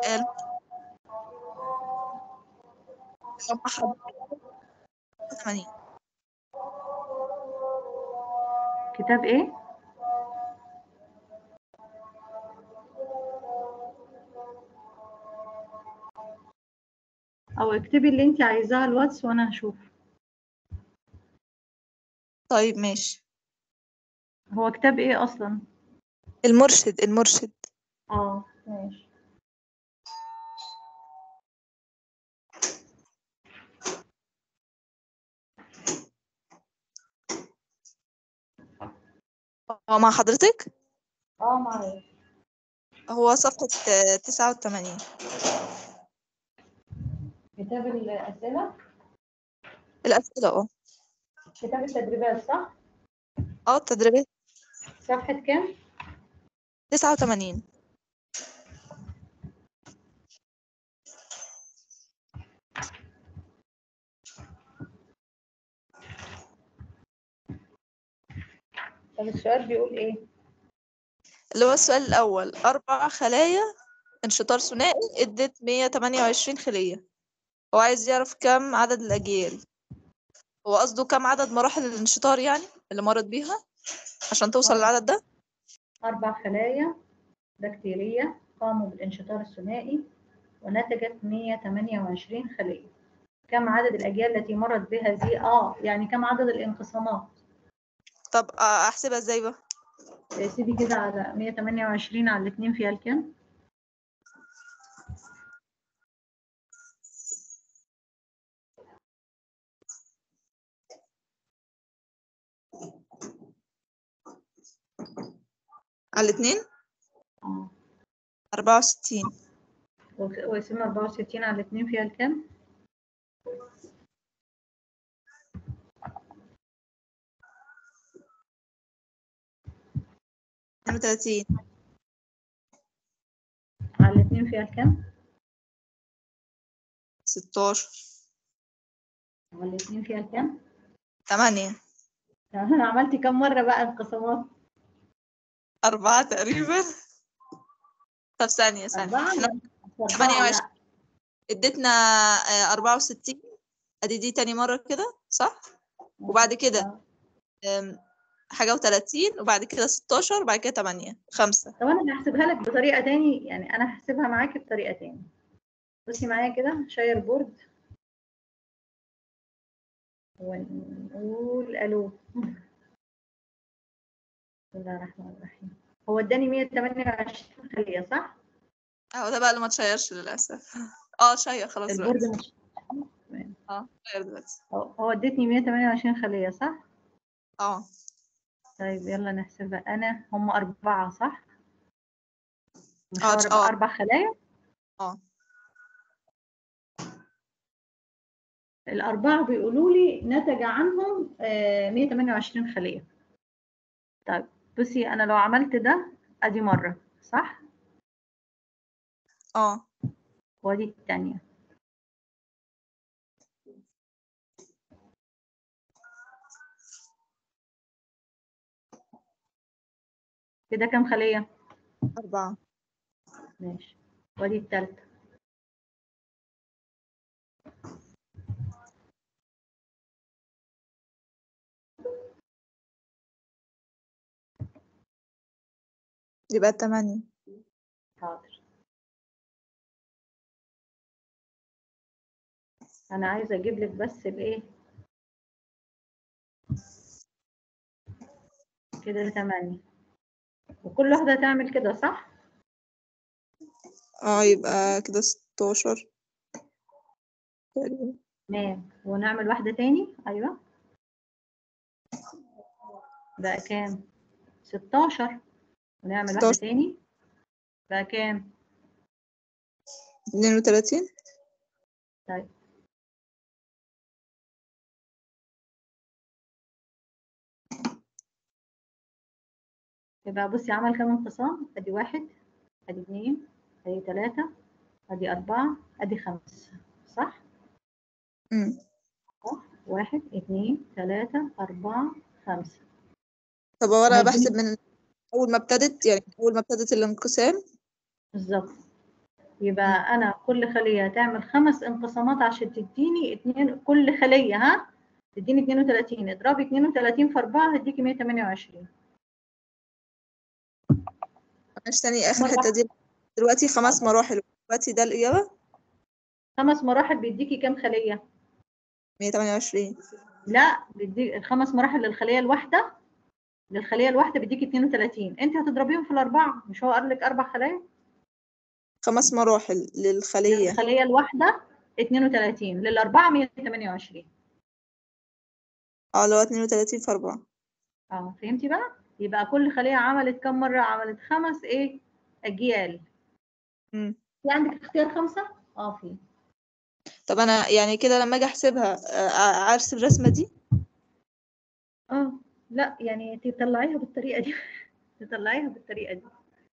سؤال كم أحد 80 كتاب ايه او اكتبي اللي انت عايزاه على الواتس وانا هشوف طيب ماشي هو كتاب ايه اصلا المرشد المرشد اه ماشي هو مع حضرتك اه معايا هو صفحة آه، 89 كتاب الاسئله الأسئلة اه كتاب التدريبات صح اه التدريبات صفحه كام 89 طب السؤال بيقول ايه اللي هو السؤال الأول أربع خلايا انشطار ثنائي ادت 128 خلية هو عايز يعرف كم عدد الأجيال هو قصده كم عدد مراحل الانشطار يعني اللي مرت بيها عشان توصل آه. للعدد ده أربع خلايا بكتيرية قاموا بالانشطار الثنائي ونتجت 128 خلية كم عدد الأجيال التي مرت بها دي؟ آه يعني كم عدد الانقسامات؟ طب آه، أحسبها ازاي بقى آه، سيبي كده على 128 على الاتنين فيها الكام؟ على الاتنين آه 64 وك- وقسمنا 64 على الاتنين فيها الكام؟ 32 على الاتنين فيها الكام؟ 16 على الاتنين فيها الكام؟ 8 تمام عملتي كم مرة بقى انقسامات؟ أربعة تقريبا طب ثانية ثانية أربعة؟ احنا أربعة 28. لا اديتنا آه، 64 ادي دي تاني مرة كده صح وبعد كده آه. آم، حاجة و30 وبعد كده 16 وبعد كده 8 5 طب انا هحسبها لك بطريقه تاني يعني انا هحسبها معاكي بطريقه تاني بصي معايا كده شاير بورد ونقول الو بسم الله الرحمن الرحيم هو اداني 128 خليه صح اهو ده بقى اللي ما تشيرش للأسف اه شير خلاص البورد دلوقتي مش اه شير دلوقتي هو هو ادتني 128 خليه صح اه طيب يلا نحسبها انا هم اربعه صح مش آه، هو أربع- آه. اربع خلايا اه الأربعة بيقولوا لي نتج عنهم آه، 128 خلية. طيب بصي أنا لو عملت ده أدي مرة صح؟ اه وأدي التانية. كده كام خلية؟ أربعة ماشي. وأدي التالتة. يبقى 8 حاضر. أنا عايزة أجيب لك بس الإيه؟ كده تمانية. وكل واحدة تعمل كده صح؟ اه يبقى كده 16 تقريبا تمام ونعمل واحدة تاني أيوه. بقى كام؟ 16 ونعمل واحدة 16. تاني بقى كام؟ 32 طيب يبقى بصي عمل كام انقسام؟ ادي واحد ادي اتنين ادي تلاتة ادي أربعة ادي خمسة صح؟ امم صح؟ واحد اتنين تلاتة أربعة خمسة طب هو انا هيديني- بحسب من اول ما ابتدت يعني اول ما ابتدت الانقسام بالظبط يبقى انا كل خليه هتعمل خمس انقسامات عشان تديني اتنين كل خليه ها تديني 32 اضربي 32 في 4 هديكي 128 معلش تاني اخر مرة حته دي دلوقتي خمس مراحل دلوقتي ده الاجابه خمس مراحل بيديكي كام خليه 128 لا بيدي خمس مراحل للخليه الواحده للخليه الواحده بيديكي 32 انت هتضربيهم في الاربعه مش هو قال لك اربع خلايا خمس مراحل للخليه للخليه الواحده 32 للاربعه 128 اه اللي هو 32 في 4 اه فهمتي بقى يبقى كل خليه عملت كم مره عملت خمس ايه اجيال امم في عندك اختيار خمسه اه في طب انا يعني كده لما اجي احسبها آه، ارسم الرسمه دي اه لا يعني تطلعيها بالطريقه دي تطلعيها بالطريقه دي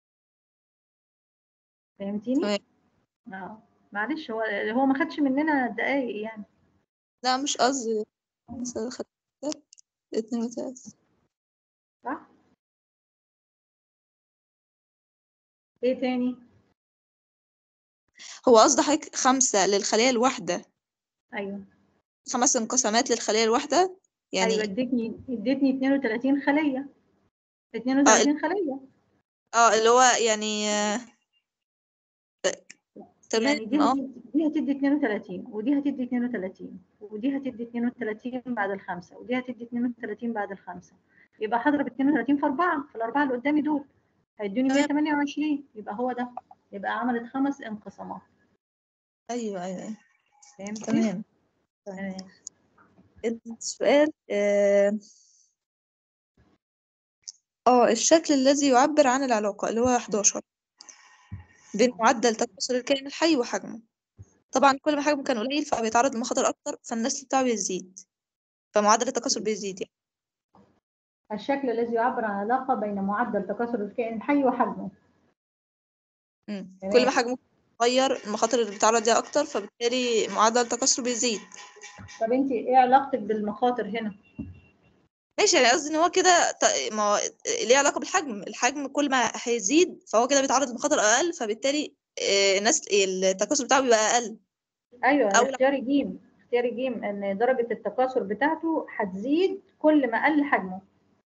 فهمتيني تمام. اه معلش هو هو ما خدش مننا دقايق يعني لا مش قصدي مثلا خدت اتنين وتلاتة صح ايه تاني هو قصد حضرتك خمسة للخلية الواحدة ايوه خمس انقسامات للخلية الواحدة يعني ايوه ادتني ادتني 32 خليه 32 خليه اه اللي هو يعني آه، يعني دي تمام اه هتدي دي هتدي 32 ودي هتدي 32 ودي هتدي 32 بعد الخمسه ودي هتدي 32 بعد الخمسه يبقى هضرب 32 في 4 في الاربعه اللي قدامي دول هيدوني تمام. 128 يبقى هو ده يبقى عملت خمس انقسامات ايوه ايوه أيوة. فهمتي؟ تمام تمام السؤال اه آه، الشكل الذي يعبر عن العلاقة اللي هو 11 بين معدل تكاثر الكائن الحي وحجمه طبعا كل ما حجمه كان قليل فبيتعرض لمخاطر أكتر فالنسل بتاعه بيزيد فمعدل التكاثر بيزيد يعني الشكل الذي يعبر عن علاقه بين معدل تكاثر الكائن الحي وحجمه مم. تمام. كل ما حجمه صغير المخاطر اللي بيتعرض ليها أكتر فبالتالي معدل التكاثر بيزيد طب انت ايه علاقتك بالمخاطر هنا؟ ماشي يعني قصدي ان هو كده ت- ما هو ليه علاقة بالحجم الحجم كل ما هيزيد فهو كده بيتعرض لمخاطر أقل فبالتالي آه، الناس التكاثر بتاعه بيبقى أقل ايوه أو- اختياري جيم اختياري جيم ان درجه التكاثر بتاعته هتزيد كل ما قل حجمه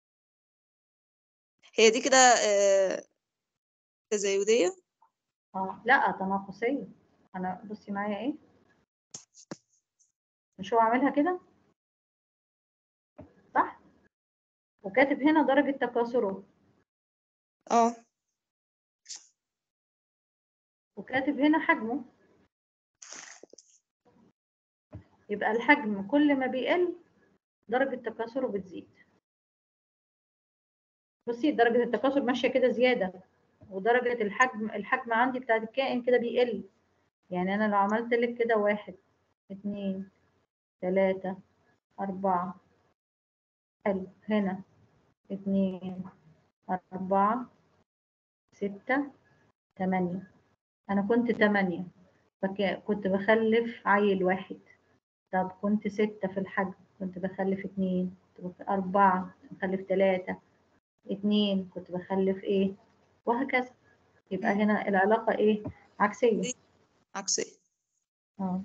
هي دي كده آه، تزايدية اه لا تناقصيه انا بصي معايا ايه مش هو عاملها كده صح وكاتب هنا درجه تكاثره اه وكاتب هنا حجمه يبقى الحجم كل ما بيقل درجه تكاثره بتزيد بصي درجه التكاثر ماشيه كده زياده ودرجه الحجم الحجم عندي بتاع الكائن كده بيقل يعني انا لو عملت لك كده واحد اتنين تلاتة أربعة حلو هنا اتنين أربعة ستة تمانية أنا كنت تمانية فك- كنت بخلف عيل واحد طب كنت ستة في الحجم كنت بخلف اتنين كنت بخ- أربعة كنت بخلف تلاتة اتنين كنت بخلف ايه وهكذا يبقى مم. هنا العلاقة ايه عكسية عكسية اه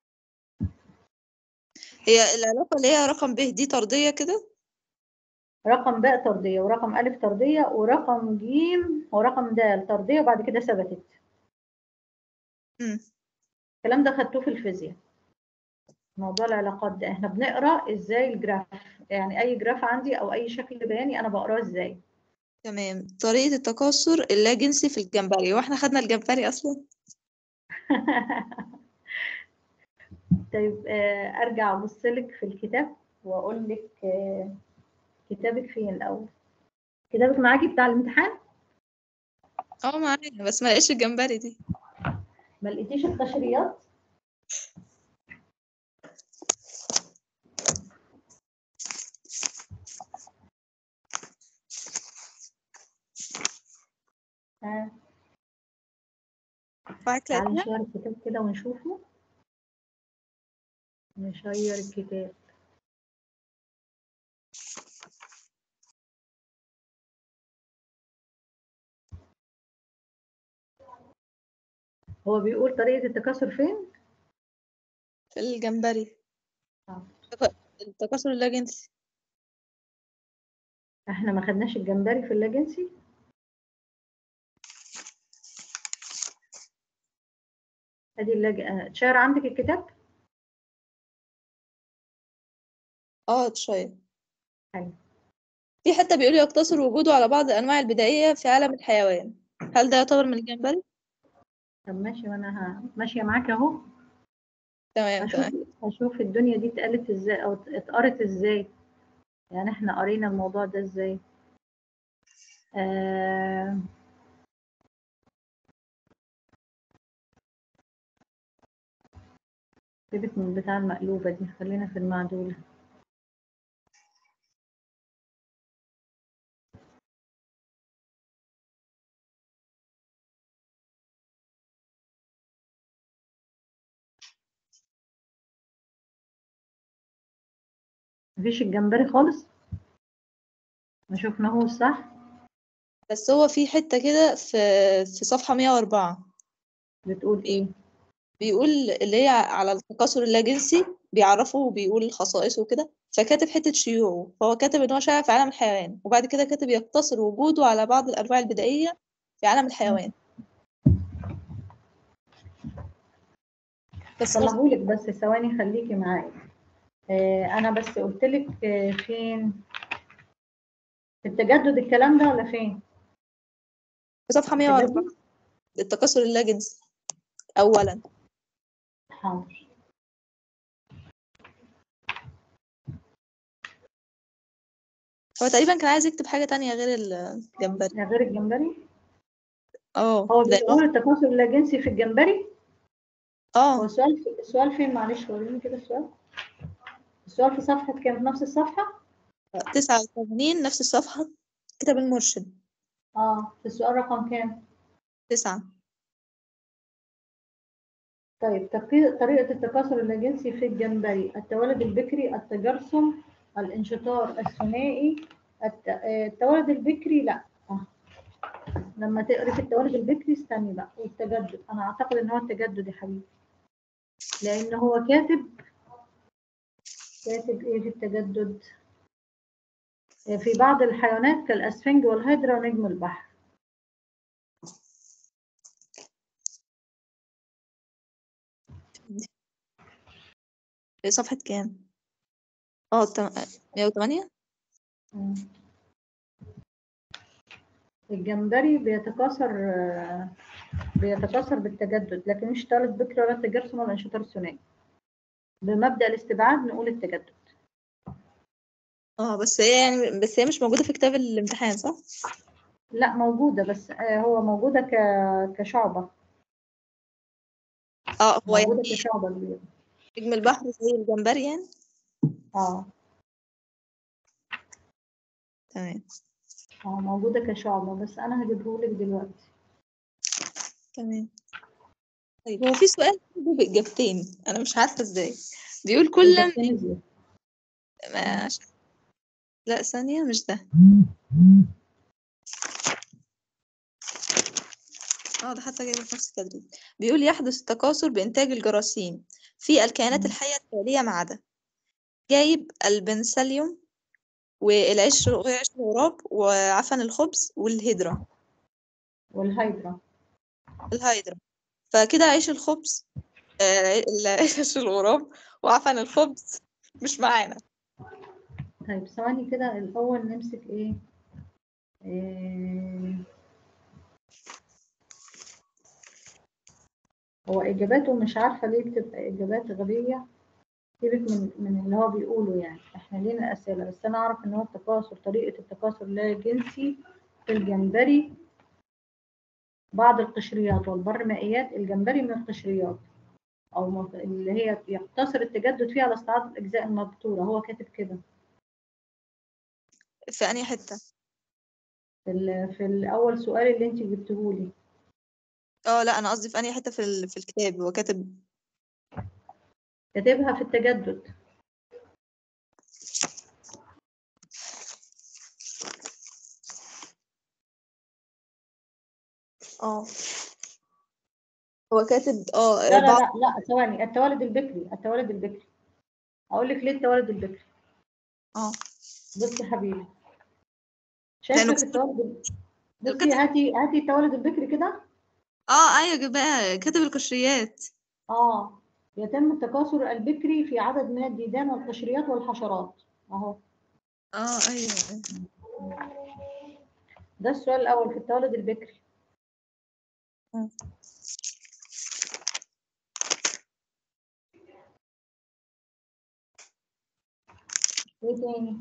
هي العلاقة اللي هي رقم ب دي طردية كده رقم باء طردية ورقم ألف طردية ورقم جيم ورقم دال طردية وبعد كده ثبتت مم. الكلام ده خدتوه في الفيزياء موضوع العلاقات ده احنا بنقرا ازاي الجراف يعني اي جراف عندي او اي شكل بياني انا بقراه ازاي تمام طريقة التكاثر اللاجنسي في الجمبري واحنا خدنا الجمبري أصلا طيب آه، ارجع ابص لك في الكتاب واقول لك آه، كتابك فين الاول كتابك معاكي بتاع الامتحان اه معايا بس ما لقيتش الجمبري دي ما لقيتيش القشريات ها معاك تعالي لقيتها نشير الكتاب كده ونشوفه نشير الكتاب هو بيقول طريقة التكاثر فين؟ في الجمبري آه. التكاثر اللاجنسي احنا ما خدناش الجمبري في اللاجنسي ادي اللج... آه، تشار عندك الكتاب اه شوية حلو. في حتة بيقول يقتصر وجوده على بعض الأنواع البدائية في عالم الحيوان هل ده يعتبر من الجمبري؟ طب ماشي وانا ه... ماشية معاك اهو تمام هشوف تمام هشوف الدنيا دي اتقالت ازاي او اتقرت ازاي يعني احنا قرينا الموضوع ده ازاي آه... سيبك من بتاع المقلوبة دي خلينا في المعدولة مفيش الجمبري خالص ما شفناهوش صح بس هو في حتة كده في في صفحة 104 بتقول ايه بيقول اللي هي على التكاثر اللاجنسي بيعرفه وبيقول خصائصه وكده فكاتب حتة شيوعه فهو كاتب إن هو شائع في عالم الحيوان وبعد كده كاتب يقتصر وجوده على بعض الأنواع البدائية في عالم الحيوان بس قصدي طلعهولك بس ثواني خليكي معايا آه انا بس قلت لك آه فين في التجدد الكلام ده ولا فين في صفحة 104 التكاثر اللاجنسي أولا حاضر هو تقريبا كان عايز يكتب حاجة تانية غير الجمبري غير الجمبري اه هو لأن بيقول التكاثر اللاجنسي في الجمبري هو اه السؤال في السؤال فين معلش وريني كده السؤال السؤال في صفحة كام في نفس الصفحة تسعة وثمانين نفس الصفحة كتاب المرشد اه في السؤال رقم كام تسعة طيب تقي- طريقة التكاثر اللاجنسي في الجمبري التولد البكري التجرثم الانشطار الثنائي الت... آه، التولد البكري لا آه. لما تقري في التولد البكري استني بقى والتجدد انا اعتقد ان هو التجدد يا حبيبي لان هو كاتب كاتب ايه في التجدد آه، في بعض الحيوانات كالاسفنج والهيدرا ونجم البحر صفحة كام؟ اه تم- مية وتمانية مم. الجمبري بيتكاثر آه، بيتكاثر بالتجدد لكن مش تولد بكري ولا تجرثم ولا انشطار ثنائي بمبدأ الاستبعاد نقول التجدد اه بس هي يعني بس هي مش موجودة في كتاب الامتحان صح؟ لا موجودة بس آه، هو موجودة ك... كشعبة اه هو موجودة يعني كشعبة كبيرة نجم البحر زي الجمبري يعني اه تمام اه موجودة كشعبة بس أنا هجيبهولك دلوقتي تمام طيب هو في سؤال برضه بإجابتين أنا مش عارفة ازاي بيقول كل الإجابتين إزاي؟ ما لا ثانية مش ده اه ده حتى جايبه في نفس التدريب بيقول يحدث التكاثر بإنتاج الجراثيم في الكائنات مم. الحية التالية ما عدا جايب البنسليوم والعيش وعيش الغراب وعفن الخبز والهيدرا والهيدرا الهايدرا فكده عيش الخبز آه، عيش الغراب وعفن الخبز مش معانا طيب ثواني كده الأول نمسك إيه؟ إيه... هو إجاباته مش عارفة ليه بتبقى إجابات غبية سيبك من من اللي هو بيقوله يعني احنا لينا أسئلة بس أنا أعرف إن هو التكاثر طريقة التكاثر لا جنسي في الجمبري بعض القشريات والبرمائيات الجمبري من القشريات أو م- اللي هي يقتصر التجدد فيها على استعادة الأجزاء المبتورة هو كاتب كده في أنهي حتة في, ال- في الأول سؤال اللي أنت جبتهولي اه لا أنا قصدي في أنهي حتة في, ال... في الكتاب هو كاتب كاتبها في التجدد اه هو كاتب اه لا لا بعض لا لا ثواني التوالد البكري التوالد البكري اقول لك ليه التوالد البكري اه بصي يا حبيبي لأنه شايفه كاتب- التوالد ال- بصي كاتب- هاتي هاتي التوالد البكري كده اه ايوه بقى كاتب القشريات اه يتم التكاثر البكري في عدد من الديدان والقشريات والحشرات اهو اه ايوه أيوة. ده السؤال الاول في التوالد البكري مم. ايه تاني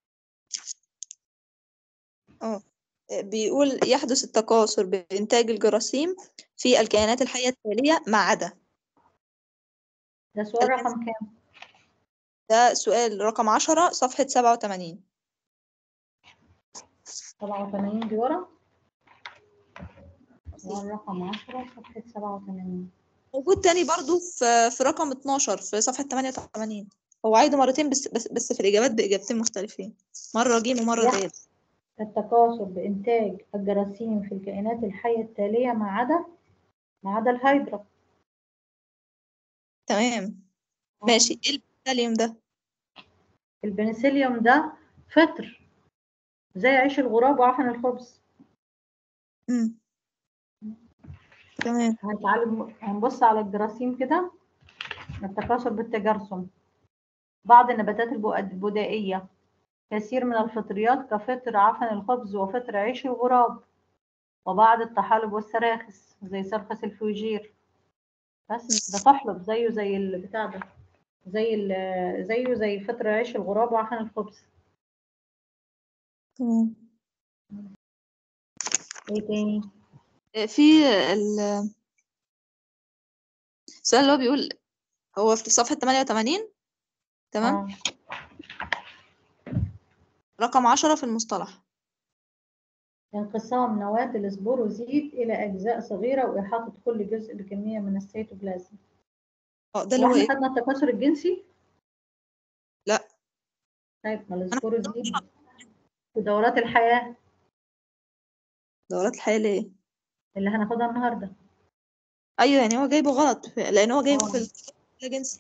اه بيقول يحدث التكاثر بإنتاج الجراثيم في الكائنات الحية التالية ما عدا ده سؤال رقم كام ده سؤال رقم عشرة صفحة سبعة وتمانين 87 دي ورا سؤال رقم 10 صفحة 87 موجود تاني برضو في في رقم 12 في صفحة 88 هو عايده مرتين بس بس, بس في الإجابات بإجابتين مختلفين مرة جيم ومرة يح- دال التكاثر بإنتاج الجراثيم في الكائنات الحية التالية ما عدا ما عدا الهيدرا تمام ماشي ايه البكتيريوم ده البنسيليوم ده فطر زي عيش الغراب وعفن الخبز مم. تمام هنتعلم هنبص على الجراثيم كده التكاثر بالتجرثم بعض النباتات البو- البدائية كثير من الفطريات كفطر عفن الخبز وفطر عيش الغراب وبعض الطحالب والسراخس زي سرخس الفوجير بس ده طحلب زيه زي البتاع ده زي ال- زيه زي فطر عيش الغراب وعفن الخبز تمام ايه تاني في ال السؤال اللي هو بيقول هو في صفحة 88 تمام آه. رقم 10 في المصطلح انقسام نواة السبوروزيت إلى أجزاء صغيرة وإحاطة كل جزء بكمية من السيتوبلازم اه ده اللي هو واحنا ايه خدنا التكاثر الجنسي؟ لا. طيب ما السبوروزيت في دورات الحياة دورات الحياة ليه اللي هناخدها النهاردة ايوه يعني هو جايبه غلط في- لان هو جايبه آه. في الجنسي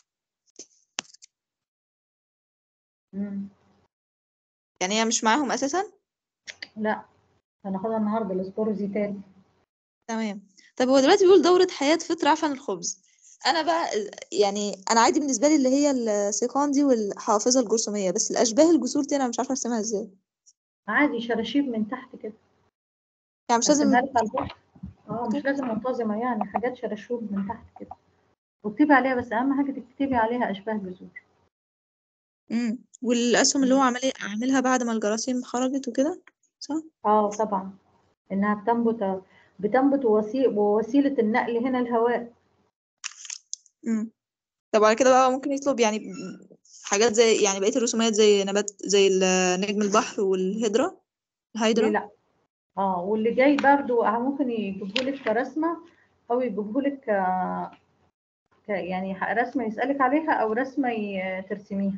مم. يعني هي مش معاهم اساسا لا هناخدها النهاردة السبوروزيتات تمام طب هو دلوقتي بيقول دورة حياة فطر عفن الخبز انا بقى يعني انا عادي بالنسبه لي اللي هي السيقان دي والحافظه الجرثوميه بس الاشباه الجسور دي انا مش عارفه ارسمها ازاي عادي شراشيب من تحت كده يعني مش لازم هرسمها لك على البورد. اه مش لازم منتظمة يعني حاجات شراشوب من تحت كده واكتبي عليها بس أهم حاجة تكتبي عليها أشباه جذور امم والاسهم اللي هو عمل عاملها بعد ما الجراثيم خرجت وكده صح اه طبعا إنها بتنبت بتنبت وسي- ووسيلة النقل هنا الهواء امم طب على كده بقى ممكن يطلب يعني حاجات زي يعني بقيه الرسومات زي نبات زي ال- نجم البحر والهيدرا ليه الهيدرا لا اه واللي جاي برضو ممكن يجيبهولك كرسمة أو يجيبهولك ك... ك... يعني رسمة يسألك عليها أو رسمة ي- ترسميها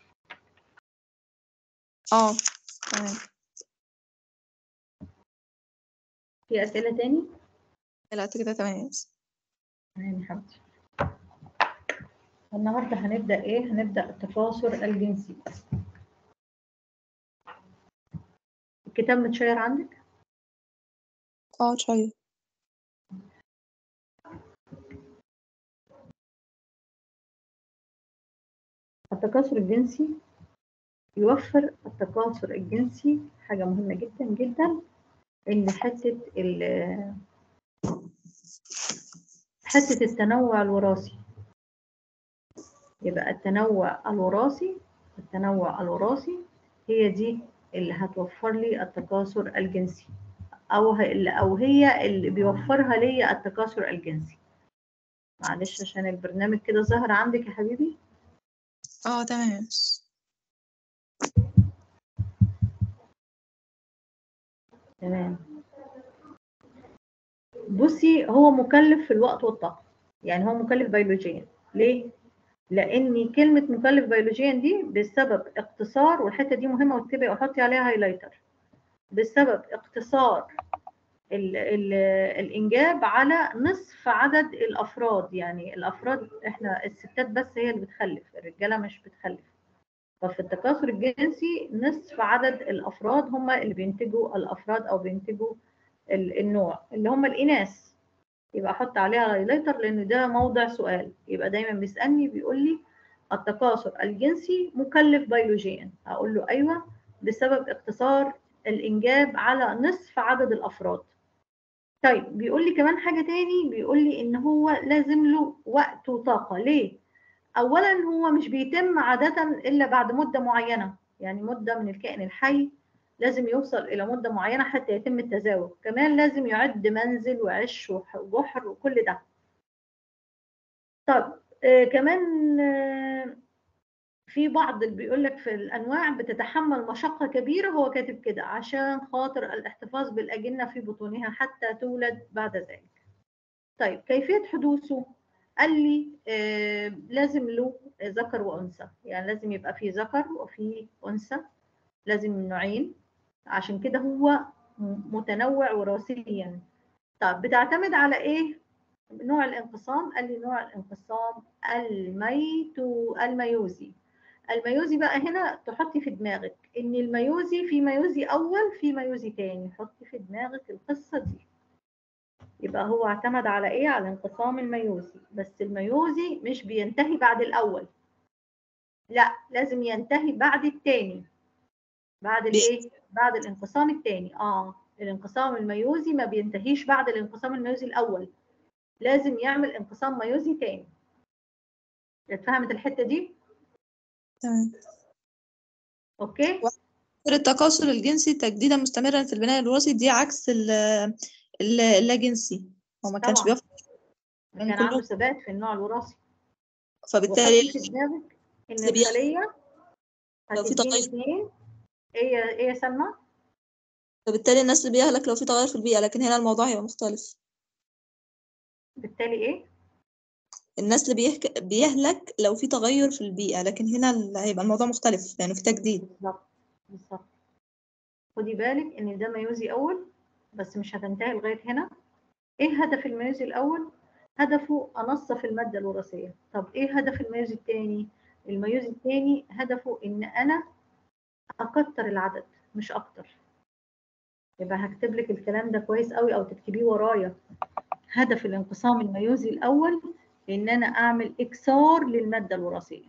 اه تمام في أسئلة تاني؟ لا كده تمام تمام يا حبيبتي النهاردة هنبدأ إيه؟ هنبدأ التكاثر الجنسي الكتاب متشير عندك؟ اه شويه التكاثر الجنسي يوفر التكاثر الجنسي حاجة مهمة جدا جدا إن حتة ال حتة التنوع الوراثي يبقى التنوع الوراثي التنوع الوراثي هي دي اللي هتوفر لي التكاثر الجنسي أو ه- أو هي اللي بيوفرها لي التكاثر الجنسي معلش عشان البرنامج كده ظهر عندك يا حبيبي اه تمام تمام بصي هو مكلف في الوقت والطاقة يعني هو مكلف بيولوجيا ليه؟ لأن كلمة مكلف بيولوجيا دي بسبب اقتصار والحتة دي مهمة واكتبي وحطي عليها هايلايتر بسبب اقتصار ال ال الانجاب على نصف عدد الافراد يعني الافراد احنا الستات بس هي اللي بتخلف الرجاله مش بتخلف ففي التكاثر الجنسي نصف عدد الافراد هم اللي بينتجوا الافراد او بينتجوا ال- النوع اللي هم الاناث يبقى احط عليها هايلايتر لان ده موضع سؤال يبقى دايما بيسالني بيقول لي التكاثر الجنسي مكلف بيولوجيا اقول له ايوه بسبب اقتصار الانجاب على نصف عدد الافراد طيب بيقول لي كمان حاجه تاني بيقول لي ان هو لازم له وقت وطاقه ليه اولا هو مش بيتم عاده الا بعد مده معينه يعني مده من الكائن الحي لازم يوصل الى مده معينه حتى يتم التزاوج كمان لازم يعد منزل وعش وح- وجحر وكل ده طب آه كمان آه في بعض اللي بيقول لك في الانواع بتتحمل مشقه كبيره هو كاتب كده عشان خاطر الاحتفاظ بالاجنه في بطونها حتى تولد بعد ذلك طيب كيفيه حدوثه قال لي آه لازم له ذكر وانثى يعني لازم يبقى في ذكر وفي انثى لازم نوعين عشان كده هو م- متنوع وراثيا طب بتعتمد على ايه نوع الانقسام قال لي نوع الانقسام الميتو الميوزي الميوزي بقى هنا تحطي في دماغك ان الميوزي في ميوزي اول في ميوزي تاني حطي في دماغك القصه دي يبقى هو اعتمد على ايه على انقسام الميوزي بس الميوزي مش بينتهي بعد الاول لا لازم ينتهي بعد التاني بعد الايه بعد الانقسام التاني اه الانقسام الميوزي ما بينتهيش بعد الانقسام الميوزي الاول لازم يعمل انقسام ميوزي تاني اتفهمت الحته دي تمام اوكي التكاثر الجنسي تجديدا مستمرا في البناء الوراثي دي عكس ال- ال- اللاجنسي هو ما كانش طبعاً. بيفرق كان من عنده كلهم ثبات في النوع الوراثي فبالتالي وحطي في دماغك ان اللي بيحصل- الخليه لو في هتديني تغير اثنين ايه ايه يا سلمى فبالتالي الناس اللي بيهلك لو في تغير في البيئة لكن هنا الموضوع هيبقى مختلف بالتالي ايه الناس اللي بيهك... بيهلك لو في تغير في البيئة لكن هنا ال- هيبقى الموضوع مختلف لأنه في تجديد بالظبط بالظبط خدي بالك ان ده ميوزي اول بس مش هتنتهي لغايه هنا ايه هدف الميوزي الاول هدفه انصف الماده الوراثيه طب ايه هدف الميوزي الثاني الميوزي الثاني هدفه ان انا اكتر العدد مش اكتر يبقى هكتب لك الكلام ده كويس قوي او تكتبيه ورايا هدف الانقسام الميوزي الاول ان انا اعمل اكسار للماده الوراثيه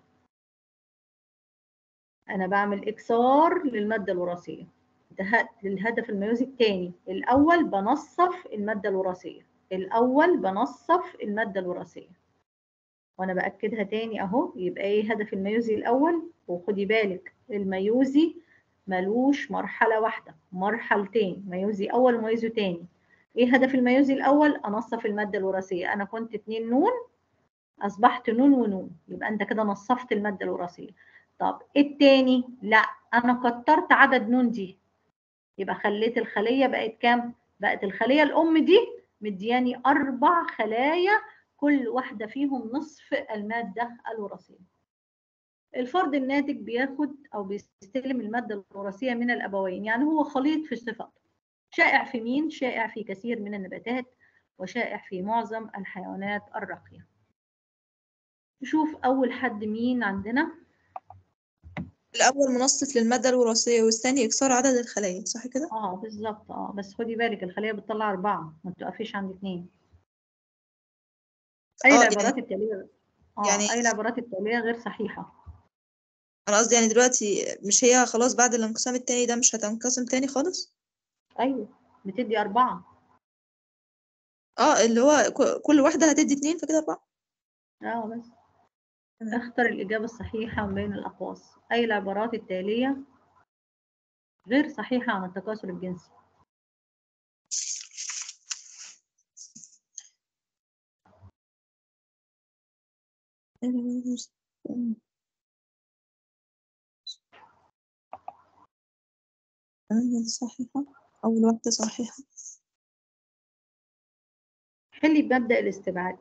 انا بعمل اكسار للماده الوراثيه ده ه- الهدف الميوزي الثاني الاول بنصف الماده الوراثيه الاول بنصف الماده الوراثيه وانا باكدها تاني اهو يبقى ايه هدف الميوزي الاول وخدي بالك الميوزي ملوش مرحله واحده مرحلتين ميوزي اول وميوزي تاني ايه هدف الميوزي الاول انصف الماده الوراثيه انا كنت اتنين نون اصبحت نون ونون يبقى انت كده نصفت الماده الوراثيه طب التاني لا انا كترت عدد نون دي يبقى خليت الخليه بقت كام بقت الخليه الام دي مدياني اربع خلايا كل واحده فيهم نصف الماده الوراثيه الفرد الناتج بياخد او بيستلم الماده الوراثيه من الابوين يعني هو خليط في صفاته شائع في مين شائع في كثير من النباتات وشائع في معظم الحيوانات الراقيه نشوف اول حد مين عندنا الأول منصف للمادة الوراثية والثاني إكسار عدد الخلايا صح كده؟ اه بالظبط اه بس خدي بالك الخليه بتطلع اربعه ما تقفيش عند اثنين اي آه، العبارات التاليه اه يعني- اي العبارات التاليه غير صحيحه أنا قصدي يعني دلوقتي مش هي خلاص بعد الانقسام التاني ده مش هتنقسم تاني خالص؟ ايوه بتدي اربعه اه اللي هو ك- كل واحدة هتدي اتنين فكده أربعة اه بس تمام. اختر الإجابة الصحيحة من بين الأقواس أي العبارات التالية غير صحيحة عن التكاثر الجنسي هي دي صحيحة أول واحدة صحيحة حلي بمبدأ الاستبعاد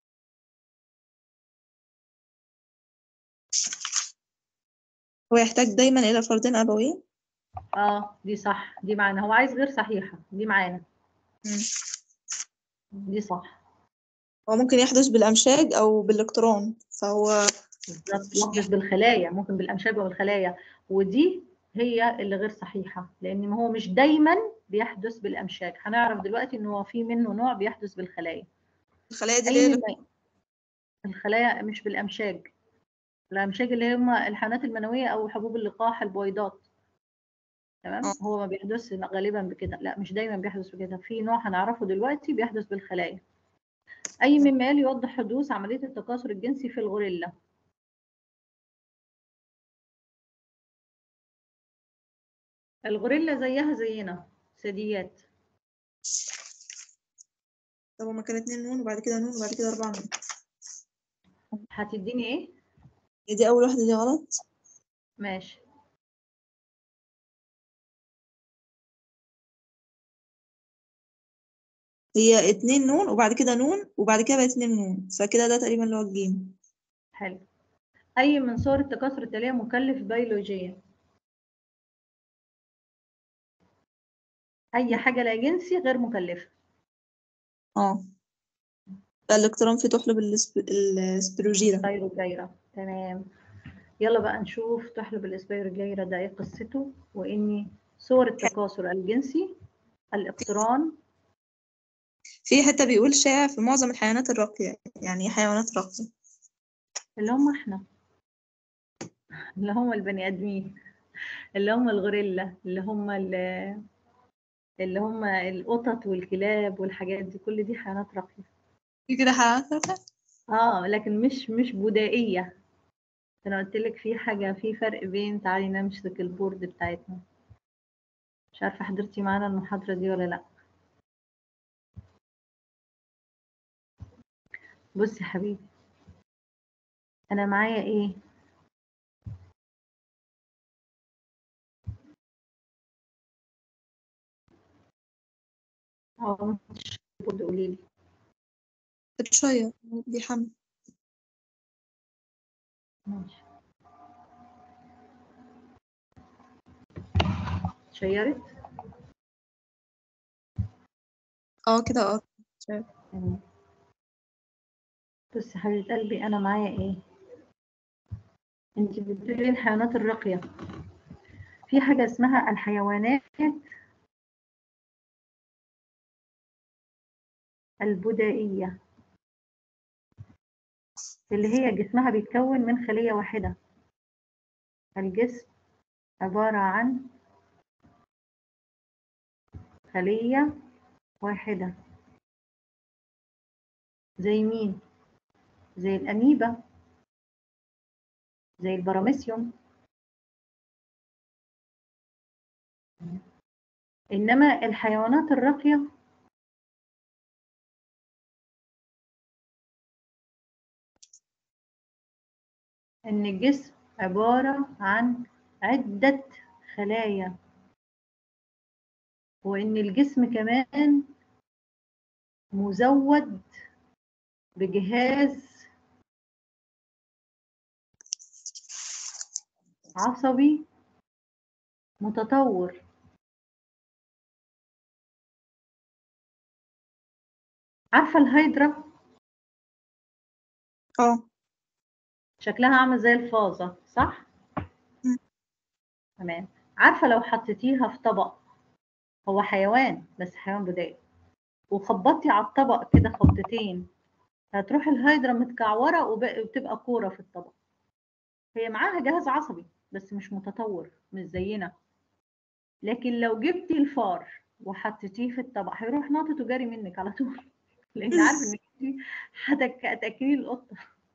هو يحتاج دايما إلى فردين أبوين اه دي صح دي معانا هو عايز غير صحيحة دي معانا مم. دي صح هو ممكن يحدث بالأمشاج أو بالإلكترون فهو بالظبط يحدث بالخلايا ممكن بالامشاج والخلايا ودي هي اللي غير صحيحه لان هو مش دايما بيحدث بالامشاج هنعرف دلوقتي ان هو في منه نوع بيحدث بالخلايا الخلايا دي اي اللي من الخلايا مش بالامشاج الامشاج اللي هم الحيوانات المنويه او حبوب اللقاح البويضات تمام آه. هو ما بيحدث غالبا بكده لا مش دايما بيحدث بكده في نوع هنعرفه دلوقتي بيحدث بالخلايا اي مما يلي يوضح حدوث عمليه التكاثر الجنسي في الغوريلا الغوريلا زيها زينا ثدييات طب هما كان اتنين نون وبعد كده نون وبعد كده أربعة نون هتديني ايه هي دي أول واحدة دي غلط ماشي هي اتنين نون وبعد كده نون وبعد كده بقت اتنين نون فكده ده تقريبا اللي هو الجيم حلو اي من صور التكاثر التاليه مكلف بيولوجيا اي حاجه لا جنسي غير مكلفه اه الإلكترون في تحلب السب... السبروجيرا سبايروجيرا تمام يلا بقى نشوف تحلب الاسبيروجيرا ده ايه قصته واني صور التكاثر الجنسي الاقتران في حتة بيقول شائع في معظم الحيوانات الراقية يعني إيه حيوانات راقية اللي هم احنا اللي هم البني ادمين اللي هم الغوريلا اللي هم ال- اللي هم القطط والكلاب والحاجات دي كل دي حيوانات راقيه في كده حيوانات راقية اه لكن مش مش بدائيه انا قلت لك في حاجه في فرق بين تعالي نمسك البورد بتاعتنا مش عارفه حضرتي معانا المحاضره دي ولا لا بصي يا حبيبي انا معايا ايه اه مش البورد قولي لي بتشير دي حمل ماشي شيرت اه كده اه تمام بصي يا حبيبه قلبي انا معايا ايه انت بتقولي الحيوانات الراقيه في حاجه اسمها الحيوانات البدائيه اللي هي جسمها بيتكون من خليه واحده الجسم عباره عن خليه واحده زي مين زي الأميبا زي البراميسيوم إنما الحيوانات الراقية إن الجسم عبارة عن عدة خلايا وإن الجسم كمان مزود بجهاز عصبي متطور عارفة الهيدرا اه شكلها عامل زي الفازة صح؟ مم. تمام عارفة لو حطيتيها في طبق هو حيوان بس حيوان بدائي وخبطتي على الطبق كده خبطتين هتروح الهيدرا متكعورة وب- وبتبقى كورة في الطبق هي معاها جهاز عصبي بس مش متطور مش زينا لكن لو جبتي الفار وحطيتيه في الطبق هيروح ناطط وجاري منك على طول لان عارف انك انت هتك- هتاكلي القطه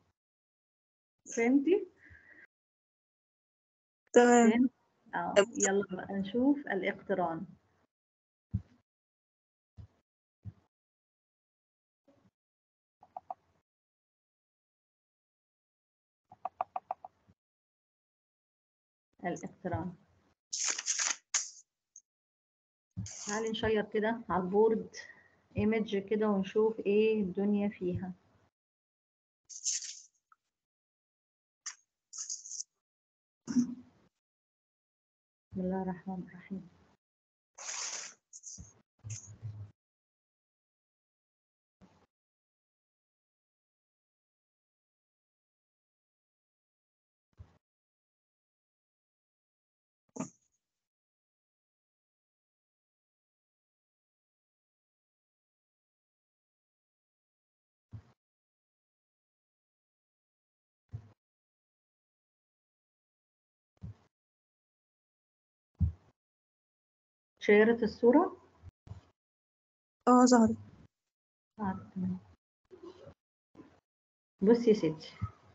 فهمتي؟ تمام فهمت؟ اه يلا بقى نشوف الاقتران الاقتران تعالي نشير كده على البورد ايمج كده ونشوف ايه الدنيا فيها بسم الله الرحمن الرحيم شيرت الصورة اه ظهرت آه، تمام. بصي يا ستي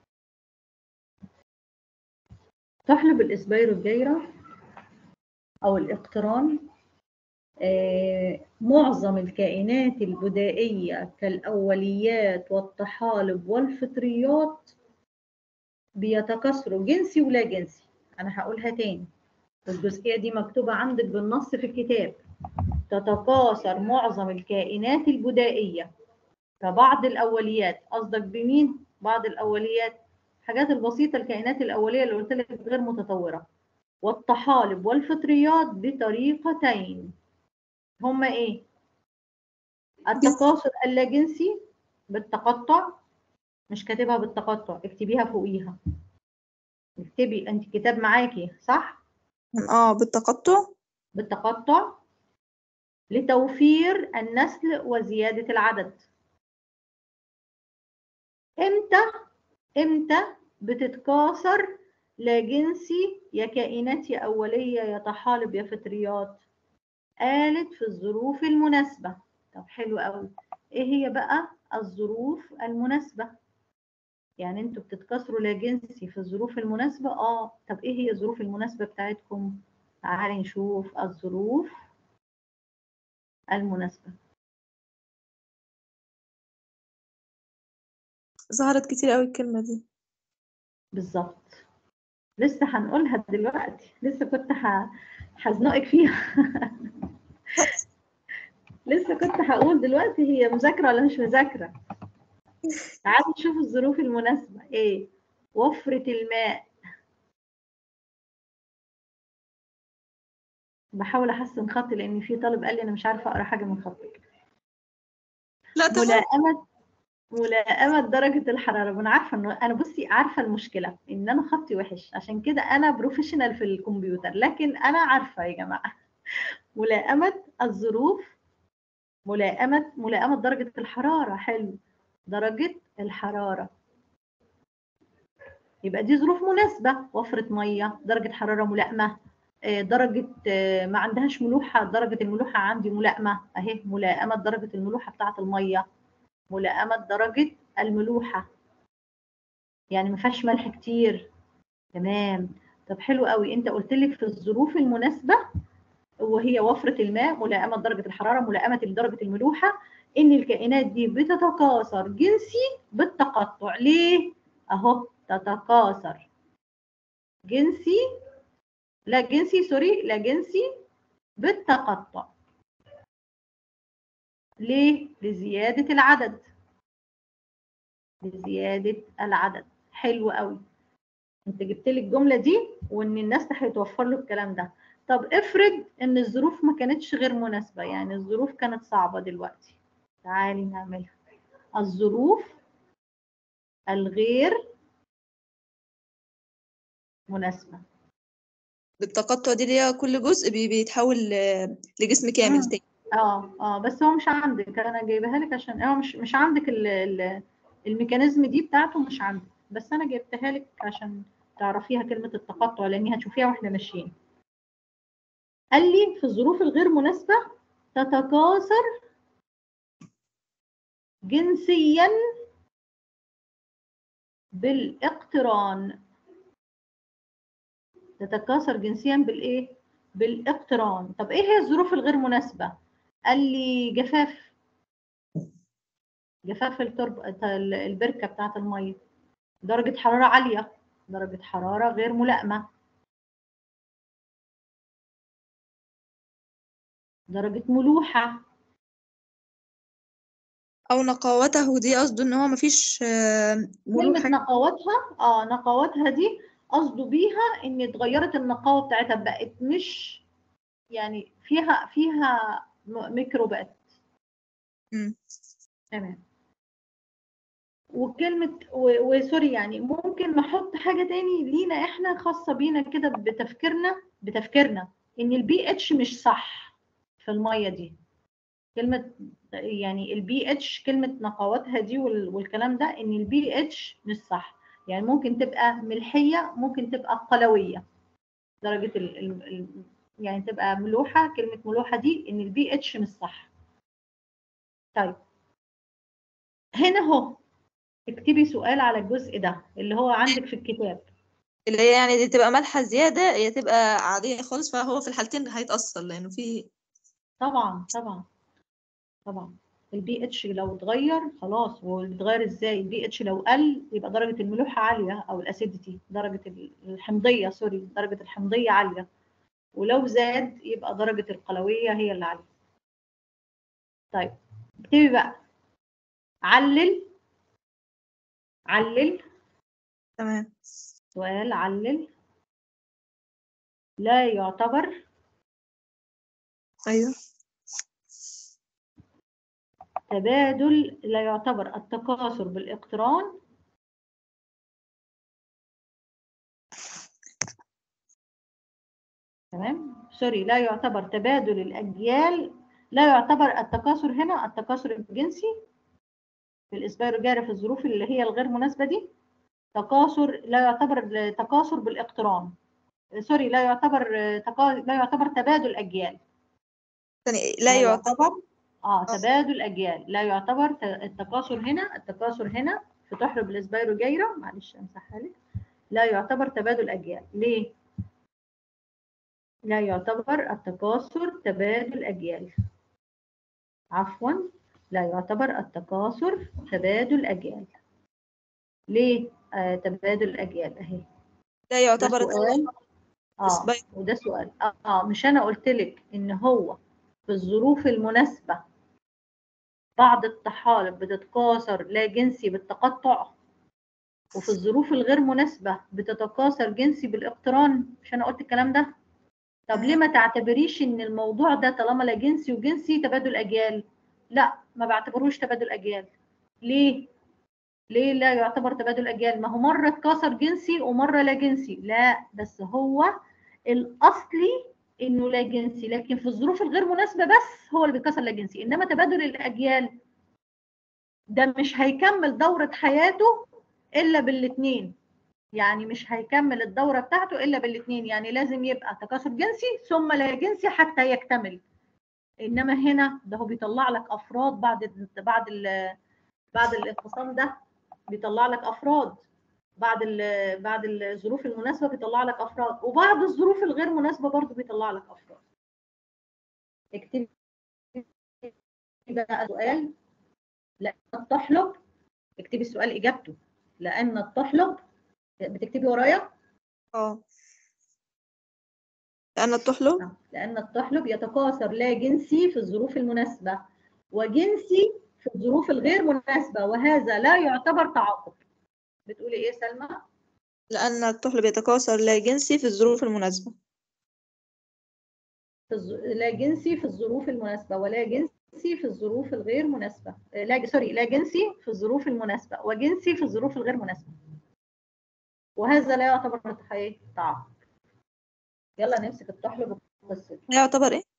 تحلب الإسبيرو الدايرة أو الاقتران آه، معظم الكائنات البدائية كالأوليات والطحالب والفطريات بيتكاثروا جنسي ولا جنسي أنا هقولها تاني الجزئية دي مكتوبة عندك بالنص في الكتاب تتكاثر معظم الكائنات البدائية كبعض الأوليات قصدك بمين؟ بعض الأوليات الحاجات البسيطة الكائنات الأولية اللي قلت لك غير متطورة والطحالب والفطريات بطريقتين هما إيه؟ التكاثر اللاجنسي بالتقطع مش كاتبها بالتقطع اكتبيها فوقيها اكتبي انت كتاب معاكي صح؟ اه بالتقطع بالتقطع لتوفير النسل وزيادة العدد امتى امتى بتتكاثر لا جنسي يا كائنات يا أولية يا طحالب يا فطريات قالت في الظروف المناسبة طب حلو قوي ايه هي بقى الظروف المناسبة يعني انتوا بتتكاثروا لا جنسي في الظروف المناسبة اه طب ايه هي الظروف المناسبة بتاعتكم تعالي نشوف الظروف المناسبة ظهرت كتير قوي الكلمة دي بالظبط لسه هنقولها دلوقتي لسه كنت ه- هزنقك فيها لسه كنت هقول دلوقتي هي مذاكرة ولا مش مذاكرة تعالوا نشوف الظروف المناسبة ايه وفرة الماء بحاول احسن خطي لان في طالب قال لي انا مش عارفه اقرا حاجه من خطك لا تمام ملائمه ملائمه درجه الحراره وانا عارفه انه انا بصي عارفه المشكله ان انا خطي وحش عشان كده انا بروفيشنال في الكمبيوتر لكن انا عارفه يا جماعه ملائمه الظروف ملائمه ملائمه درجه الحراره حلو درجه الحراره يبقى دي ظروف مناسبه وفره ميه درجه حراره ملائمه آه، درجة آه، ما عندهاش ملوحة درجة الملوحة عندي ملائمة أهي ملائمة درجة الملوحة بتاعة المية ملائمة درجة الملوحة يعني ما فيهاش ملح كتير تمام طب حلو قوي انت قلت لك في الظروف المناسبة وهي وفرة الماء ملائمة درجة الحرارة ملائمة درجة الملوحة ان الكائنات دي بتتكاثر جنسي بالتقطع ليه اهو تتكاثر جنسي لا جنسي سوري لا جنسي بالتقطع ليه لزيادة العدد لزيادة العدد حلو قوي انت جبت لي الجملة دي وان الناس هيتوفر له الكلام ده طب افرض ان الظروف ما كانتش غير مناسبة يعني الظروف كانت صعبة دلوقتي تعالي نعملها الظروف الغير مناسبة بالتقطع دي اللي هي كل جزء بي- بيتحول ل- لجسم كامل مم. تاني اه اه بس هو مش عندك انا جايبها لك عشان هو مش مش عندك ال ال الميكانيزم دي بتاعته مش عندك بس انا جبتها لك عشان تعرفيها كلمة التقطع لان هتشوفيها واحنا ماشيين قال لي في الظروف الغير مناسبة تتكاثر جنسيا بالاقتران تتكاثر جنسيا بالايه بالاقتران طب ايه هي الظروف الغير مناسبة قال لي جفاف جفاف الترب البركة بتاعة المية درجة حرارة عالية درجة حرارة غير ملائمة درجة ملوحة او نقاوته دي قصده ان هو مفيش آه، كلمة ملوحة نقاوتها اه نقاوتها دي قصده بيها ان اتغيرت النقاوة بتاعتها بقت مش يعني فيها فيها م- ميكروبات مم. تمام وكلمة و- وسوري يعني ممكن نحط حاجة تاني لينا احنا خاصة بينا كده بتفكيرنا بتفكيرنا ان البي اتش مش صح في المية دي كلمة يعني البي اتش كلمة نقاوتها دي وال- والكلام ده ان البي اتش مش صح يعني ممكن تبقى ملحية ممكن تبقى قلوية درجة ال ال ال يعني تبقى ملوحه كلمه ملوحه دي ان البي اتش مش صح طيب هنا اهو اكتبي سؤال على الجزء ده اللي هو عندك في الكتاب اللي هي يعني دي تبقى مالحة زيادة هي تبقى عادية خالص فهو في الحالتين هيتأثر لأنه في طبعا طبعا طبعا البي اتش لو اتغير خلاص ويتغير ازاي البي اتش لو قل يبقى درجه الملوحه عاليه او الاسيديتي درجه الحمضيه سوري درجه الحمضيه عاليه ولو زاد يبقى درجه القلويه هي اللي عاليه طيب اكتبي بقى علل علل تمام سؤال علل لا يعتبر أيوه تبادل لا يعتبر التكاثر بالاقتران تمام سوري لا يعتبر تبادل الأجيال لا يعتبر التكاثر هنا التكاثر الجنسي في الإسبيروجاري في الظروف اللي هي الغير مناسبة دي تكاثر لا يعتبر تكاثر بالاقتران سوري لا يعتبر تكا... لا يعتبر تبادل أجيال ثاني لا يعتبر اه آه. تبادل اجيال لا يعتبر ت- التكاثر هنا التكاثر هنا في تحرب الاسبيروجيرا معلش امسحها لك لا يعتبر تبادل اجيال ليه لا يعتبر التكاثر تبادل اجيال عفوا لا يعتبر التكاثر تبادل اجيال ليه آه تبادل اجيال اهي لا ده يعتبر سؤال اه إسباي- وده سؤال اه آه، مش انا قلت لك ان هو في الظروف المناسبه بعض الطحالب بتتكاثر لا جنسي بالتقطع وفي الظروف الغير مناسبه بتتكاثر جنسي بالاقتران مش انا قلت الكلام ده طب ليه ما تعتبريش ان الموضوع ده طالما لا جنسي وجنسي تبادل اجيال لا ما بعتبروش تبادل اجيال ليه ليه لا يعتبر تبادل اجيال ما هو مره اتكاثر جنسي ومره لا جنسي لا بس هو الاصلي انه لا جنسي لكن في الظروف الغير مناسبه بس هو اللي بيتكسر لا جنسي انما تبادل الاجيال ده مش هيكمل دوره حياته الا بالاثنين يعني مش هيكمل الدوره بتاعته الا بالاثنين يعني لازم يبقى تكاثر جنسي ثم لا جنسي حتى يكتمل انما هنا ده هو بيطلع لك افراد بعد بعد ال- بعد الانقسام ده بيطلع لك افراد بعد ال- بعد الظروف المناسبه بيطلع لك افراد وبعض الظروف الغير مناسبه برضو بيطلع لك افراد اكتبي بقى سؤال لان التحلب اكتبي السؤال اجابته لان التحلب بتكتبي ورايا اه لأن الطحلب آه، لان التحلب يتكاثر لا جنسي في الظروف المناسبه وجنسي في الظروف الغير مناسبه وهذا لا يعتبر تعاقب بتقولي ايه سلمى لأن الطحلب يتكاثر لا جنسي في الظروف المناسبة في الظ... لا جنسي في الظروف المناسبة ولا جنسي في الظروف الغير مناسبة آه، لا سوري لا جنسي في الظروف المناسبة وجنسي في الظروف الغير مناسبة وهذا لا يعتبر تحقيق تعاقب يلا نمسك التحلب وقصته لا يعتبر إيه؟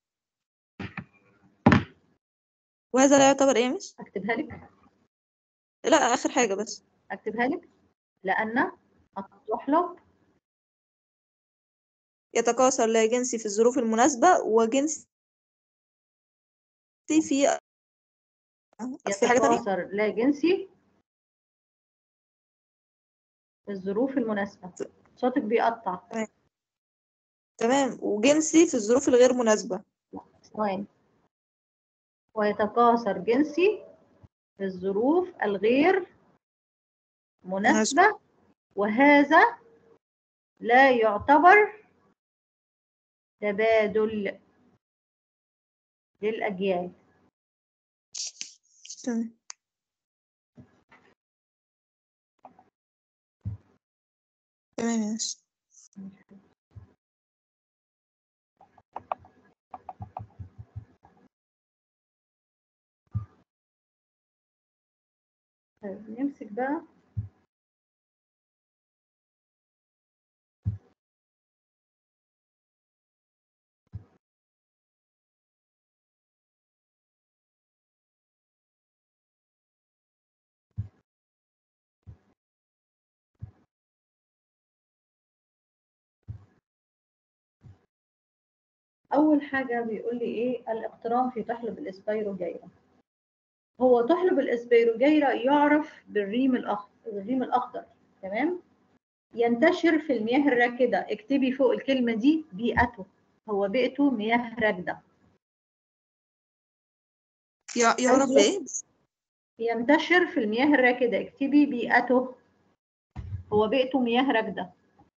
وهذا لا يعتبر إيه مش؟ اكتبها لك لا آخر حاجة بس اكتبها لك لأن التحلب يتكاثر لا جنسي في الظروف المناسبة وجنسي في في حاجة تانية؟ يتكاثر لا جنسي في الظروف المناسبة صوتك بيقطع تمام وجنسي في الظروف الغير مناسبة ثواني ويتكاثر جنسي في الظروف الغير مناسبة وهذا لا يعتبر تبادل للأجيال تمام تمام ماشي طيب نمسك بقى اول حاجه بيقول لي ايه الاقتران في تحلب الاسبيروجيرا هو تحلب الاسبيروجيرا يعرف بالريم الاخضر الريم الاخضر تمام ينتشر في المياه الراكده اكتبي فوق الكلمه دي بيئته هو بيئته مياه راكده يع- يعرف ايه ينتشر في المياه الراكده اكتبي بيئته هو بيئته مياه راكده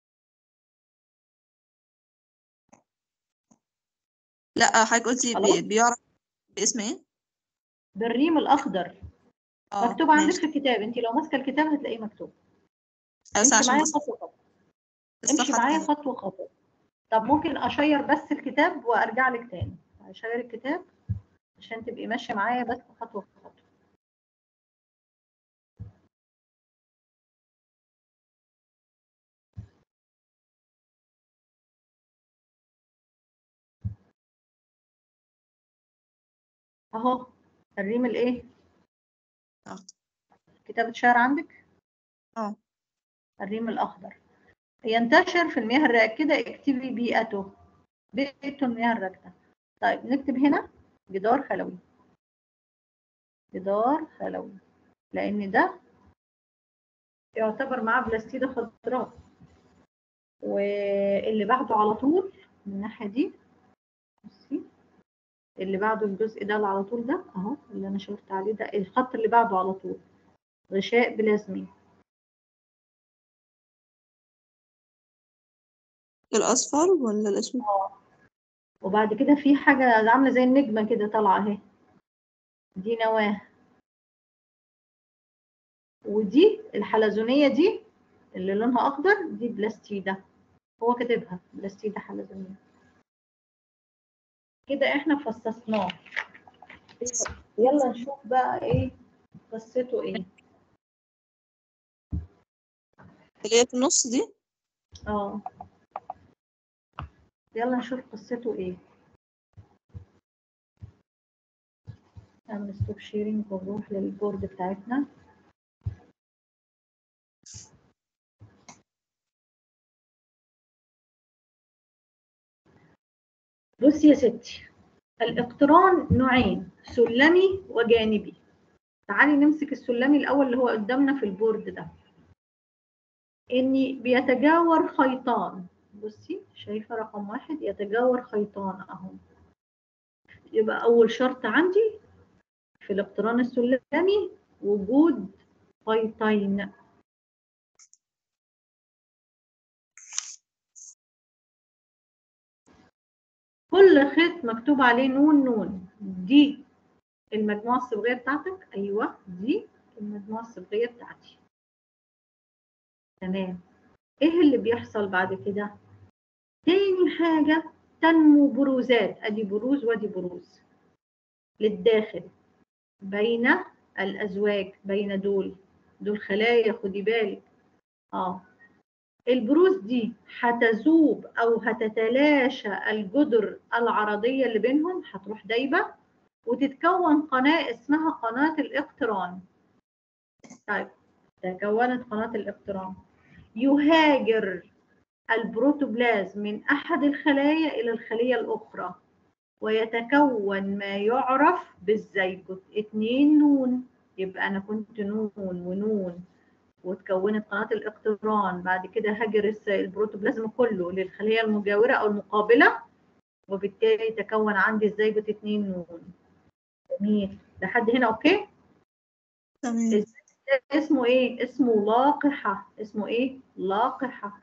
لا حضرتك قلتي خلاص. بي- بيعرف باسم ايه بالريم الاخضر اه مكتوب عندك ماشي. في الكتاب انت لو ماسكه الكتاب هتلاقيه مكتوب بس امشي عشان معايا بس خطوه خطوه امشي الصفحة معايا التانية. خطوه خطوه طب ممكن اشير بس الكتاب وارجع لك تاني اشير الكتاب عشان تبقي ماشيه معايا بس خطوه خطوه اهو الريم الايه اه كتاب اتشهر عندك اه الريم الاخضر ينتشر في المياه الراكده اكتبي بيئته بيئته المياه الراكده طيب نكتب هنا جدار خلوي جدار خلوي لان ده يعتبر معاه بلاستيده خضراء واللي بعده على طول من الناحيه دي بصي اللي بعده الجزء ده اللي على طول ده اهو اللي انا شاورت عليه ده الخط اللي بعده على طول غشاء بلازمي الأصفر ولا الأسود؟ وبعد كده في حاجه عامله زي النجمه كده طالعه اهي دي نواه ودي الحلزونيه دي اللي لونها اخضر دي بلاستيده هو كاتبها بلاستيده حلزونيه كده احنا فصصناه يلا نشوف بقى ايه قصته ايه اللي هي في النص دي اه يلا نشوف قصته ايه نعمل ستوب شيرنج ونروح للبورد بتاعتنا بصي يا ستي الاقتران نوعين سلمي وجانبي تعالي نمسك السلمي الاول اللي هو قدامنا في البورد ده اني بيتجاور خيطان بصي شايفه رقم واحد يتجاور خيطان اهو يبقى اول شرط عندي في الاقتران السلمي وجود خيطين كل خيط مكتوب عليه نون نون دي المجموعة الصبغية بتاعتك أيوة دي المجموعة الصبغية بتاعتي تمام إيه اللي بيحصل بعد كده؟ تاني حاجة تنمو بروزات أدي بروز وأدي بروز للداخل بين الأزواج بين دول دول خلايا خدي بالك اه البروز دي هتذوب او هتتلاشى الجدر العرضيه اللي بينهم هتروح دايبه وتتكون قناه اسمها قناه الاقتران طيب تكونت قناه الاقتران يهاجر البروتوبلازم من احد الخلايا الى الخليه الاخرى ويتكون ما يعرف بالزيجوت اتنين نون يبقى انا كنت نون ونون وتكونت قناة الاقتران بعد كده هاجر البروتوبلازم كله للخلية المجاورة أو المقابلة وبالتالي تكون عندي الزيجوت اتنين نون جميل لحد هنا أوكي تمام اسمه إيه؟ اسمه لاقحة اسمه إيه؟ لاقحة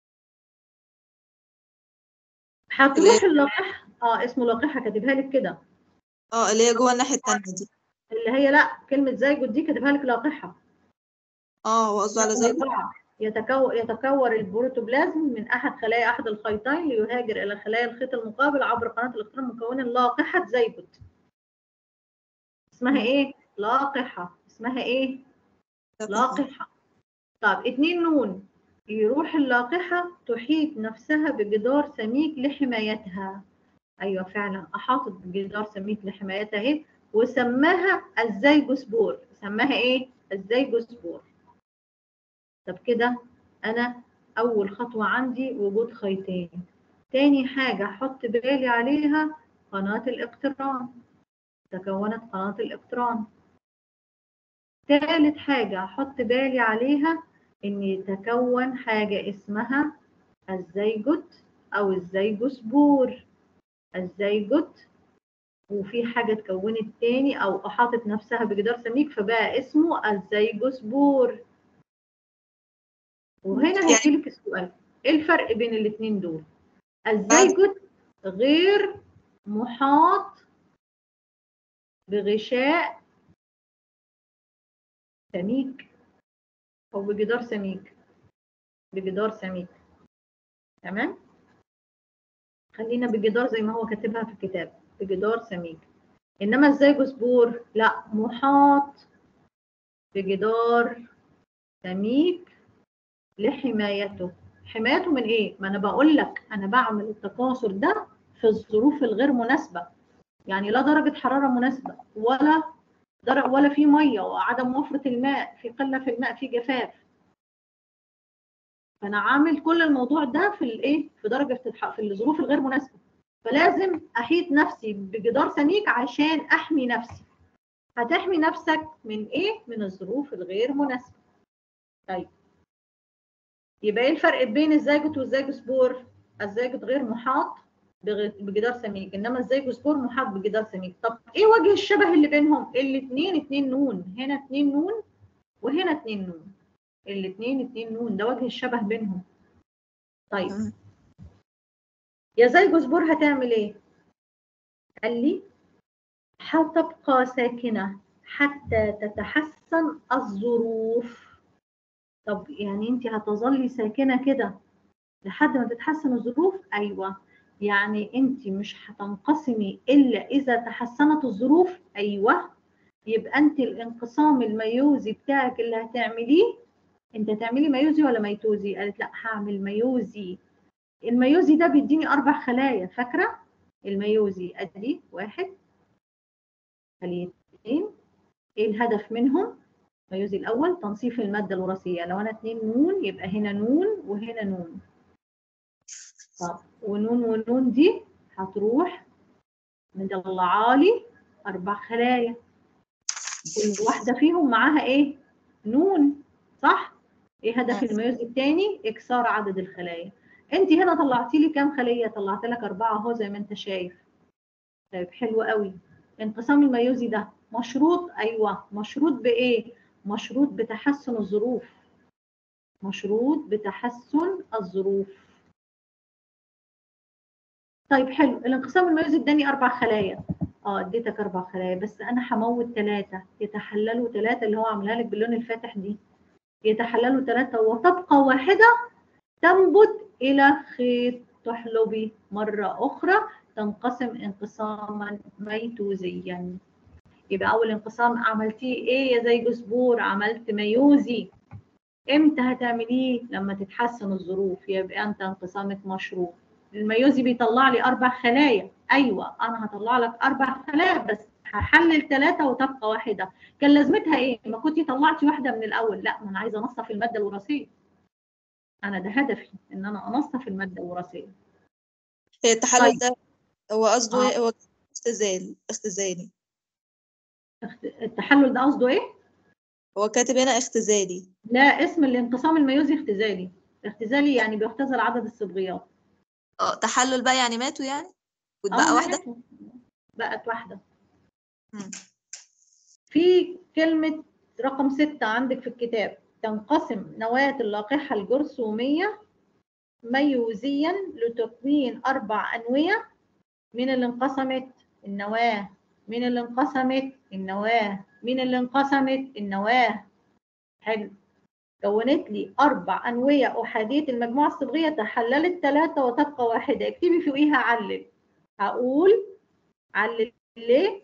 هتروح اللاقحة اه اسمه لاقحة كاتبها لك كده اه اللي هي جوه الناحية التانية دي اللي هي لا كلمة زيجوت دي كاتبها لك لاقحة اه وقصده على زي يتكون يتكون البروتوبلازم من احد خلايا احد الخيطين ليهاجر الى خلايا الخيط المقابل عبر قناه الاقتران مكونه لاقحه زيجوت اسمها ايه لاقحه اسمها ايه لاقحه طب اتنين نون يروح اللاقحه تحيط نفسها بجدار سميك لحمايتها ايوه فعلا احاطت بجدار سميك لحمايتها اهي وسماها الزيجوسبور سماها ايه الزيجوسبور طب كده انا اول خطوه عندي وجود خيطين تاني حاجة أحط بالي عليها قناة الاقتران تكونت قناة الاقتران تالت حاجة أحط بالي عليها إن يتكون حاجة اسمها الزيجوت أو الزيجوسبور الزيجوت وفي حاجة اتكونت تاني أو أحاطت نفسها بجدار سميك فبقى اسمه الزيجوسبور وهنا يعني- هيجيلك السؤال ايه الفرق بين الاتنين دول الزيجوت غير محاط بغشاء سميك او بجدار سميك بجدار سميك تمام خلينا بجدار زي ما هو كاتبها في الكتاب بجدار سميك انما الزيجوسبور لا محاط بجدار سميك لحمايته حمايته من ايه ما انا بقول لك انا بعمل التكاثر ده في الظروف الغير مناسبه يعني لا درجه حراره مناسبه ولا در... ولا في ميه وعدم وفره الماء في قله في الماء في جفاف فانا عامل كل الموضوع ده في الايه في درجه الح... في الظروف الغير مناسبه فلازم احيط نفسي بجدار سميك عشان احمي نفسي هتحمي نفسك من ايه من الظروف الغير مناسبه طيب يبقى ايه الفرق بين الزيجوت والزيجوسبور الزيجوت غير محاط بغ- بجدار سميك انما الزيجوسبور محاط بجدار سميك طب ايه وجه الشبه اللي بينهم الاثنين اتنين نون هنا اتنين نون وهنا اتنين نون الاثنين اتنين نون ده وجه الشبه بينهم طيب تمام. يا زيجوسبور هتعمل ايه قال لي هتبقى ساكنة حتى تتحسن الظروف طب يعني انت هتظلي ساكنة كده لحد ما تتحسن الظروف ايوه يعني انت مش هتنقسمي الا اذا تحسنت الظروف ايوه يبقى انت الانقسام الميوزي بتاعك اللي هتعمليه انت هتعملي ميوزي ولا ميتوزي قالت لا هعمل ميوزي الميوزي ده بيديني اربع خلايا فاكره الميوزي ادي واحد خليتين ايه الهدف منهم الميوزي الاول تنصيف الماده الوراثيه لو انا اتنين نون يبقى هنا نون وهنا نون طب ونون ونون دي هتروح مطلعه لي اربع خلايا كل واحده فيهم معاها ايه نون صح ايه هدف نعم. الميوزي الثاني اكسار عدد الخلايا انت هنا طلعتي لي كام خليه طلعت لك اربعه اهو زي ما انت شايف طيب حلو قوي انقسام الميوزي ده مشروط ايوه مشروط بايه مشروط بتحسن الظروف مشروط بتحسن الظروف طيب حلو الانقسام الميوزي اداني اربع خلايا اه اديتك اربع خلايا بس انا هموت ثلاثه يتحللوا ثلاثه اللي هو عاملها لك باللون الفاتح دي يتحللوا ثلاثه وتبقى واحده تنبت الى خيط تحلبي مره اخرى تنقسم انقساما ميتوزيا يبقى اول انقسام عملتيه ايه يا زي جسبور عملت ميوزي امتى هتعمليه لما تتحسن الظروف يبقى انت انقسامك مشروط الميوزي بيطلع لي اربع خلايا ايوه انا هطلع لك اربع خلايا بس هحلل ثلاثه وتبقى واحده كان لازمتها ايه ما كنتي طلعتي واحده من الاول لا ما انا عايزه انصف الماده الوراثيه انا ده هدفي ان انا انصف الماده الوراثيه هي التحلل طيب. ده هو قصده آه. ايه هو اختزال اختزالي اخت- التحلل ده قصده ايه هو كاتب هنا اختزالي لا اسم الانقسام الميوزي اختزالي اختزالي يعني بيختزل عدد الصبغيات اه تحلل بقى يعني ماتوا يعني واتبقى آه، واحدة ماتوا. بقت واحده مم. في كلمة رقم ستة عندك في الكتاب تنقسم نواة اللقاحة الجرثومية ميوزيا لتكوين أربع أنوية من اللي انقسمت النواة من اللي انقسمت النواة من اللي انقسمت النواة حلو كونت لي أربع أنوية أحادية المجموعة الصبغية تحللت ثلاثة وتبقى واحدة اكتبي فوقيها علل هقول علل ليه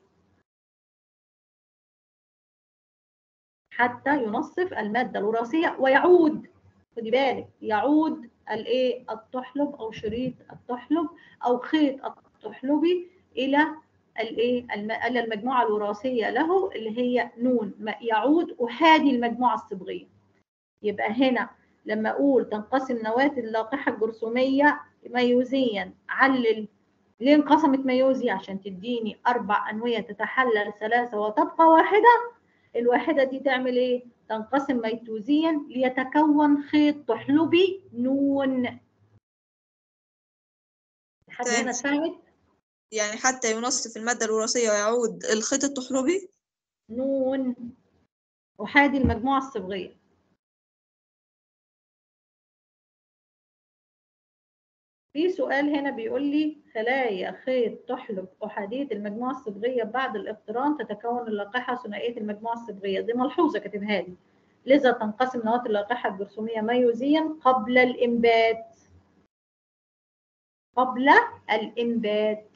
حتى ينصف المادة الوراثية ويعود خدي بالك يعود الايه التحلب او شريط التحلب او خيط التحلبي الى الايه الم- الى المجموعه الوراثيه له اللي هي نون ما- يعود احادي المجموعه الصبغيه يبقى هنا لما اقول تنقسم نواه اللقاحه الجرثوميه ميوزيا علل ليه انقسمت ميوزي عشان تديني اربع انويه تتحلل ثلاثه وتبقى واحده الواحده دي تعمل ايه تنقسم ميتوزيا ليتكون خيط تحلبي نون لحد تمام. هنا اتفهمت يعني حتى ينص في المادة الوراثية ويعود الخيط التحلبي نون أحادي المجموعة الصبغية في سؤال هنا بيقول لي خلايا خيط تحلب أحادية المجموعة الصبغية بعد الاقتران تتكون اللقاحة ثنائية المجموعة الصبغية دي ملحوظة كاتبها لي لذا تنقسم نواة اللقاحة الجرثومية ميوزيا قبل الإنبات قبل الإنبات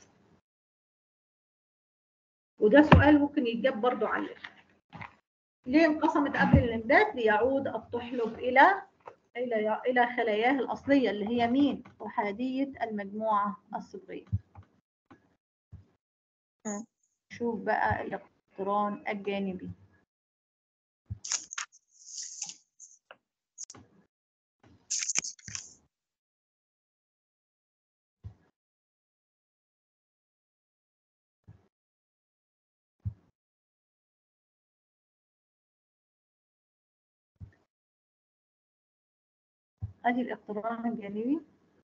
وده سؤال ممكن يتجاب برضو عليه ليه انقسمت قبل الانبات ليعود التحلب الى الى الى خلاياه الاصليه اللي هي مين احاديه المجموعه الصبغيه مم. شوف بقى الاقتران الجانبي ادي الاقتران الجانبي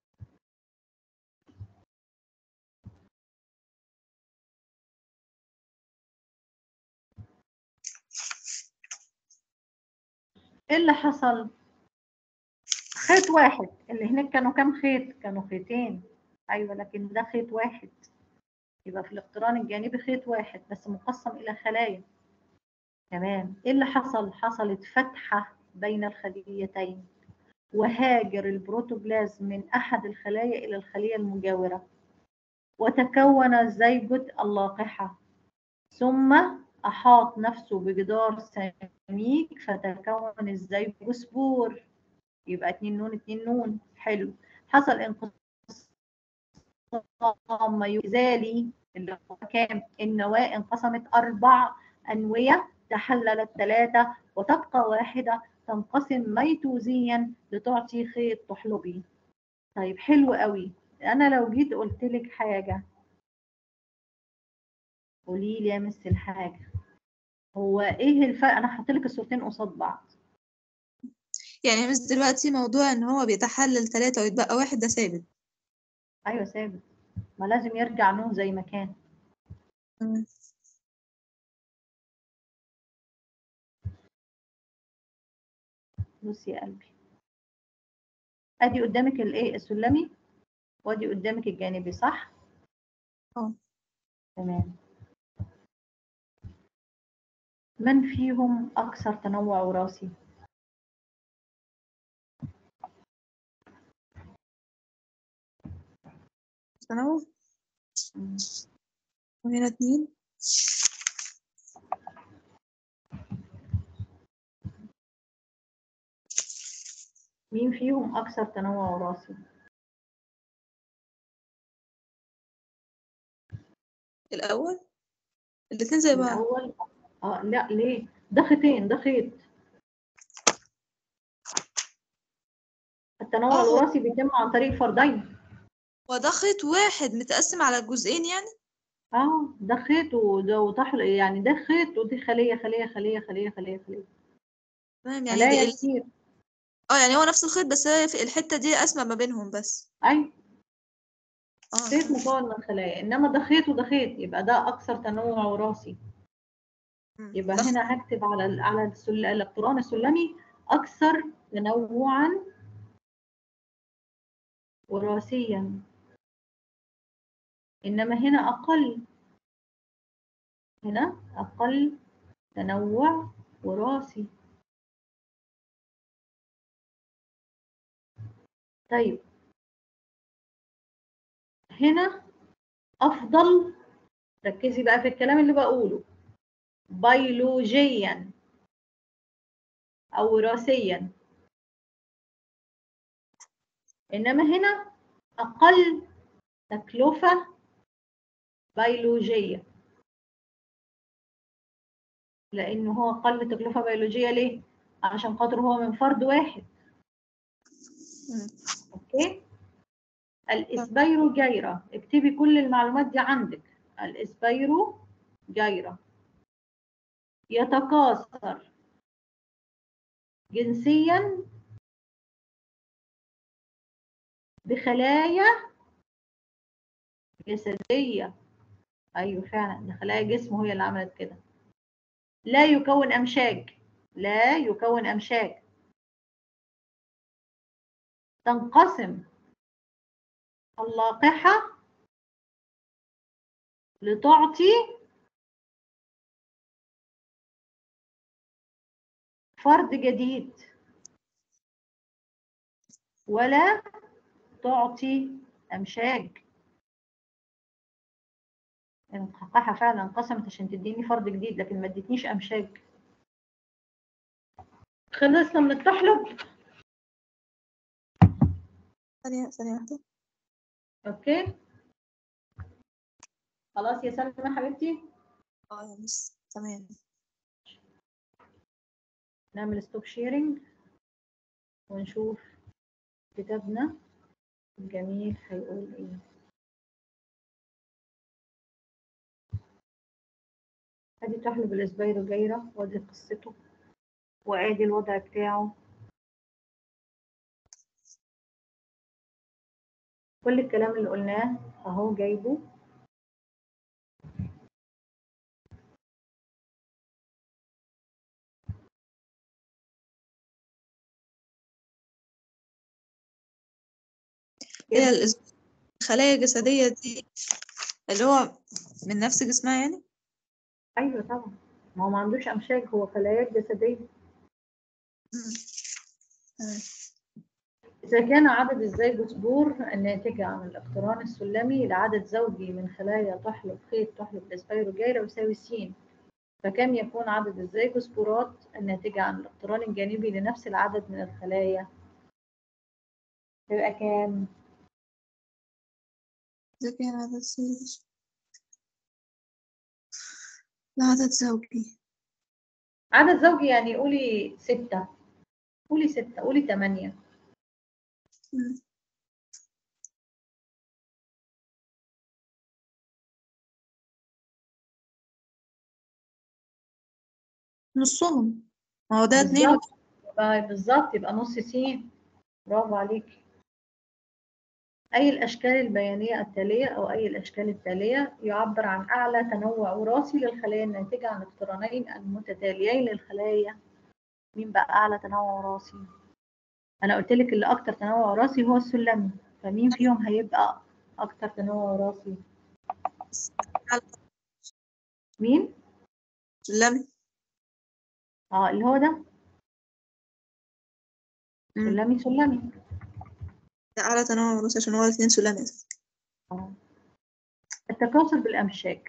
ايه اللي حصل خيط واحد اللي هناك كانوا كام خيط كانوا خيطين ايوه لكن ده خيط واحد يبقى في الاقتران الجانبي خيط واحد بس مقسم الى خلايا تمام ايه اللي حصل حصلت فتحه بين الخليتين وهاجر البروتوبلازم من أحد الخلايا إلى الخلية المجاورة وتكون زيجة اللقاحة ثم أحاط نفسه بجدار سميك فتكون الزيجوسبور يبقى اتنين نون اتنين نون حلو حصل انقسام ميزالي اللي هو كام النواة انقسمت أربع أنوية تحللت ثلاثة وتبقى واحدة تنقسم ميتوزيا لتعطي خيط تحلبي طيب حلو قوي انا لو جيت قلت لك حاجه قولي لي يا مس الحاجه هو ايه الفرق انا هحط لك الصورتين قصاد بعض يعني بس دلوقتي موضوع ان هو بيتحلل ثلاثة ويتبقى واحد ده ثابت ايوه ثابت ما لازم يرجع نوع زي ما كان تمام. بصي يا قلبي ادي قدامك الايه السلمي وادي قدامك الجانبي صح اه تمام من فيهم اكثر تنوع وراثي تنوع مم. وهنا اتنين مين فيهم اكثر تنوع وراثي الأول الاتنين زي بعض الاول اه لا ليه ده خيطين ده خيط التنوع آه، هو- الوراثي بيتم عن طريق فردين وده خيط واحد متقسم على جزئين يعني اه ده خيط وده وطحل يعني ده خيط ودي خليه خليه خليه خليه خليه خليه تمام يعني خلايا دي ال... كتير اه يعني هو نفس الخيط بس هي في الحتة دي قسمة ما بينهم بس اي اه خيط مكون من خلايا انما ده خيط وده خيط يبقى ده اكثر تنوع وراثي مم. يبقى ده هنا هكتب على ال على السل... الاقتران السلمي اكثر تنوعا وراثيا انما هنا اقل هنا اقل تنوع وراثي طيب هنا افضل ركزي بقى في الكلام اللي بقوله بيولوجيا او وراثيا انما هنا اقل تكلفه بيولوجيه لانه هو اقل تكلفه بيولوجيه ليه عشان خاطر هو من فرد واحد مم. اوكي الاسبيرو جيرة اكتبي كل المعلومات دي عندك الاسبيرو جيرة يتكاثر جنسيا بخلايا جسدية أيوة فعلا ده خلايا جسمه هي اللي عملت كده لا يكون أمشاج لا يكون أمشاج تنقسم اللاقحة لتعطي فرد جديد ولا تعطي أمشاج القحة فعلا انقسمت عشان تديني فرد جديد لكن ما ادتنيش أمشاج خلصنا من التحلب ثانية ثانية واحدة اوكي خلاص يا سلمى حبيبتي اه يا مس تمام نعمل ستوب شيرنج ونشوف كتابنا الجميل هيقول ايه ادي تحلب الاسبايرو جايرة وادي قصته وادي الوضع بتاعه كل الكلام اللي قلناه اهو جايبه هي الإس- الخلايا الجسدية دي اللي هو من نفس جسمها يعني ايوه طبعا ما هو ما عندوش امشاج هو خلايا جسديه مم. تمام. إذا كان عدد الزيجوسبور الناتجة عن الاقتران السلمي لعدد زوجي من خلايا تحلب خيط تحلب الاسبيروجيرا يساوي س فكم يكون عدد الزيجوسبورات الناتجة عن الاقتران الجانبي لنفس العدد من الخلايا؟ يبقى كام؟ إذا كان عدد زوجي العدد زوجي عدد زوجي يعني قولي ستة قولي ستة قولي تمانية مم. نصهم ما هو ده اتنين بالظبط يبقى- بالظبط يبقى نص س برافو عليك أي الأشكال البيانية التالية أو أي الأشكال التالية يعبر عن أعلى تنوع وراثي للخلايا الناتجة عن اقترانين المتتاليين للخلايا مين بقى أعلى تنوع وراثي؟ أنا قلت لك اللي أكتر تنوع وراثي هو السلمي فمين فيهم هيبقى أكتر تنوع وراثي؟ مين؟ سلمي اه اللي هو ده مم. سلمي سلمي ده أعلى تنوع وراثي عشان هو الاتنين سلمي أساسا. اه التكاثر بالأمشاج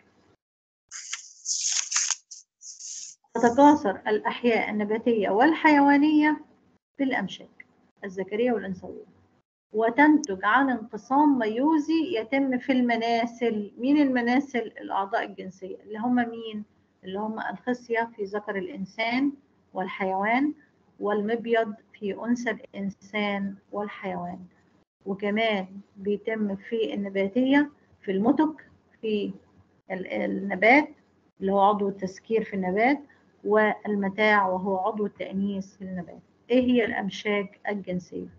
تتكاثر الأحياء النباتية والحيوانية بالأمشاج الذكرية والأنثوية وتنتج عن انقسام ميوزي يتم في المناسل مين المناسل الأعضاء الجنسية اللي هم مين اللي هم الخصية في ذكر الإنسان والحيوان والمبيض في أنثى الإنسان والحيوان وكمان بيتم في النباتية في المتك في ال- النبات اللي هو عضو التسكير في النبات والمتاع وهو عضو التأنيث في النبات ايه هي الأمشاج الجنسية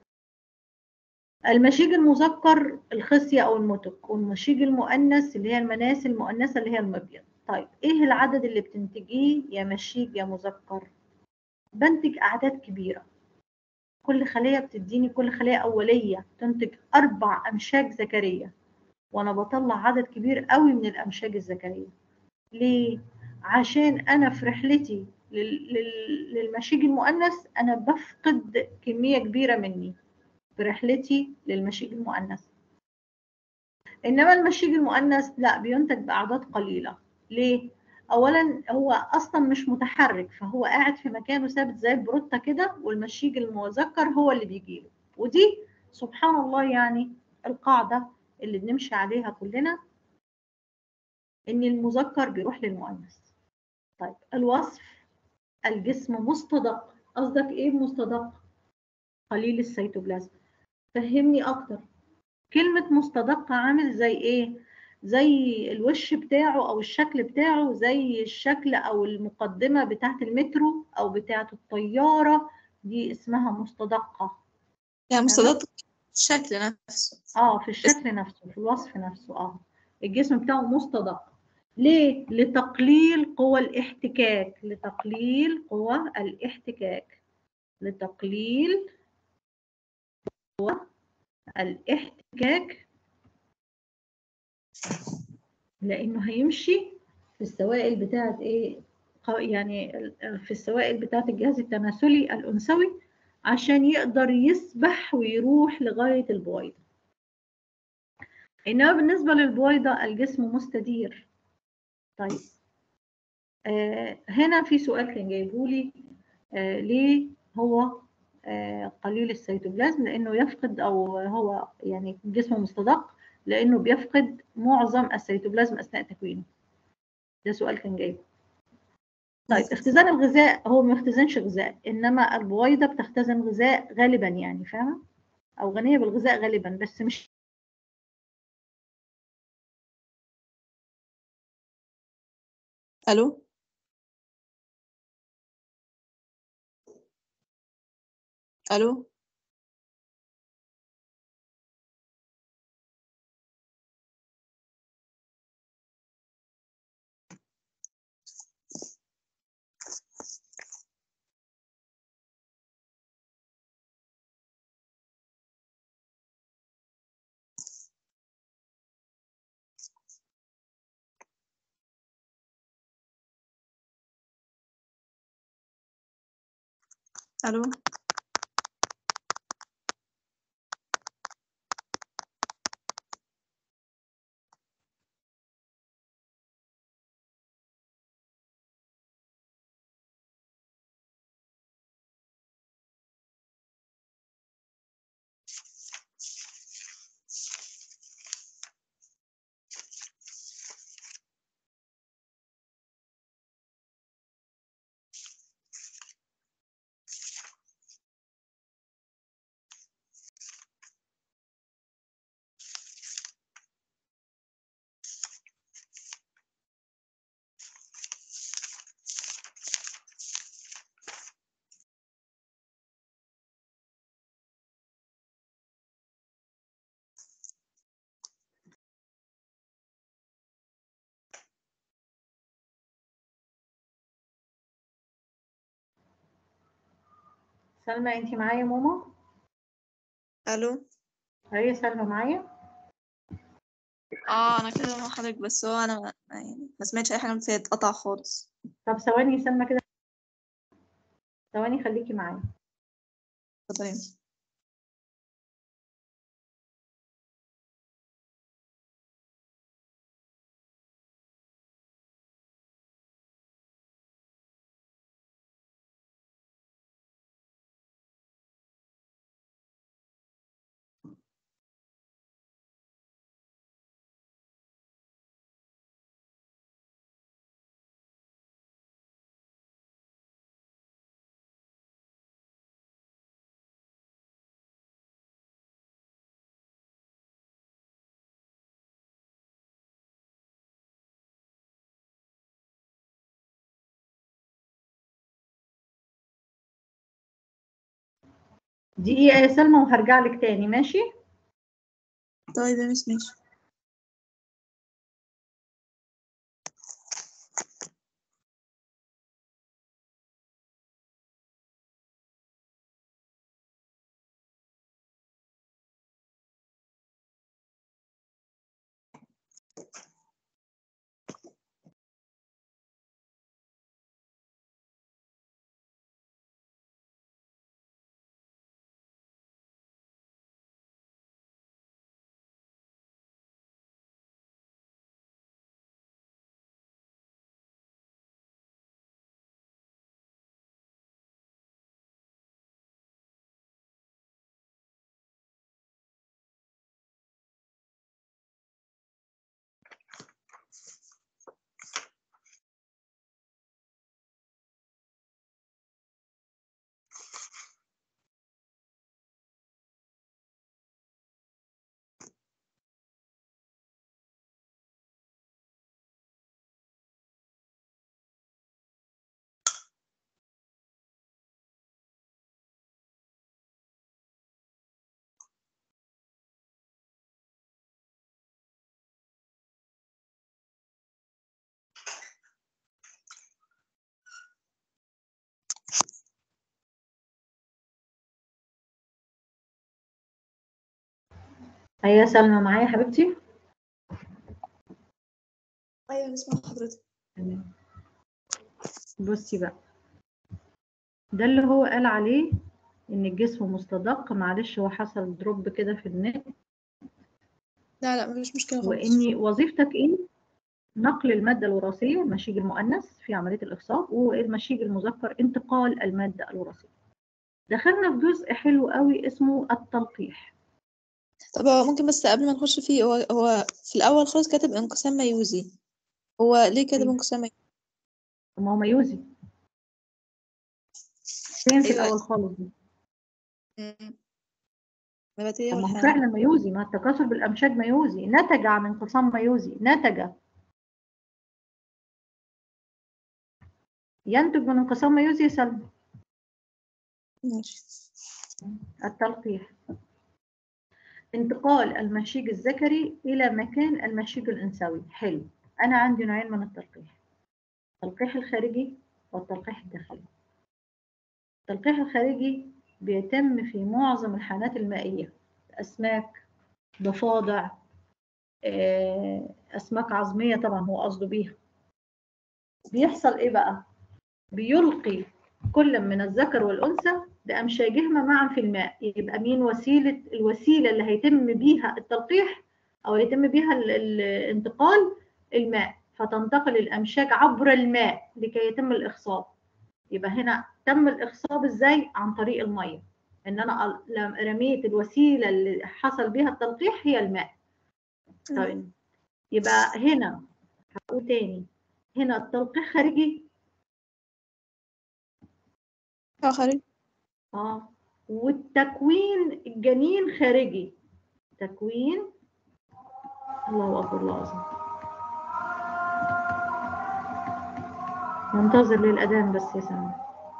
المشيج المذكر الخصية أو المتك والمشيج المؤنث اللي هي المناسل المؤنثة اللي هي المبيض طيب ايه العدد اللي بتنتجيه يا مشيج يا مذكر بنتج أعداد كبيرة كل خلية بتديني كل خلية أولية تنتج أربع أمشاج ذكرية وأنا بطلع عدد كبير قوي من الأمشاج الذكرية ليه؟ عشان أنا في رحلتي لل- لل- للمشيج المؤنث أنا بفقد كمية كبيرة مني في رحلتي للمشيج المؤنث إنما المشيج المؤنث لا بينتج بأعداد قليلة ليه؟ أولا هو أصلا مش متحرك فهو قاعد في مكانه ثابت زي البروتة كده والمشيج المذكر هو اللي بيجيله ودي سبحان الله يعني القاعدة اللي بنمشي عليها كلنا إن المذكر بيروح للمؤنث طيب الوصف الجسم مستدق قصدك إيه بمستدق؟ قليل السيتوبلازم فهمني اكتر كلمة مستدق عامل زي ايه زي الوش بتاعه او الشكل بتاعه زي الشكل او المقدمة بتاعت المترو او بتاعت الطيارة دي اسمها مستدقة يعني مستدق الشكل نفسه اه في الشكل نفسه في الوصف نفسه اه الجسم بتاعه مستدق ليه لتقليل قوى الاحتكاك لتقليل قوى الاحتكاك لتقليل قوى الاحتكاك لانه هيمشي في السوائل بتاعه ايه قو- يعني في السوائل بتاعه الجهاز التناسلي الانثوي عشان يقدر يسبح ويروح لغايه البويضه انما بالنسبه للبويضه الجسم مستدير طيب آه هنا في سؤال كان جايبه لي آه ليه هو آه قليل السيتوبلازم لانه يفقد او هو يعني جسمه مستدق لانه بيفقد معظم السيتوبلازم اثناء تكوينه ده سؤال كان جايبه طيب اختزان الغذاء هو ما بيختزنش غذاء انما البويضه بتختزن غذاء غالبا يعني فاهمه او غنيه بالغذاء غالبا بس مش الو الو الو سلمى انت معايا يا ماما الو هي سلمى معايا اه انا كده مع حضرتك بس هو انا ما- يعني ما سمعتش اي حاجه من فيها اتقطع خالص طب ثواني سلمى كده ثواني خليكي معايا تمام دقيقة يا سلمى وهرجع لك تاني ماشي طيب يا مس ماشي هيا سلمى معايا يا حبيبتي ايوه نسمع حضرتك تمام بصي بقى ده اللي هو قال عليه ان الجسم مستدق معلش هو حصل دروب كده في النت لا لا مفيش مشكله خالص واني وظيفتك ايه نقل الماده الوراثيه المشيج المؤنث في عمليه الاخصاب والمشيج المذكر انتقال الماده الوراثيه دخلنا في جزء حلو قوي اسمه التلقيح طب هو ممكن بس قبل ما نخش فيه هو هو في الاول خالص كاتب انقسام ميوزي هو ليه كاتب أيوة. انقسام ميوزي ما هو ميوزي فين في أيوة. الاول خالص دي مم. نباتيه طب ما هو والحيوانات فعلا ميوزي ما التكاثر بالامشاج ميوزي نتج عن انقسام ميوزي نتج ينتج من انقسام ميوزي يا سلمى ماشي التلقيح انتقال المشيج الذكري إلى مكان المشيج الأنثوي حلو أنا عندي نوعين من التلقيح التلقيح الخارجي والتلقيح الداخلي التلقيح الخارجي بيتم في معظم الحالات المائية أسماك ضفادع آه، أسماك عظمية طبعا هو قصده بيها بيحصل إيه بقى؟ بيلقي كل من الذكر والأنثى بأمشاجهما معا في الماء يبقى مين وسيلة الوسيلة اللي هيتم بيها التلقيح أو يتم بيها ال- الانتقال الماء فتنتقل الأمشاج عبر الماء لكي يتم الإخصاب يبقى هنا تم الإخصاب إزاي عن طريق المية إن أنا ال- لم- رميت الوسيلة اللي حصل بيها التلقيح هي الماء طيب يبقى هنا هقول تاني هنا التلقيح خارجي اه خارج اه والتكوين الجنين خارجي تكوين الله اكبر الله اعظم منتظر للاذان بس يا سامي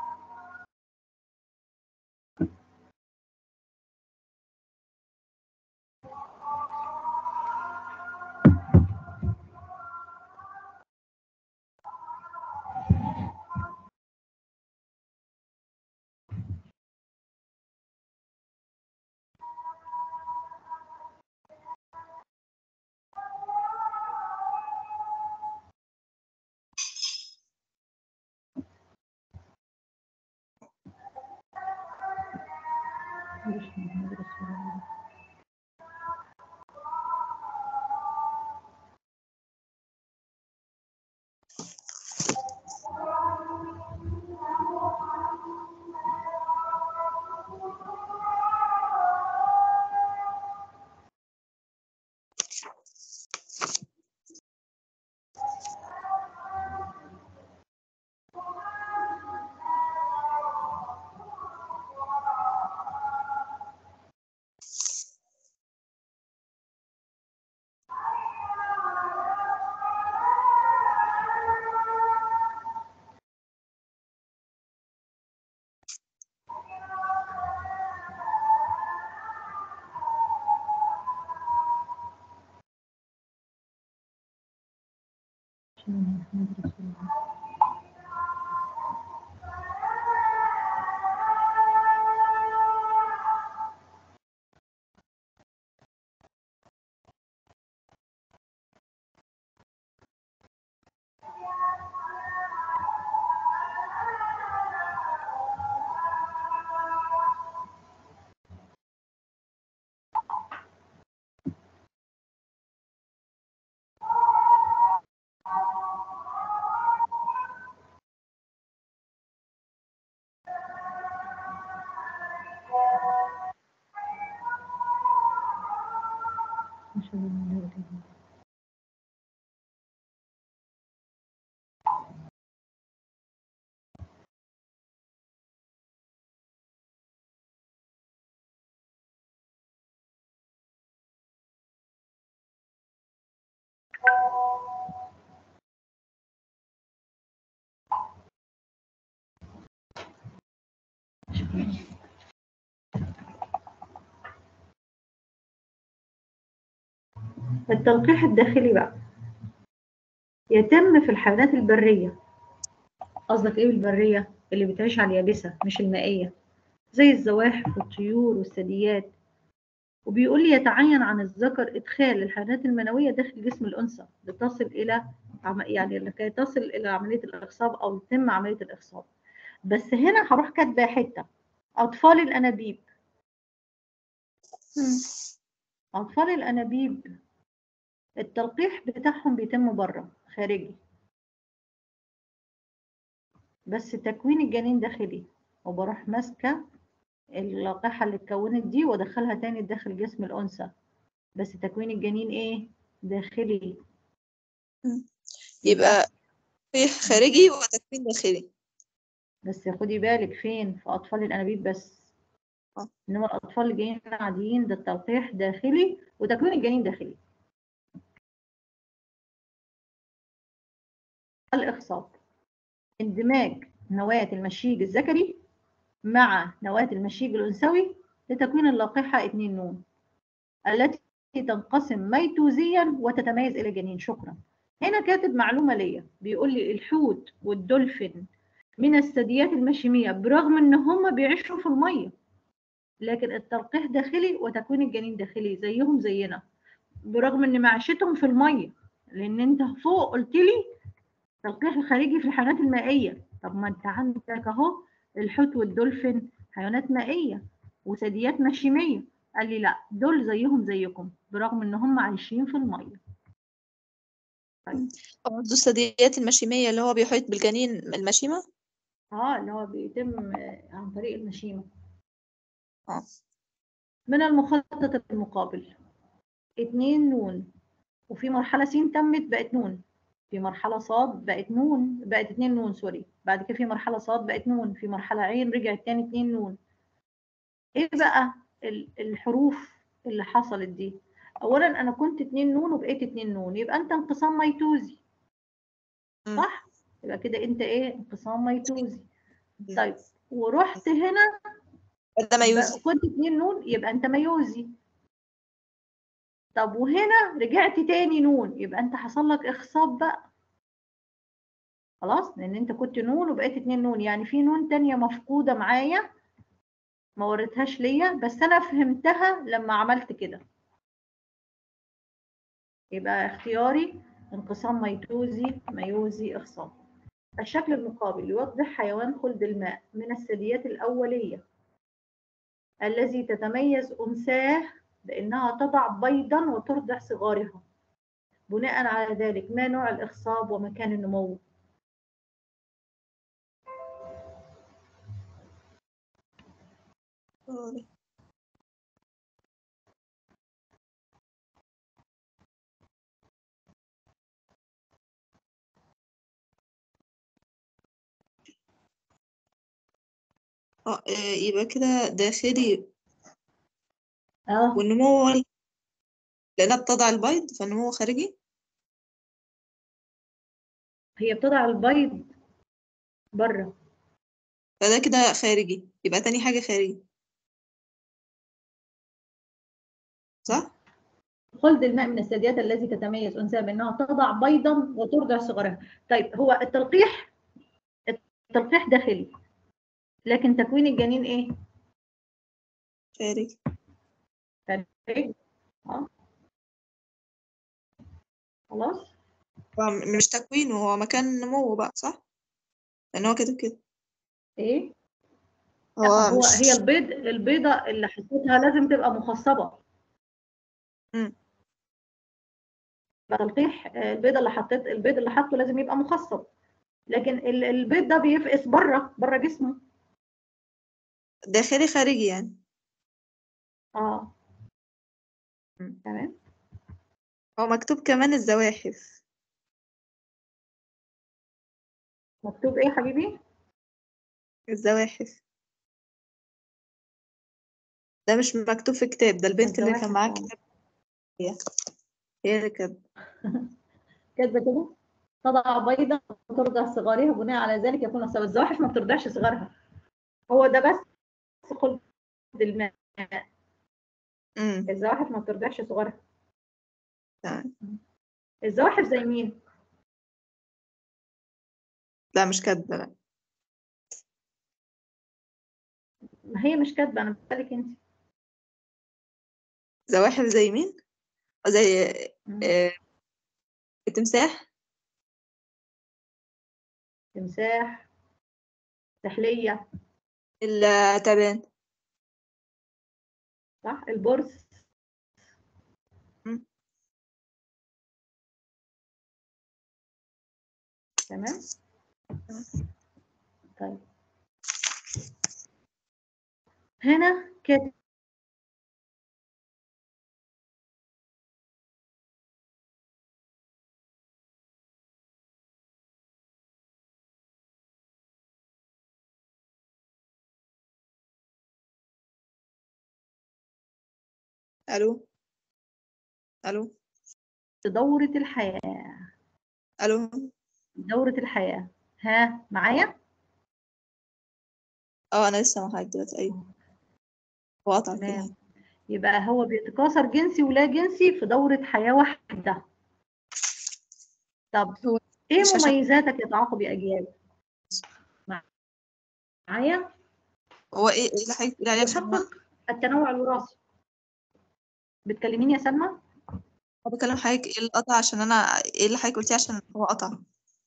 التلقيح الداخلي بقى يتم في الحيوانات البرية قصدك ايه بالبرية اللي بتعيش على اليابسة مش المائية زي الزواحف والطيور والثدييات وبيقول لي يتعين عن الذكر ادخال الحيوانات المنويه داخل جسم الانثى لتصل الى عم- يعني لكي تصل الى عمليه الاخصاب او تتم عمليه الاخصاب بس هنا هروح كاتبه حته اطفال الانابيب مم. اطفال الانابيب التلقيح بتاعهم بيتم بره خارجي بس تكوين الجنين داخلي وبروح ماسكه اللقاحه اللي اتكونت دي وادخلها تاني داخل جسم الانثى بس تكوين الجنين ايه داخلي يبقى تلقيح خارجي وتكوين داخلي بس خدي بالك فين في اطفال الانابيب بس آه. انما الاطفال اللي جايين عاديين ده التلقيح داخلي وتكوين الجنين داخلي الاخصاب اندماج نواة المشيج الذكري مع نواة المشيج الانثوي لتكوين اللقيحه 2 نون التي تنقسم ميتوزيا وتتميز الى جنين شكرا هنا كاتب معلومه ليا بيقول لي الحوت والدولفين من الثدييات المشيميه برغم ان هم بيعيشوا في الميه لكن التلقيح داخلي وتكوين الجنين داخلي زيهم زينا برغم ان معيشتهم في الميه لان انت فوق قلت لي تلقيح الخارجي في الحيوانات المائيه طب ما انت عندك اهو الحوت والدولفين حيوانات مائيه وثدييات مشيميه قال لي لا دول زيهم زيكم برغم ان هم عايشين في الميه برضه الثدييات المشيمية اللي هو بيحيط بالجنين المشيمة اه اللي هو بيتم آه، عن طريق المشيمه اه من المخطط المقابل اتنين نون وفي مرحلة س تمت بقت نون في مرحلة صاد بقت نون بقت اتنين نون سوري بعد كده في مرحلة صاد بقت نون في مرحلة عين رجعت تاني اتنين نون ايه بقى ال- الحروف اللي حصلت دي اولا انا كنت اتنين نون وبقيت اتنين نون يبقى انت انقسام ميتوزي مم. صح يبقى كده انت ايه انقسام ميتوزي مم. طيب ورحت هنا ده ميوزي بقى كنت اتنين نون يبقى انت ميوزي طب وهنا رجعت تاني نون يبقى انت حصل لك اخصاب بقى خلاص لان انت كنت نون وبقيت اتنين نون يعني في نون تانية مفقودة معايا ما وريتهاش ليا بس انا فهمتها لما عملت كده يبقى اختياري انقسام ميتوزي ميوزي اخصاب الشكل المقابل يوضح حيوان خلد الماء من الثدييات الأولية الذي تتميز أنثاه بأنها تضع بيضا وترضع صغارها بناء على ذلك ما نوع الإخصاب ومكان النمو اه آه، يبقى كده داخلي اه والنمو لأنها بتضع البيض فالنمو خارجي هي بتضع البيض بره فده كده خارجي يبقى تاني حاجة خارجي صح؟ خلد الماء من الثدييات التي تتميز أنثى بأنها تضع بيضا وترضع صغارها طيب هو التلقيح التلقيح داخلي لكن تكوين الجنين ايه؟ خارجي خارجي اه خلاص هو م- مش تكوين هو مكان نمو بقى صح؟ لأن هو كده كده ايه هو لا هو مش هي البيض البيضة اللي حطيتها لازم تبقى مخصبة مم. يبقى تلقيح آه، البيضة اللي حطيت البيض اللي حطه لازم يبقى مخصب لكن ال- البيض ده بيفقس بره بره جسمه داخلي خارجي يعني اه مم. تمام هو مكتوب كمان الزواحف مكتوب ايه يا حبيبي؟ الزواحف ده مش مكتوب في كتاب ده البنت اللي كان الزواحف، معاها آه. كتاب هي هي اللي كانت كاتبه كده تضع بيضا وترضع صغارها بناء على ذلك يكون السبب الزواحف ما بترضعش صغارها هو ده بس خلد الماء امم الزواحف ما بترضعش صغارها تمام الزواحف زي مين؟ لا مش كاتبة لا ما هي مش كاتبه انا بسالك انت زواحف زي مين زي مم. آه، التمساح تمساح سحلية التعبان صح البرص مم. تمام طيب هنا كده الو الو دورة الحياة الو دورة الحياة ها معايا اه انا لسه معاك دلوقتي ايوه هو قطع كده تمام يبقى هو بيتكاثر جنسي ولا جنسي في دورة حياة واحدة طب هو ايه مش عشان- مميزاتك يا تعاقب اجيال معايا هو ايه ايه اللي حضرتك بتقولي عليه عشان هو يحقق التنوع الوراثي بتكلميني يا سلمى هو بكلم حضرتك ايه اللي قطع عشان انا ايه اللي حضرتك قلتيه عشان هو قطع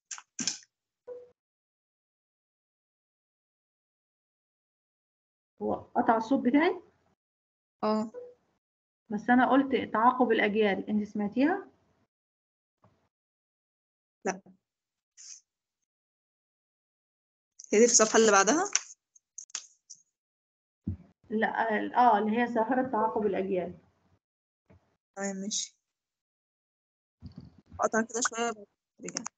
هو قطع الصوت بتاعي اه بس انا قلت تعاقب الاجيال انت سمعتيها هي دي في الصفحة اللي بعدها لا اه اللي هي ظاهرة تعاقب الاجيال تمام ماشي قطع كده شوية بعد كده رجع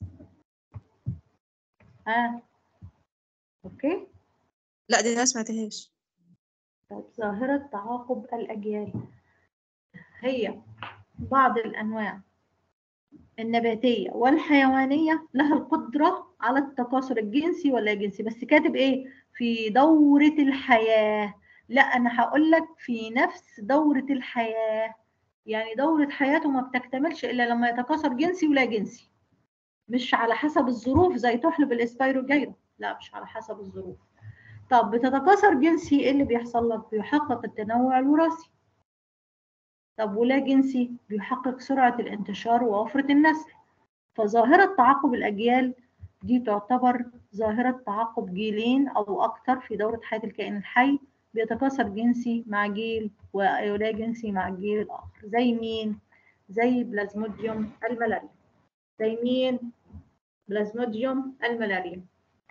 ها اوكي لا دي انا ما سمعتهاش طيب ظاهرة تعاقب الأجيال هي بعض الأنواع النباتية والحيوانية لها القدرة على التكاثر الجنسي ولا جنسي بس كاتب إيه في دورة الحياة لا أنا هقول لك في نفس دورة الحياة يعني دورة حياته ما بتكتملش إلا لما يتكاثر جنسي ولا جنسي مش على حسب الظروف زي تحلب الإسبايروجيرا لا مش على حسب الظروف طب بتتكاثر جنسي ايه اللي بيحصل لك بيحقق التنوع الوراثي طب ولا جنسي بيحقق سرعة الانتشار ووفرة النسل فظاهرة تعاقب الأجيال دي تعتبر ظاهرة تعاقب جيلين أو أكثر في دورة حياة الكائن الحي بيتكاثر جنسي مع جيل ولا جنسي مع الجيل الآخر زي مين؟ زي بلازموديوم الملاريا زي مين؟ بلازموديوم الملاريا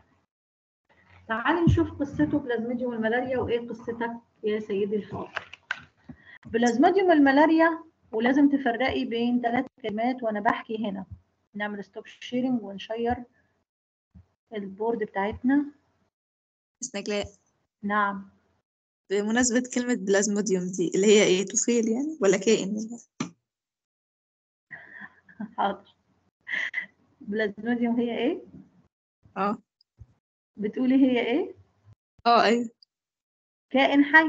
تعالي نشوف قصته بلازموديوم الملاريا وايه قصتك يا سيدي الفاضل بلازموديوم الملاريا ولازم تفرقي بين ثلاث كلمات وانا بحكي هنا نعمل ستوب شيرنج ونشير البورد بتاعتنا بس نجلاء نعم بمناسبة كلمة بلازموديوم دي اللي هي ايه طفيل يعني ولا كائن ولا حاضر بلازموديوم هي ايه اه بتقولي هي ايه اه ايوه كائن حي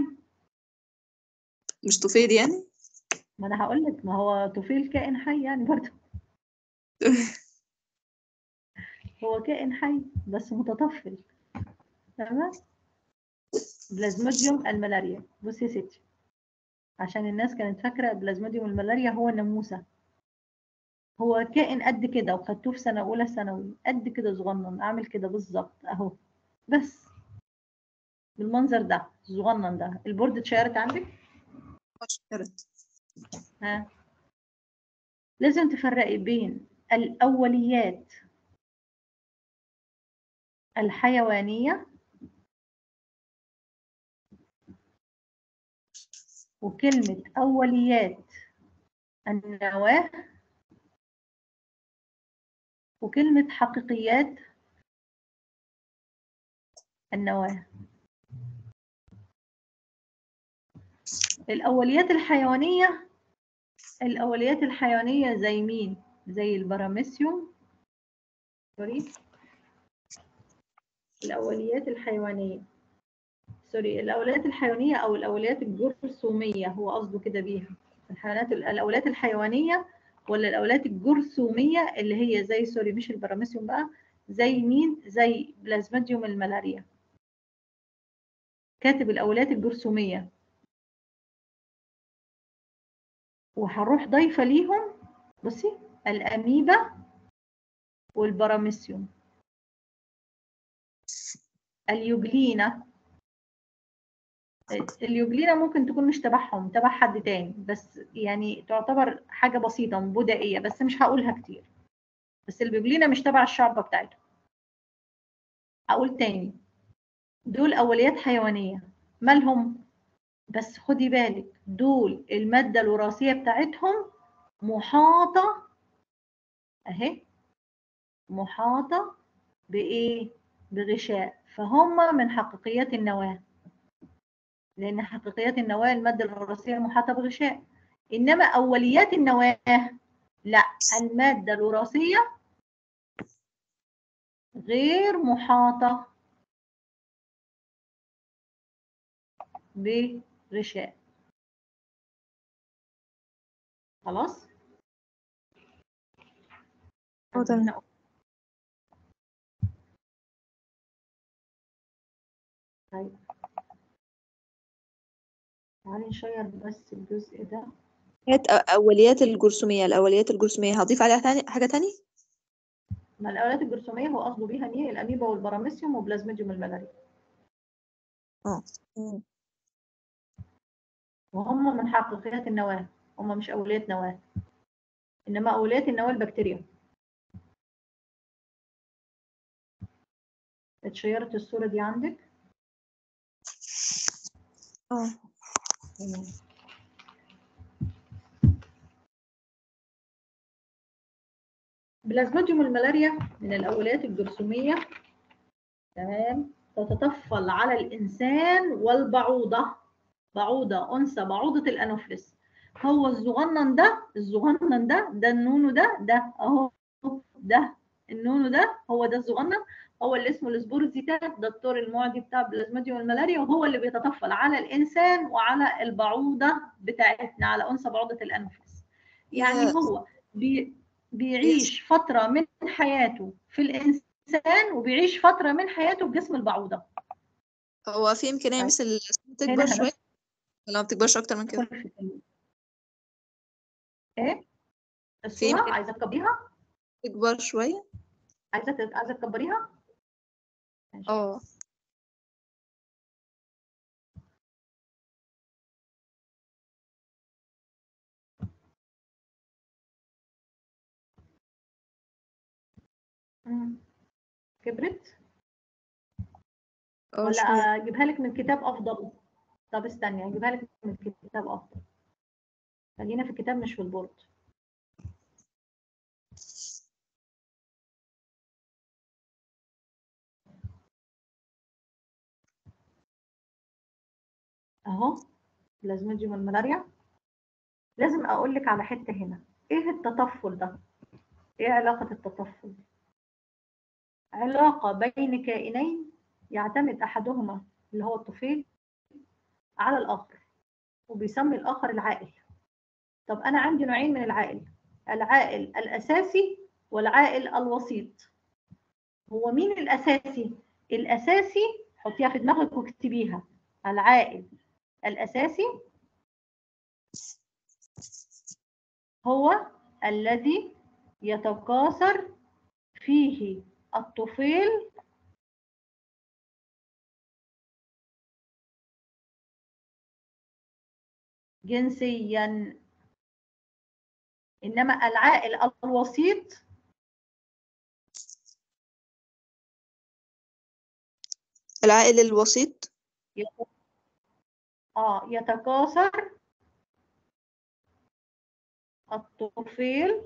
مش طفيل يعني ما انا هقول لك ما هو طفيل كائن حي يعني برضه هو كائن حي بس متطفل تمام بلازموديوم الملاريا بصي يا ستي عشان الناس كانت فاكره بلازموديوم الملاريا هو الناموسه هو كائن قد كده وخدتوه في سنه اولى ثانوي قد كده صغنن اعمل كده بالظبط اهو بس بالمنظر ده الصغنن ده البورد اتشيرت عندك شكرت ها لازم تفرقي بين الأوليات الحيوانية وكلمة أوليات النواة وكلمة حقيقيات النواة الأوليات الحيوانية الأوليات الحيوانية زي مين؟ زي البراميسيوم سوري الأوليات الحيوانية سوري الأوليات الحيوانية أو الأوليات الجرثومية هو قصده كده بيها الحيوانات الأوليات الحيوانية ولا الأوليات الجرثومية اللي هي زي سوري مش البراميسيوم بقى زي مين؟ زي بلازموديوم الملاريا كاتب الأوليات الجرثومية وهروح ضايفه ليهم بصي الاميبا والبراميسيوم اليوجلينا اليوجلينا ممكن تكون مش تبعهم تبع حد تاني بس يعني تعتبر حاجه بسيطه بدائيه بس مش هقولها كتير بس البيوجلينا مش تبع الشعبة بتاعتهم هقول تاني دول اوليات حيوانيه مالهم بس خدي بالك دول الماده الوراثيه بتاعتهم محاطه اهي محاطه بايه بغشاء فهم من حقيقيات النواه لان حقيقيات النواه الماده الوراثيه محاطه بغشاء انما اوليات النواه لا الماده الوراثيه غير محاطه بغشاء خلاص اه تمام طيب تعالي نشير بس الجزء ده هات أ- أوليات الجرثومية الأوليات الجرثومية هضيف عليها تاني حاجة تانية ما الأولاد الجرثومية هو قصده بيها مين الأميبا والبراميسيوم وبلازميديوم الملاريا مم. وهم من حقيقيات النواة هم مش أوليات نواة إنما أوليات النواة البكتيريا اتشيرت الصورة دي عندك اه تمام. بلازموديوم الملاريا من الأوليات الجرثومية تمام تتطفل على الإنسان والبعوضة بعوضة أنثى بعوضة الأنوفلس هو الصغنن ده الصغنن ده ده النونو ده ده أهو ده النونو ده هو ده الصغنن هو اللي اسمه السبورزيتات ده الطور المعدي بتاع بلازموديوم الملاريا وهو اللي بيتطفل على الإنسان وعلى البعوضة بتاعتنا على أنثى بعوضة الأنوفلس يعني يا- هو بي بيعيش فترة من حياته في الإنسان وبيعيش فترة من حياته في جسم البعوضة هو في إمكانية طيب. مثل هنا تكبر هندخل شوية ولا ما بتكبرش أكتر من كده في ال- ايه الصورة إمكانية عايزة تكبريها تكبر شوية عايزة تت- عايزة تكبريها ماشي. اه مم. كبرت اه ولا شوية اجيبها لك من كتاب افضل طب استني اجيبها لك من كتاب افضل خلينا في الكتاب مش في البورد اهو بلازموديوم الملاريا لازم اقول لك على حته هنا ايه التطفل ده ايه علاقه التطفل علاقه بين كائنين يعتمد احدهما اللي هو الطفيل على الاخر وبيسمي الاخر العائل طب انا عندي نوعين من العائل العائل الاساسي والعائل الوسيط هو مين الاساسي الاساسي حطيها في دماغك واكتبيها العائل الاساسي هو الذي يتكاثر فيه الطفيل جنسيا انما العائل الوسيط العائل الوسيط يت- اه يتكاثر الطفيل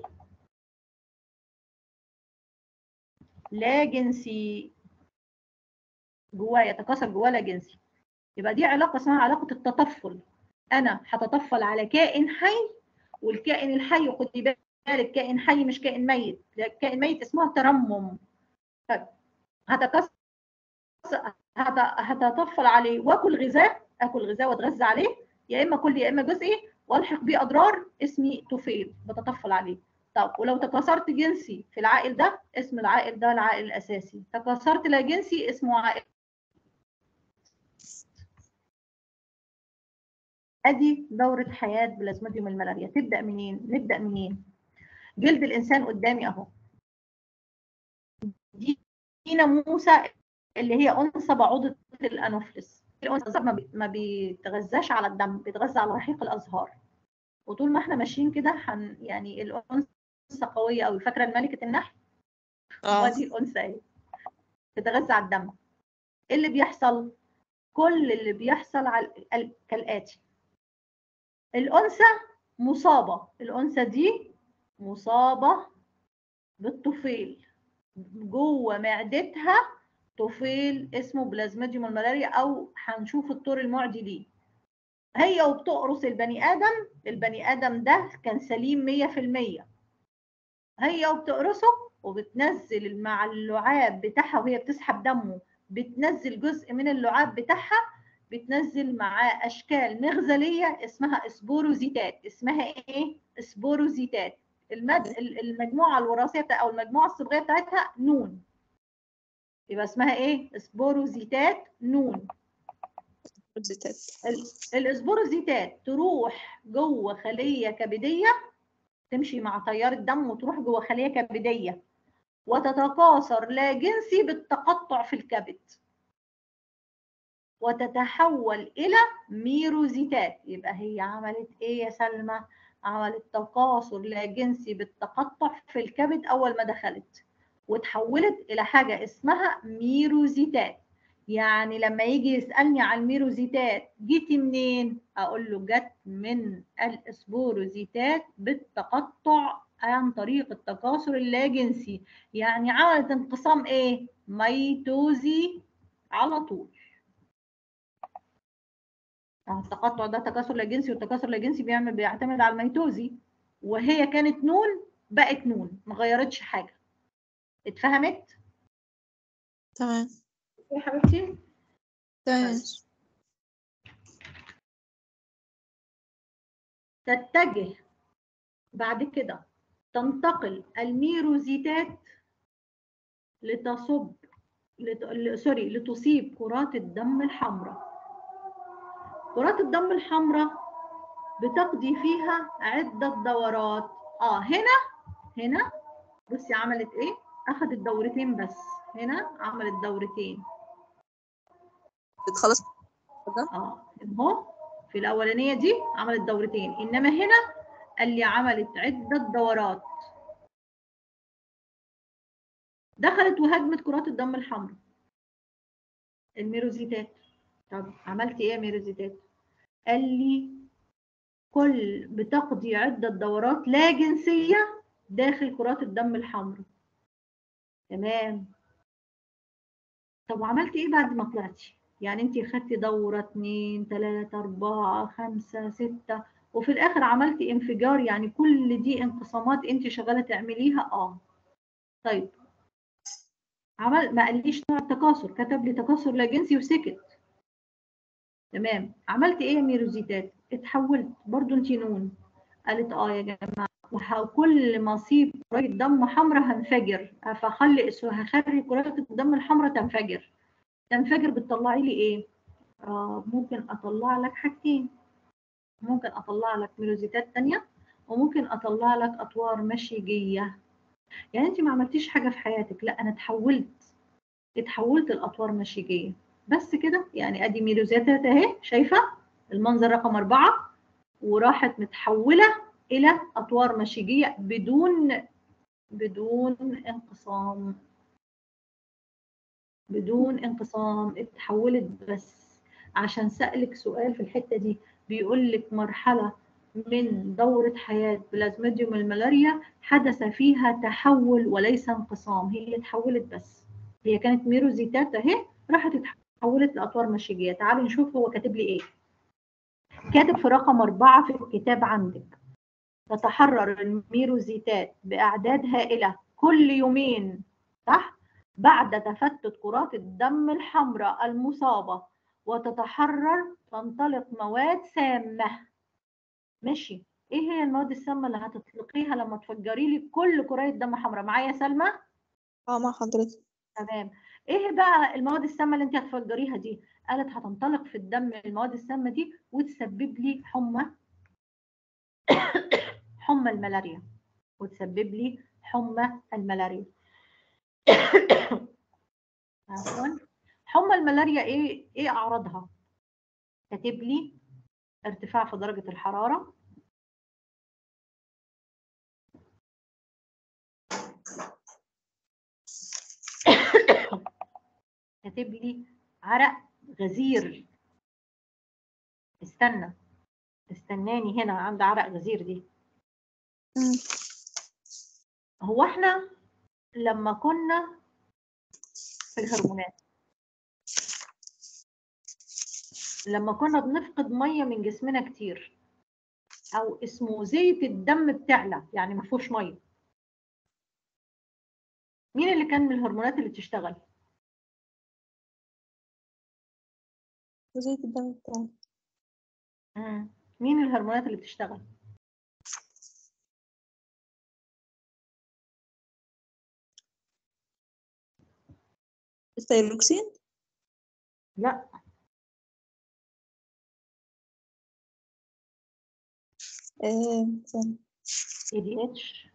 لا جنسي جواه يتكاثر جواه لا جنسي يبقى دي علاقه اسمها علاقه التطفل انا هتطفل على كائن حي والكائن الحي خدي بالك كائن حي مش كائن ميت ده كائن ميت اسمها ترمم طيب هتكاثر هت- هتطفل عليه واكل غذاء اكل غذاء واتغذى عليه يا اما كل يا اما جزئي والحق بيه اضرار اسمي طفيل بتطفل عليه طب ولو تكاثرت جنسي في العائل ده اسم العائل ده العائل الاساسي تكاثرت لا جنسي اسمه عائل ادي دوره حياه بلازموديوم الملاريا تبدا منين نبدا منين جلد الانسان قدامي اهو دي دي ناموسه اللي هي انثى بعوضه الانوفلس الانثى ما بي- ما بيتغذاش على الدم بيتغذى على رحيق الازهار وطول ما احنا ماشيين كده هن يعني الانثى قويه قوي فاكره ملكه النحل اه ودي الانثى اهي تتغذى على الدم ايه اللي بيحصل كل اللي بيحصل على ال- كالاتي الانثى مصابه الانثى دي مصابه بالطفيل جوه معدتها طفيل اسمه بلازموديوم الملاريا او هنشوف الطور المعدي ليه هي وبتقرص البني ادم البني ادم ده كان سليم 100% هي وبتقرصه وبتنزل مع اللعاب بتاعها وهي بتسحب دمه بتنزل جزء من اللعاب بتاعها بتنزل معاه اشكال مغزليه اسمها اسبوروزيتات اسمها ايه اسبوروزيتات المد... المجموعه الوراثيه بتاع او المجموعه الصبغيه بتاعتها نون يبقى اسمها ايه اسبوروزيتات نون زيتات ال- الاسبوروزيتات تروح جوه خليه كبديه تمشي مع تيار الدم وتروح جوه خليه كبديه وتتكاثر لا جنسي بالتقطع في الكبد وتتحول الى ميروزيتات يبقى هي عملت ايه يا سلمى عملت تكاثر لا جنسي بالتقطع في الكبد اول ما دخلت وتحولت الى حاجه اسمها ميروزيتات يعني لما يجي يسالني عن الميروزيتات جيتي منين اقول له جت من الاسبوروزيتات بالتقطع عن طريق التكاثر اللاجنسي يعني عملت انقسام ايه ميتوزي على طول آه، التقطع ده تكاثر لاجنسي والتكاثر اللاجنسي بيعمل بيعتمد على الميتوزي وهي كانت نون بقت نون ما غيرتش حاجه اتفهمت تمام يا حبيبتي تمام تتجه بعد كده تنتقل الميروزيتات لتصب لت... ل- سوري لتصيب كرات الدم الحمراء كرات الدم الحمراء بتقضي فيها عدة دورات اه هنا هنا بصي عملت ايه اخذت دورتين بس هنا عملت دورتين بتخلص اه اهو في الاولانيه دي عملت دورتين انما هنا قال لي عملت عده دورات دخلت وهدمت كرات الدم الحمراء الميروزيتات طب عملت ايه يا ميروزيتات قال لي كل بتقضي عده دورات لا جنسيه داخل كرات الدم الحمراء تمام طب وعملت ايه بعد ما طلعتي يعني انت خدتي دورة اتنين تلاتة اربعة خمسة ستة وفي الاخر عملتي انفجار يعني كل دي انقسامات انت شغالة تعمليها اه طيب عمل ما قاليش نوع التكاثر كتب لي تكاثر لا جنسي وسكت تمام عملت ايه يا ميروزيتات اتحولت برضو انت نون قالت اه يا جماعه وح- كل ما اصيب كرات دم حمراء هنفجر فخلي هخلي كرات الدم الحمراء تنفجر تنفجر بتطلعي لي ايه آه ممكن اطلع لك حاجتين ممكن اطلع لك ميلوزيتات تانية وممكن اطلع لك اطوار مشيجيه يعني انت ما عملتيش حاجه في حياتك لا انا اتحولت اتحولت لاطوار مشيجيه بس كده يعني ادي ميلوزيتات اهي شايفه المنظر رقم أربعة وراحت متحوله الى اطوار مشيجيه بدون بدون انقسام بدون انقسام اتحولت بس عشان سألك سؤال في الحتة دي بيقول لك مرحلة من دورة حياة بلازموديوم الملاريا حدث فيها تحول وليس انقسام هي اتحولت بس هي كانت ميروزيتات اهي راحت اتحولت لأطوار مشيجية تعالوا نشوف هو كاتب لي ايه كاتب في رقم أربعة في الكتاب عندك تتحرر الميروزيتات بأعداد هائلة كل يومين صح؟ بعد تفتت كرات الدم الحمراء المصابة وتتحرر تنطلق مواد سامة ماشي ايه هي المواد السامة اللي هتطلقيها لما تفجري لي كل كرات دم حمراء معايا سلمى اه مع حضرتك تمام ايه بقى المواد السامة اللي انت هتفجريها دي قالت هتنطلق في الدم المواد السامه دي وتسبب لي حمى حمى الملاريا وتسبب لي حمى الملاريا عفوا حمى الملاريا ايه ايه اعراضها كاتب لي ارتفاع في درجه الحراره كاتب لي عرق غزير استنى استناني هنا عند عرق غزير دي مم. هو احنا لما كنا في الهرمونات لما كنا بنفقد ميه من جسمنا كتير او اسمه زيت الدم بتعلى يعني ما فيهوش ميه مين اللي كان من الهرمونات اللي بتشتغل وزيت الدم بتاعي مم. مين الهرمونات اللي بتشتغل الثيروكسين لا آه، استنى. اي دي اتش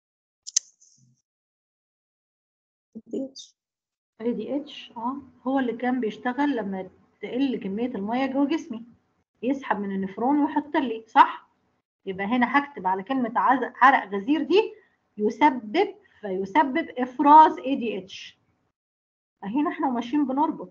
اي دي اتش اه هو اللي كان بيشتغل لما تقل كميه الميه جوه جسمي يسحب من النفرون ويحط لي صح يبقى هنا هكتب على كلمه عز- عرق غزير دي يسبب فيسبب افراز اي دي اتش هنا احنا ماشيين بنربط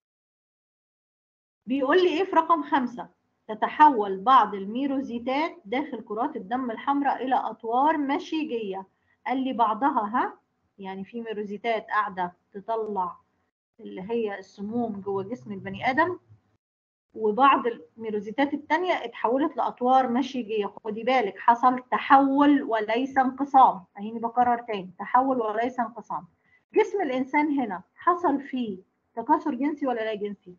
بيقول لي ايه في رقم خمسة تتحول بعض الميروزيتات داخل كرات الدم الحمراء الى اطوار مشيجيه قال لي بعضها ها يعني في ميروزيتات قاعده تطلع اللي هي السموم جوه جسم البني ادم وبعض الميروزيتات التانية اتحولت لأطوار مشيجية خدي بالك حصل تحول وليس انقسام أهيني بكرر تاني تحول وليس انقسام جسم الإنسان هنا حصل فيه تكاثر جنسي ولا لا جنسي؟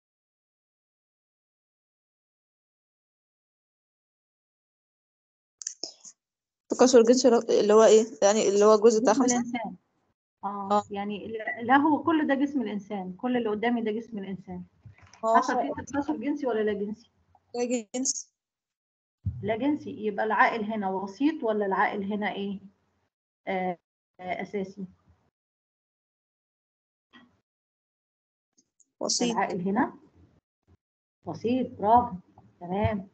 تكاثر جنسي اللي هو ايه يعني اللي هو الجزء بتاع جسم خمسة الإنسان آه آه. يعني لا- لا هو كل ده جسم الإنسان كل اللي قدامي ده جسم الإنسان آه، حصل فيه تكاثر جنسي ولا لا جنسي؟ ده جنسي لا جنسي يبقى العائل هنا وسيط ولا العائل هنا إيه؟ آه آه أساسي وسيط العائل هنا بسيط برافو تمام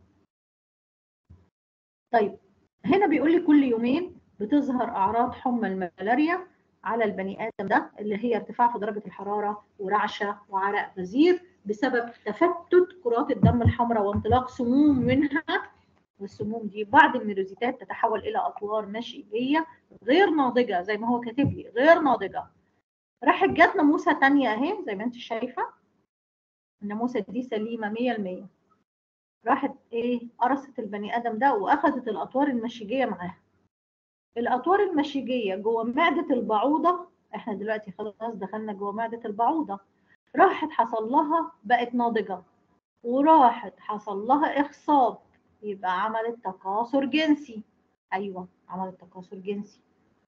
طيب هنا بيقول لي كل يومين بتظهر اعراض حمى الملاريا على البني ادم ده اللي هي ارتفاع في درجه الحراره ورعشه وعرق غزير بسبب تفتت كرات الدم الحمراء وانطلاق سموم منها والسموم دي بعض الميروزيتات تتحول الى اطوار نشيجيه غير ناضجه زي ما هو كاتب لي غير ناضجه راحت جات ناموسه ثانيه اهي زي ما انت شايفه الناموسه دي سليمه 100% راحت ايه قرصت البني ادم ده واخذت الاطوار المشيجيه معاها الاطوار المشيجيه جوه معده البعوضه احنا دلوقتي خلاص دخلنا جوه معده البعوضه راحت حصل لها بقت ناضجه وراحت حصل لها اخصاب يبقى عملت تكاثر جنسي ايوه عملت تكاثر جنسي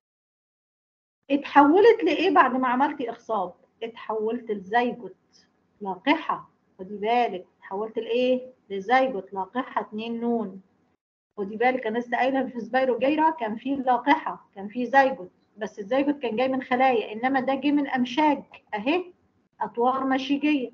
اتحولت لايه بعد ما عملتي اخصاب اتحولت لزيجوت لاقحه خدي بالك اتحولت لايه لزيجوت لاقحه 2 نون خدي بالك انا لسه قايله في سبايرو جيرا كان في لاقحه كان في زيجوت بس الزيجوت كان جاي من خلايا انما ده جه من امشاج اهي اطوار مشيجيه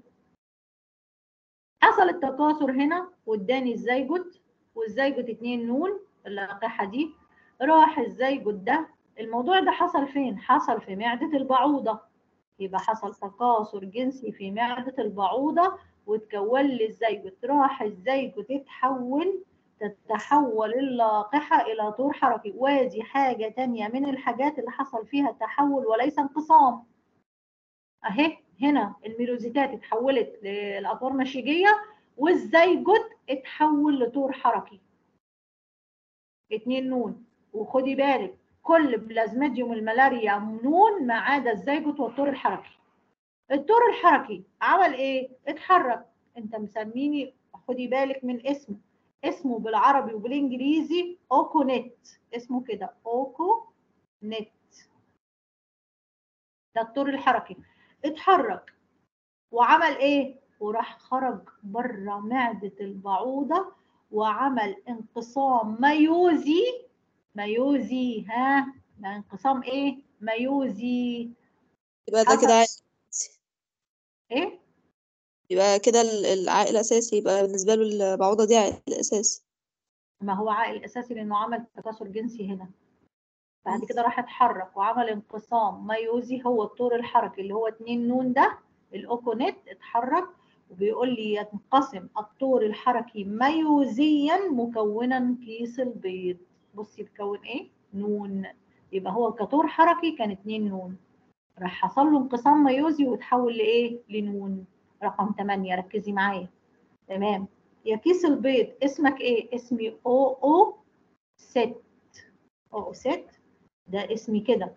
حصل التكاثر هنا واداني الزيجوت والزيجوت 2 نون اللقاحه دي راح الزيجوت ده الموضوع ده حصل فين حصل في معده البعوضه يبقى حصل تكاثر جنسي في معده البعوضه وتكون لي الزيجوت راح الزيجوت اتحول تتحول اللقاحة إلى طور حركي وادي حاجة تانية من الحاجات اللي حصل فيها تحول وليس انقسام أهي هنا الميروزيتات اتحولت لأطوار مشيجية والزيجوت اتحول لطور حركي اتنين نون وخدي بالك كل بلازميديوم الملاريا نون ما عدا الزيجوت والطور الحركي الطور الحركي عمل ايه اتحرك انت مسميني خدي بالك من اسمه اسمه بالعربي وبالانجليزي اوكو نت اسمه كده اوكو نت ده الطور الحركي اتحرك وعمل ايه وراح خرج بره معدة البعوضة وعمل انقسام ميوزي ميوزي ها ده انقسام ايه ميوزي يبقى ده حصل. كده عائل ايه يبقى كده ال- العائل الأساسي يبقى بالنسبة له البعوضة دي عائل أساسي ما هو عائل اساسي لانه عمل تكاثر جنسي هنا بعد كده راح اتحرك وعمل انقسام ميوزي هو الطور الحركي اللي هو 2 نون ده الاوكونيت اتحرك وبيقول لي ينقسم الطور الحركي ميوزيا مكونا كيس البيض بصي بيكون ايه نون يبقى هو كطور حركي كان 2 نون راح حصل له انقسام ميوزي وتحول لايه لنون رقم 8 ركزي معايا تمام يا كيس البيض اسمك ايه اسمي او او ست او ست ده اسمي كده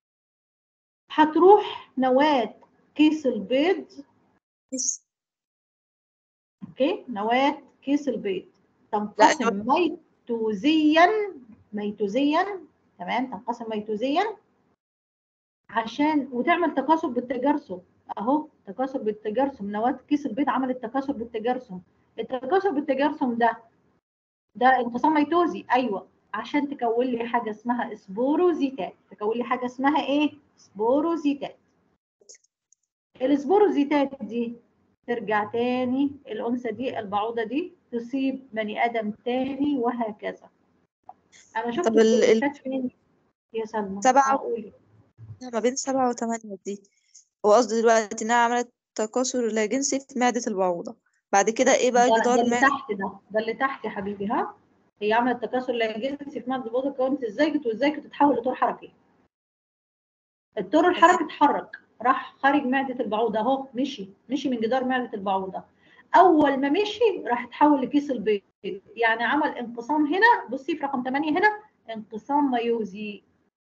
هتروح نواة كيس البيض بس اوكي نواة كيس البيض تنقسم ميتوزيا ميتوزيا تمام تنقسم ميتوزيا عشان وتعمل تكاثر بالتجرسم اهو تكاثر بالتجرسم نواة كيس البيض عملت تكاثر بالتجرسم التكاثر بالتجرسم ده ده انقسام ميتوزي ايوه عشان تكون لي حاجه اسمها سبوروزيتات تكون لي حاجه اسمها ايه سبوروزيتات السبوروزيتات دي ترجع تاني الانثى دي البعوضه دي تصيب بني ادم تاني وهكذا انا شفت طب ال- ال- السبوروزيتات فين يا سلمى سبعة قولي ما بين سبعة وثمانية دي هو قصدي دلوقتي إنها عملت تكاثر لا جنسي في معدة البعوضة بعد كده إيه بقى ده, ده جدار اللي معدة تحت ده ده اللي تحت يا حبيبي ها هي عملت تكاثر لا جنسي في ماده البوضه كونت الزيجت والزيجت تتحول لطور حركي الطور الحركي اتحرك راح خارج معده البعوضه اهو مشي مشي من جدار معده البعوضه اول ما مشي راح اتحول لكيس البيض يعني عمل انقسام هنا بصي في رقم 8 هنا انقسام ميوزي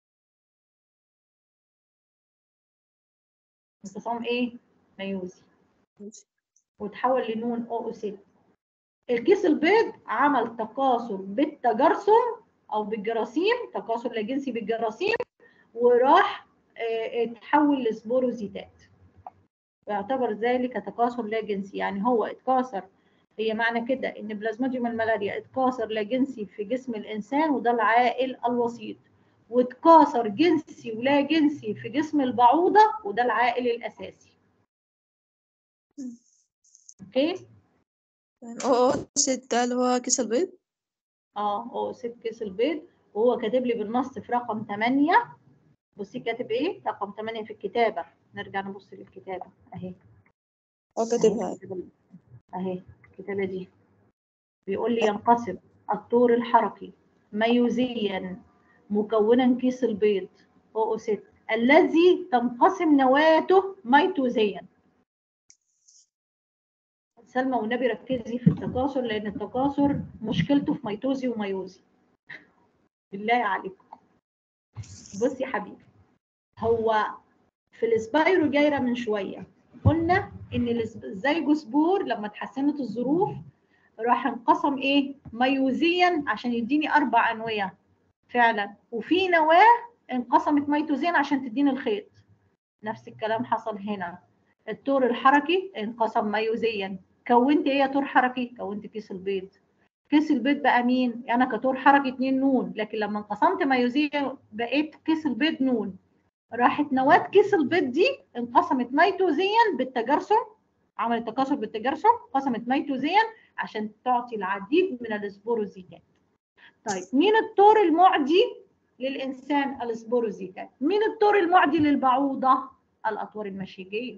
انقسام ايه ميوزي وتحول لنون او ست الكيس البيض عمل تكاثر بالتجرسم او بالجراثيم تكاثر لا جنسي بالجراثيم وراح آه، اتحول لسبوروزيتات يعتبر ذلك تكاثر لا جنسي يعني هو اتكاثر هي معنى كده ان بلازموديوم الملاريا اتكاثر لا جنسي في جسم الانسان وده العائل الوسيط واتكاثر جنسي ولا جنسي في جسم البعوضه وده العائل الاساسي اوكي تمام. أو أو ست ده اللي هو كيس البيض اه هو ست كيس البيض وهو كاتب لي بالنص في رقم 8 بصي كاتب ايه رقم 8 في الكتابه نرجع نبص للكتابه اهي هو كاتبها أهي الكتابة- اهي الكتابه دي بيقول لي ينقسم الطور الحركي ميوزيا مكونا كيس البيض او ست الذي تنقسم نواته ميتوزيا سلمى والنبي ركزي في التكاثر لان التكاثر مشكلته في ميتوزي وميوزي بالله عليكم بصي يا حبيبي هو في السبايرو جايره من شويه قلنا ان الس- الزيجوسبور لما اتحسنت الظروف راح انقسم ايه ميوزيا عشان يديني اربع انويه فعلا وفي نواه انقسمت ميتوزيا عشان تديني الخيط نفس الكلام حصل هنا الطور الحركي انقسم ميوزيا كونت ايه يا طور حركي كونت كيس البيض كيس البيض بقى مين انا كطور حركي 2 نون لكن لما انقسمت ميوزيا بقيت كيس البيض نون راحت نواة كيس البيض دي انقسمت ميتوزيا بالتجرسم عملت تكاثر بالتجرسم قسمت ميتوزيا عشان تعطي العديد من السبوروزيتات طيب مين الطور المعدي للانسان السبوروزيتات مين الطور المعدي للبعوضه الاطوار المشيجيه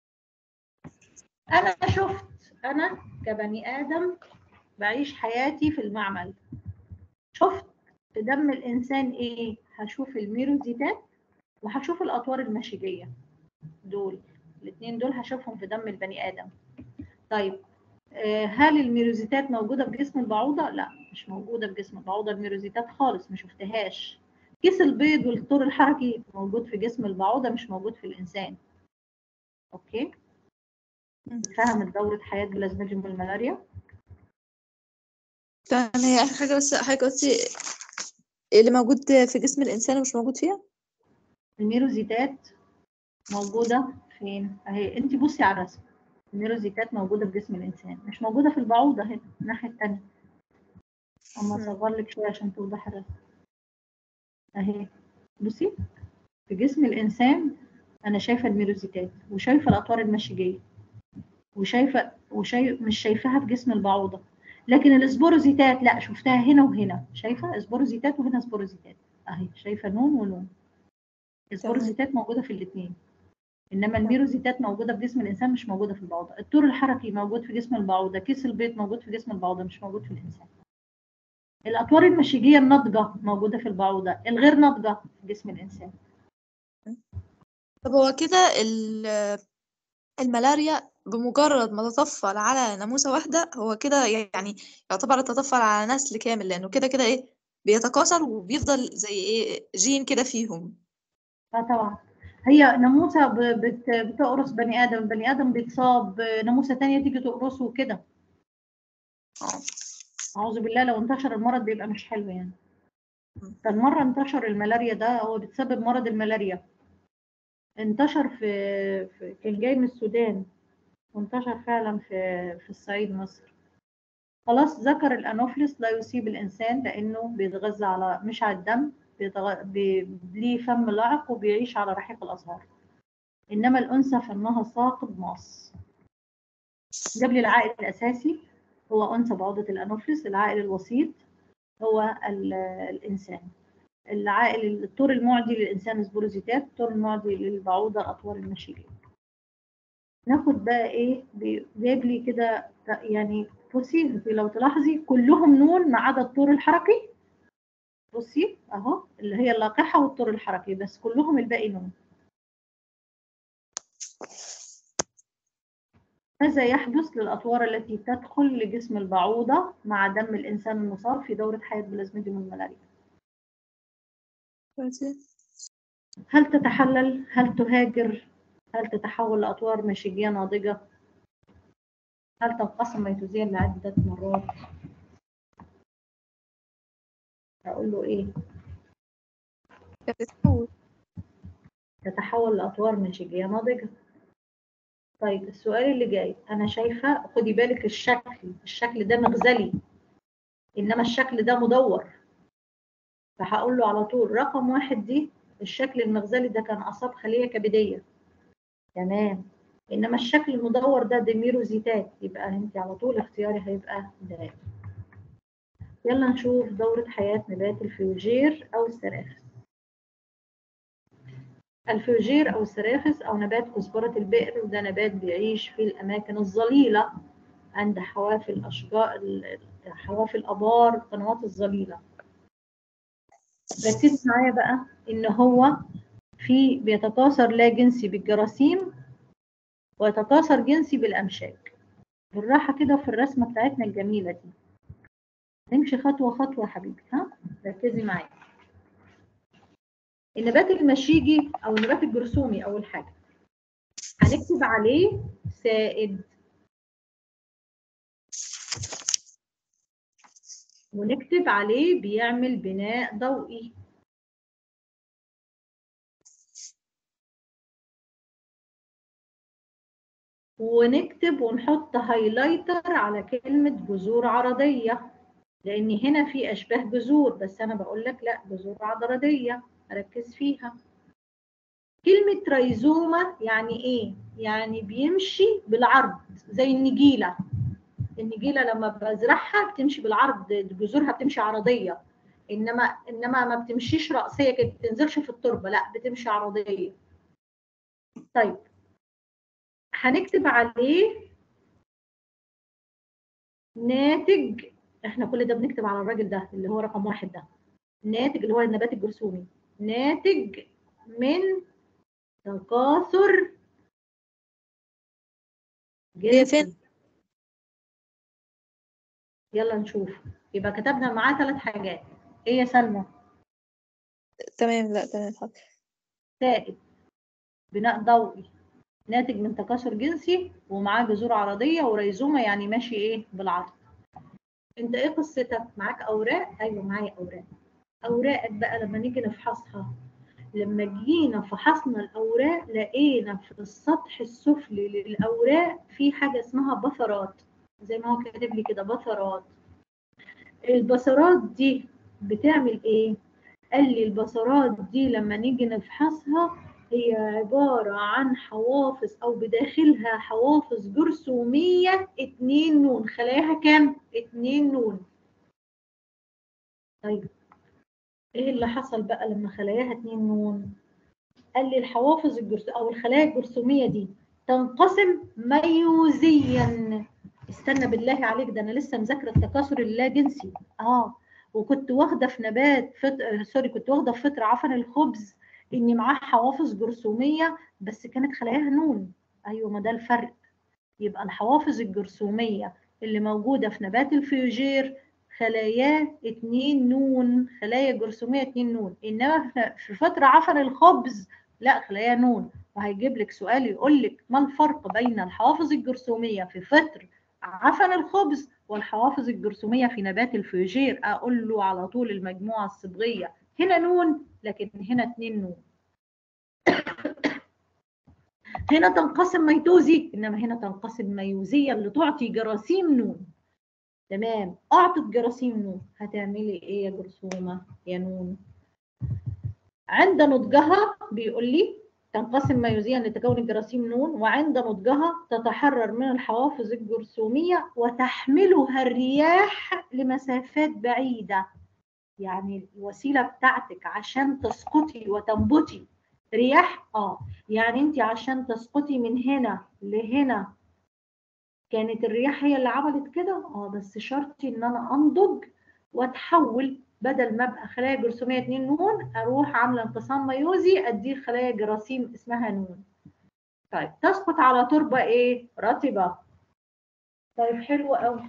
انا شفت انا كبني ادم بعيش حياتي في المعمل شفت في دم الانسان ايه هشوف الميروزيتات وهشوف الاطوار المشيجيه دول الاثنين دول هشوفهم في دم البني ادم طيب آه، هل الميروزيتات موجوده في جسم البعوضه لا مش موجوده في جسم البعوضه الميروزيتات خالص ما شفتهاش كيس البيض والطور الحركي موجود في جسم البعوضه مش موجود في الانسان اوكي فهمت دوره حياه بلازموديوم الملاريا فعلا هي آخر حاجة بس حاجة قلتي اللي موجود في جسم الإنسان ومش موجود فيها الميروزيتات موجوده فين اهي انت بصي على الرسم الميروزيتات موجوده في جسم الانسان مش موجوده في البعوضه هنا الناحيه الثانيه اما مم. اصغر لك شويه عشان توضح الرسم اهي بصي في جسم الانسان انا شايفه الميروزيتات وشايفه الاطوار المشيجيه وشايفه وشايف مش شايفاها في جسم البعوضه لكن الاسبوروزيتات لا شفتها هنا وهنا شايفه اسبوروزيتات وهنا اسبوروزيتات اهي شايفه نون ونون الاسبوروزيتات موجوده في الاثنين انما الميروزيتات موجوده في جسم الانسان مش موجوده في البعوضه الطور الحركي موجود في جسم البعوضه كيس البيض موجود في جسم البعوضه مش موجود في الانسان الاطوار المشيجيه الناضجه موجوده في البعوضه الغير ناضجه في جسم الانسان طب هو كده ال- الملاريا بمجرد ما تطفل على ناموسة واحدة هو كده يعني يعتبر تطفل على نسل كامل لأنه كده كده إيه بيتكاثر وبيفضل زي إيه جين كده فيهم اه طبعا هي ناموسه ب- بت- بتقرص بني ادم بني ادم بيتصاب ناموسه تانية تيجي تقرصه وكده اه اعوذ بالله لو انتشر المرض بيبقى مش حلو يعني مم. كان مره انتشر الملاريا ده هو بتسبب مرض الملاريا انتشر في, في كان جاي من السودان وانتشر فعلا في في الصعيد مصر خلاص ذكر الانوفلس لا يصيب الانسان لانه بيتغذى على مش على الدم بيتغ... بي... ليه فم لعق وبيعيش على رحيق الازهار انما الانثى فمها ساقط ماص جاب لي العائل الاساسي هو انثى بعوضه الانوفلس العائل الوسيط هو ال... الانسان العائل الطور المعدي للانسان سبوروزيتات الطور المعدي للبعوضه الاطوار المشيجيه ناخد بقى ايه بي- جايب لي كده ت- يعني بصي لو تلاحظي كلهم نون ما عدا الطور الحركي بصي اهو اللي هي اللاقحه والطور الحركي بس كلهم الباقي نون ماذا يحدث للأطوار التي تدخل لجسم البعوضة مع دم الإنسان المصاب في دورة حياة بلازميديوم الملاريا؟ هل تتحلل؟ هل تهاجر؟ هل تتحول لأطوار مشيجية ناضجة؟ هل تنقسم ميتوزيا لعدة مرات؟ أقول له إيه؟ بتتحول تتحول لأطوار مشيجية ناضجة. طيب السؤال اللي جاي أنا شايفة خدي بالك الشكل، الشكل ده مغزلي إنما الشكل ده مدور. فهقول له على طول رقم واحد دي الشكل المغزلي ده كان أصاب خلية كبدية. تمام. إنما الشكل المدور ده ديميروزيتات يبقى أنت على طول اختياري هيبقى ده. يلا نشوف دورة حياة نبات الفيوجير أو السراخس. الفيوجير أو السراخس أو نبات كزبرة البئر وده نبات بيعيش في الأماكن الظليلة عند حواف الأشجار ال- حواف الآبار القنوات الظليلة. ركزت معايا بقى إن هو في بيتكاثر لا جنسي بالجراثيم ويتكاثر جنسي بالأمشاج. بالراحة كده في الرسمة بتاعتنا الجميلة دي. نمشي خطوة خطوة يا حبيبي ها ركزي معايا النبات المشيجي أو النبات الجرثومي أول حاجة هنكتب عليه سائد ونكتب عليه بيعمل بناء ضوئي ونكتب ونحط هايلايتر على كلمة جذور عرضية لأن هنا في أشباه جذور بس أنا بقول لك لا جذور عضردية ركز فيها كلمة ريزومة يعني إيه؟ يعني بيمشي بالعرض زي النجيلة النجيلة لما بزرعها بتمشي بالعرض جذورها بتمشي عرضية إنما إنما ما بتمشيش رأسية كده بتنزلش في التربة لا بتمشي عرضية طيب هنكتب عليه ناتج احنا كل ده بنكتب على الراجل ده اللي هو رقم واحد ده ناتج اللي هو النبات الجرثومي ناتج من تكاثر هي فين؟ جنسي يلا نشوف يبقى كتبنا معاه ثلاث حاجات ايه يا سلمى تمام لا تمام حاضر سائد بناء ضوئي ناتج من تكاثر جنسي ومعاه جذور عرضيه وريزومه يعني ماشي ايه بالعرض انت ايه قصتك معاك اوراق ايوه معايا اوراق اوراقك بقى لما نيجي نفحصها لما جينا فحصنا الاوراق لقينا في السطح السفلي للاوراق في حاجه اسمها بثرات زي ما هو كاتب لي كده بثرات البثرات دي بتعمل ايه قال لي البثرات دي لما نيجي نفحصها هي عبارة عن حوافظ أو بداخلها حوافظ جرثومية اتنين نون خلاياها كام؟ اتنين نون طيب ايه اللي حصل بقى لما خلاياها اتنين نون؟ قال لي الحوافظ الجرث أو الخلايا الجرثومية دي تنقسم ميوزيا استنى بالله عليك ده أنا لسه مذاكرة التكاثر اللاجنسي اه وكنت واخدة في نبات فت... سوري كنت واخدة في فطر عفن الخبز ان معاه حوافظ جرثوميه بس كانت خلاياها نون ايوه ما ده الفرق يبقى الحوافظ الجرثوميه اللي موجوده في نبات الفيوجير خلاياه اتنين نون خلايا جرثوميه اتنين نون انما في فتره عفن الخبز لا خلايا نون وهيجيب لك سؤال يقول لك ما الفرق بين الحوافظ الجرثوميه في فتر عفن الخبز والحوافظ الجرثوميه في نبات الفيوجير اقول له على طول المجموعه الصبغيه هنا نون لكن هنا اتنين نون هنا تنقسم ميتوزي انما هنا تنقسم ميوزيا اللي تعطي جراثيم نون تمام اعطت جراثيم نون هتعملي ايه يا جرثومه يا نون عند نضجها بيقول لي تنقسم ميوزيا لتكون الجراثيم نون وعند نضجها تتحرر من الحوافظ الجرثوميه وتحملها الرياح لمسافات بعيده يعني الوسيله بتاعتك عشان تسقطي وتنبتي رياح اه يعني انت عشان تسقطي من هنا لهنا كانت الرياح هي اللي عملت كده اه بس شرطي ان انا انضج واتحول بدل ما ابقى خلايا جرثوميه 2 نون اروح عامله انقسام ميوزي اديه خلايا جراثيم اسمها نون طيب تسقط على تربه ايه رطبه طيب حلو قوي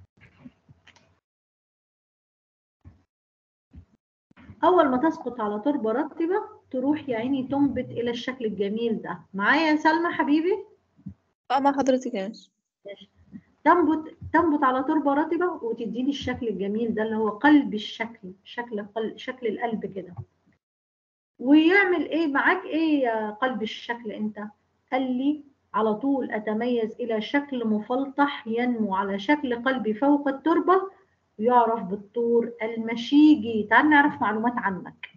اول ما تسقط على تربه رطبه تروح يا عيني تنبت الى الشكل الجميل ده معايا يا سلمى حبيبي اه مع حضرتك يا ماشي تنبت تنبت على تربه رطبه وتديني الشكل الجميل ده اللي هو قلب الشكل شكل قلب شكل القلب كده ويعمل ايه معاك ايه يا قلب الشكل انت قال لي على طول اتميز الى شكل مفلطح ينمو على شكل قلبي فوق التربه يعرف بالطور المشيجي تعال نعرف معلومات عنك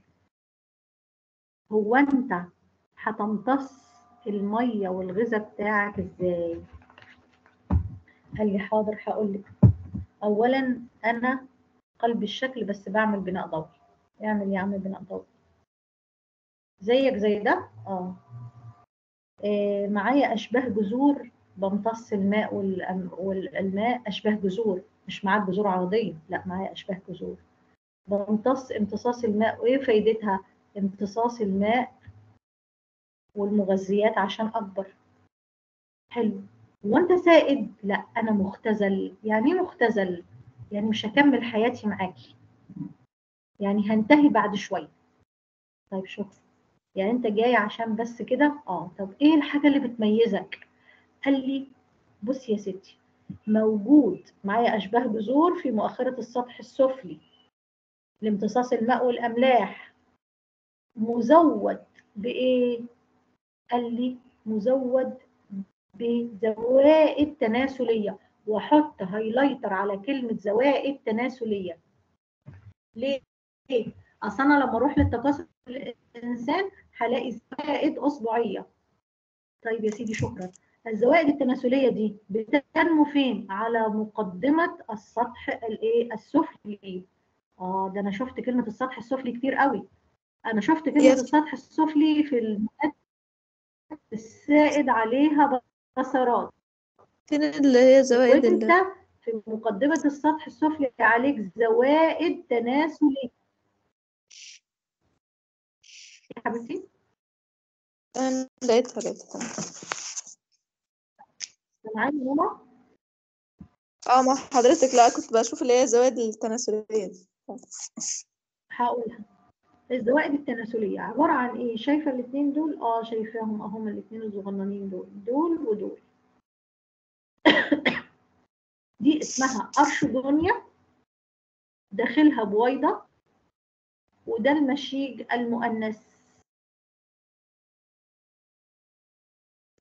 هو انت هتمتص الميه والغذاء بتاعك ازاي قال لي حاضر هقول لك اولا انا قلب الشكل بس بعمل بناء ضوئي اعمل يا عم بناء ضوئي زيك زي ده اه آه، معايا اشباه جذور بمتص الماء والأم- والماء اشباه جذور مش معاك جذور عرضيه لا معايا اشباه جذور بمتص امتصاص الماء وايه فايدتها امتصاص الماء والمغذيات عشان اكبر حلو وانت سائد لا انا مختزل يعني ايه مختزل يعني مش هكمل حياتي معاكي يعني هنتهي بعد شويه طيب شكرا يعني انت جاي عشان بس كده اه طب ايه الحاجه اللي بتميزك قال لي بص يا ستي موجود معايا اشباه جذور في مؤخره السطح السفلي لامتصاص الماء والاملاح مزود بايه قال لي مزود بزوائد تناسليه واحط هايلايتر على كلمه زوائد تناسليه ليه ليه اصل انا لما اروح للتكاثر الانسان هلاقي زوائد اصبعيه طيب يا سيدي شكرا الزوائد التناسليه دي بتنمو فين على مقدمه السطح الايه السفلي اه ده انا شفت كلمه السطح السفلي كتير قوي انا شفت كلمه يس. السطح السفلي في المواد السائد عليها بصرات فين اللي هي زوائد وانت ال- في مقدمه السطح السفلي عليك زوائد تناسليه يا حبيبتي انا لقيتها لقيتها تمام. معايا يا ماما اه مع حضرتك لا كنت بشوف اللي هي زوائد التناسلية دي هقولها الزوائد التناسلية عبارة عن ايه شايفة الاتنين دول اه شايفاهم اهم الاتنين الصغننين دول دول ودول دي اسمها أرشدونيا داخلها بويضة وده المشيج المؤنث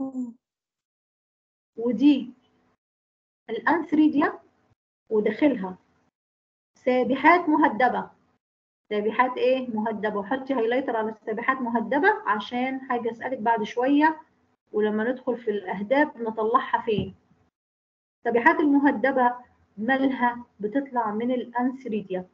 اه ودي الانثريديا وداخلها سابحات مهدبة سابحات ايه مهدبة وحطي هايلايتر على السابحات مهدبة عشان حاجة اسألك بعد شوية ولما ندخل في الأهداب نطلعها فين السابحات المهدبة مالها بتطلع من الأنثريديا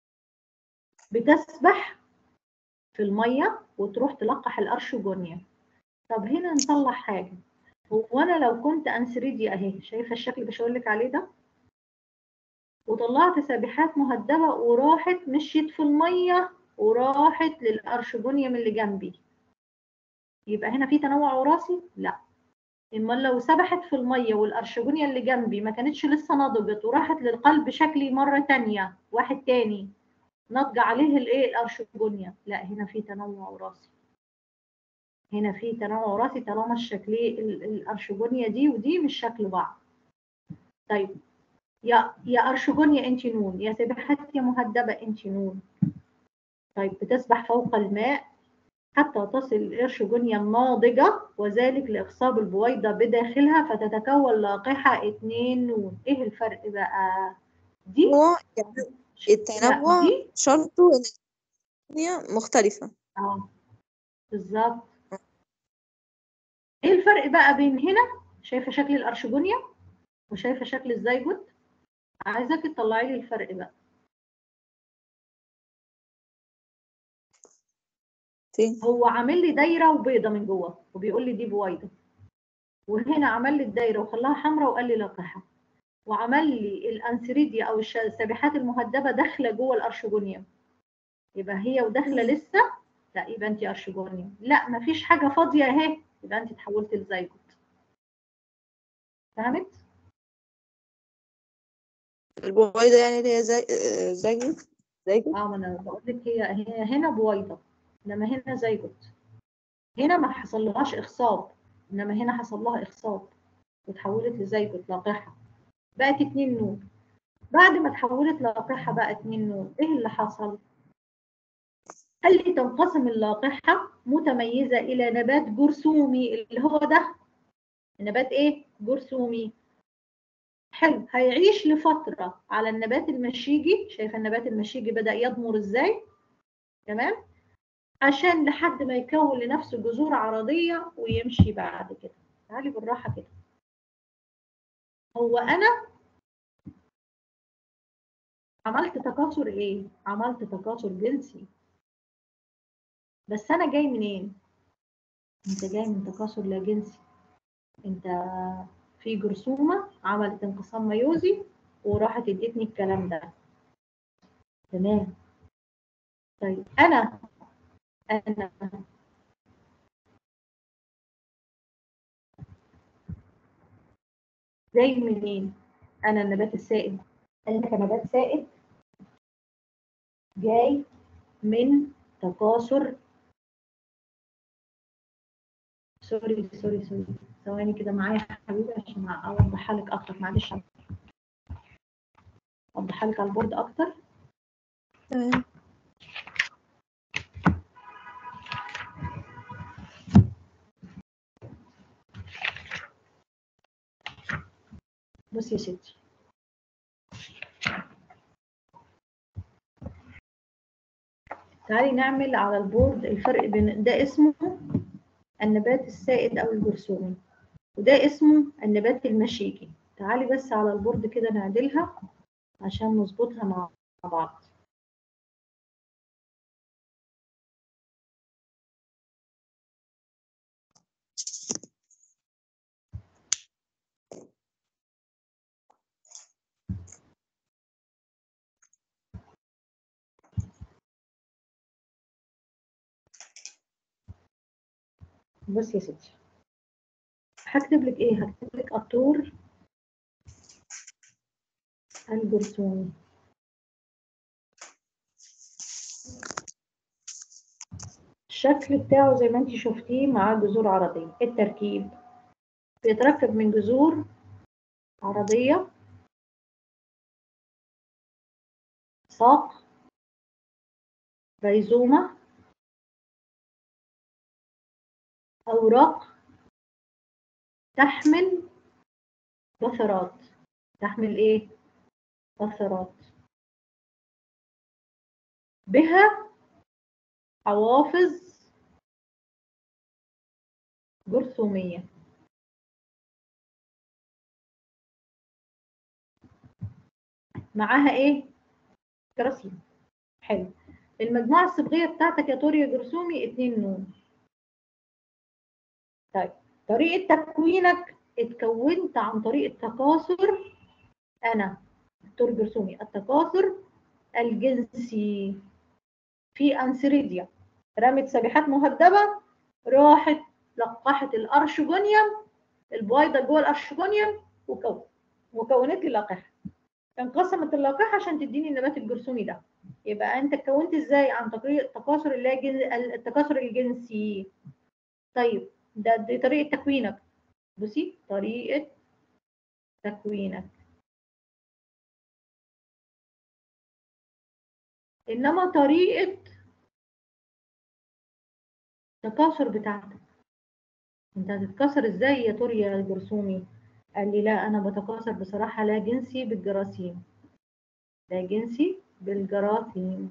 بتسبح في المية وتروح تلقح الأرشوجونيا طب هنا نطلع حاجة هو أنا لو كنت أنثريديا أهي شايفة الشكل اللي بشاور لك عليه ده وطلعت سابحات مهدبة وراحت مشيت في المية وراحت للأرشجونيوم اللي جنبي يبقى هنا في تنوع وراثي؟ لا اما لو سبحت في المية والأرشجونيا اللي جنبي ما كانتش لسه نضجت وراحت للقلب شكلي مرة تانية واحد تاني نضج عليه الايه الأرشجونيا لا هنا في تنوع وراثي هنا في تنوع وراثي طالما الشكلين الأرشجونيا دي ودي مش شكل بعض طيب يا يا أرشجونيا أنت نون يا سبحت يا مهدبة أنت نون طيب بتسبح فوق الماء حتى تصل الإرشجونيا الناضجة وذلك لإخصاب البويضة بداخلها فتتكون لاقحة اتنين نون إيه الفرق بقى؟ دي هو يعني التنوع لا دي شرطه ان الدنيا مختلفة اه بالظبط ايه الفرق بقى بين هنا شايفه شكل الارشجونيا وشايفه شكل الزيجوت عايزاك تطلعي لي الفرق بقى فين هو عامل لي دايره وبيضه من جوه وبيقول لي دي بويضه وهنا عمل لي الدايره وخلاها حمراء وقال لي لقحه وعمل لي الانسريديا او الش- السابحات المهدبه داخله جوه الارشجونيا يبقى هي وداخله مم. لسه لا يبقى انت ارشجونيا لا مفيش حاجه فاضيه اهي يبقى انت اتحولت لزيجوت فهمت البويضة يعني اللي هي زي آه، زي زي اه ما انا بقول لك هي هي هنا بويضه انما هنا زيجوت هنا ما حصلهاش اخصاب انما هنا حصل لها اخصاب وتحولت لزيجوت لاقحه بقت اتنين نون بعد ما تحولت لاقحه بقى اتنين نون ايه اللي حصل قال لي تنقسم اللاقحه متميزه الى نبات جرثومي اللي هو ده نبات ايه جرثومي حلو هيعيش لفتره على النبات المشيجي شايفه النبات المشيجي بدا يضمر ازاي تمام عشان لحد ما يكون لنفسه جذور عرضيه ويمشي بعد كده تعالي بالراحه كده هو انا عملت تكاثر ايه عملت تكاثر جنسي بس انا جاي منين انت جاي من تكاثر لا جنسي انت في جرثومه عملت انقسام ميوزي وراحت ادتني الكلام ده تمام طيب انا انا جاي منين انا النبات السائد انا كنبات سائد جاي من تكاثر سوري سوري سوري ثواني كده معايا يا حبيبي عشان اوضحها لك اكتر معلش اوضحها لك على البورد اكتر تمام بصي يا ستي تعالي نعمل على البورد الفرق بين ده اسمه النبات السائد او الجرثومي وده اسمه النبات المشيجي تعالي بس على البورد كده نعدلها عشان نظبطها مع بعض بص يا ستي هكتب لك ايه هكتب لك الطور الجرثومي الشكل بتاعه زي ما انت شفتيه معاه جذور عرضية التركيب بيتركب من جذور عرضية ساق ريزومة أوراق تحمل بثرات تحمل ايه بثرات بها حوافظ جرثومية معاها ايه جراثيم حلو المجموعة الصبغية بتاعتك يا طوري يا جرثومي اتنين نون طيب طريقة تكوينك اتكونت عن طريق التكاثر أنا دكتور جرثومي التكاثر الجنسي في أنسريديا رمت سبيحات مهدبة راحت لقحت الأرشجونيوم البويضة جوه الأرشجونيوم وكون وكونت لي لقاح انقسمت اللقاح عشان تديني النبات الجرثومي ده يبقى انت اتكونت ازاي عن طريق التكاثر اللاجن التكاثر الجنسي طيب ده دي طريقه تكوينك بصي طريقه تكوينك انما طريقه التكاثر بتاعتك انت هتتكاثر ازاي يا توري يا جرثومي قال لي لا انا بتكاثر بصراحه لا جنسي بالجراثيم لا جنسي بالجراثيم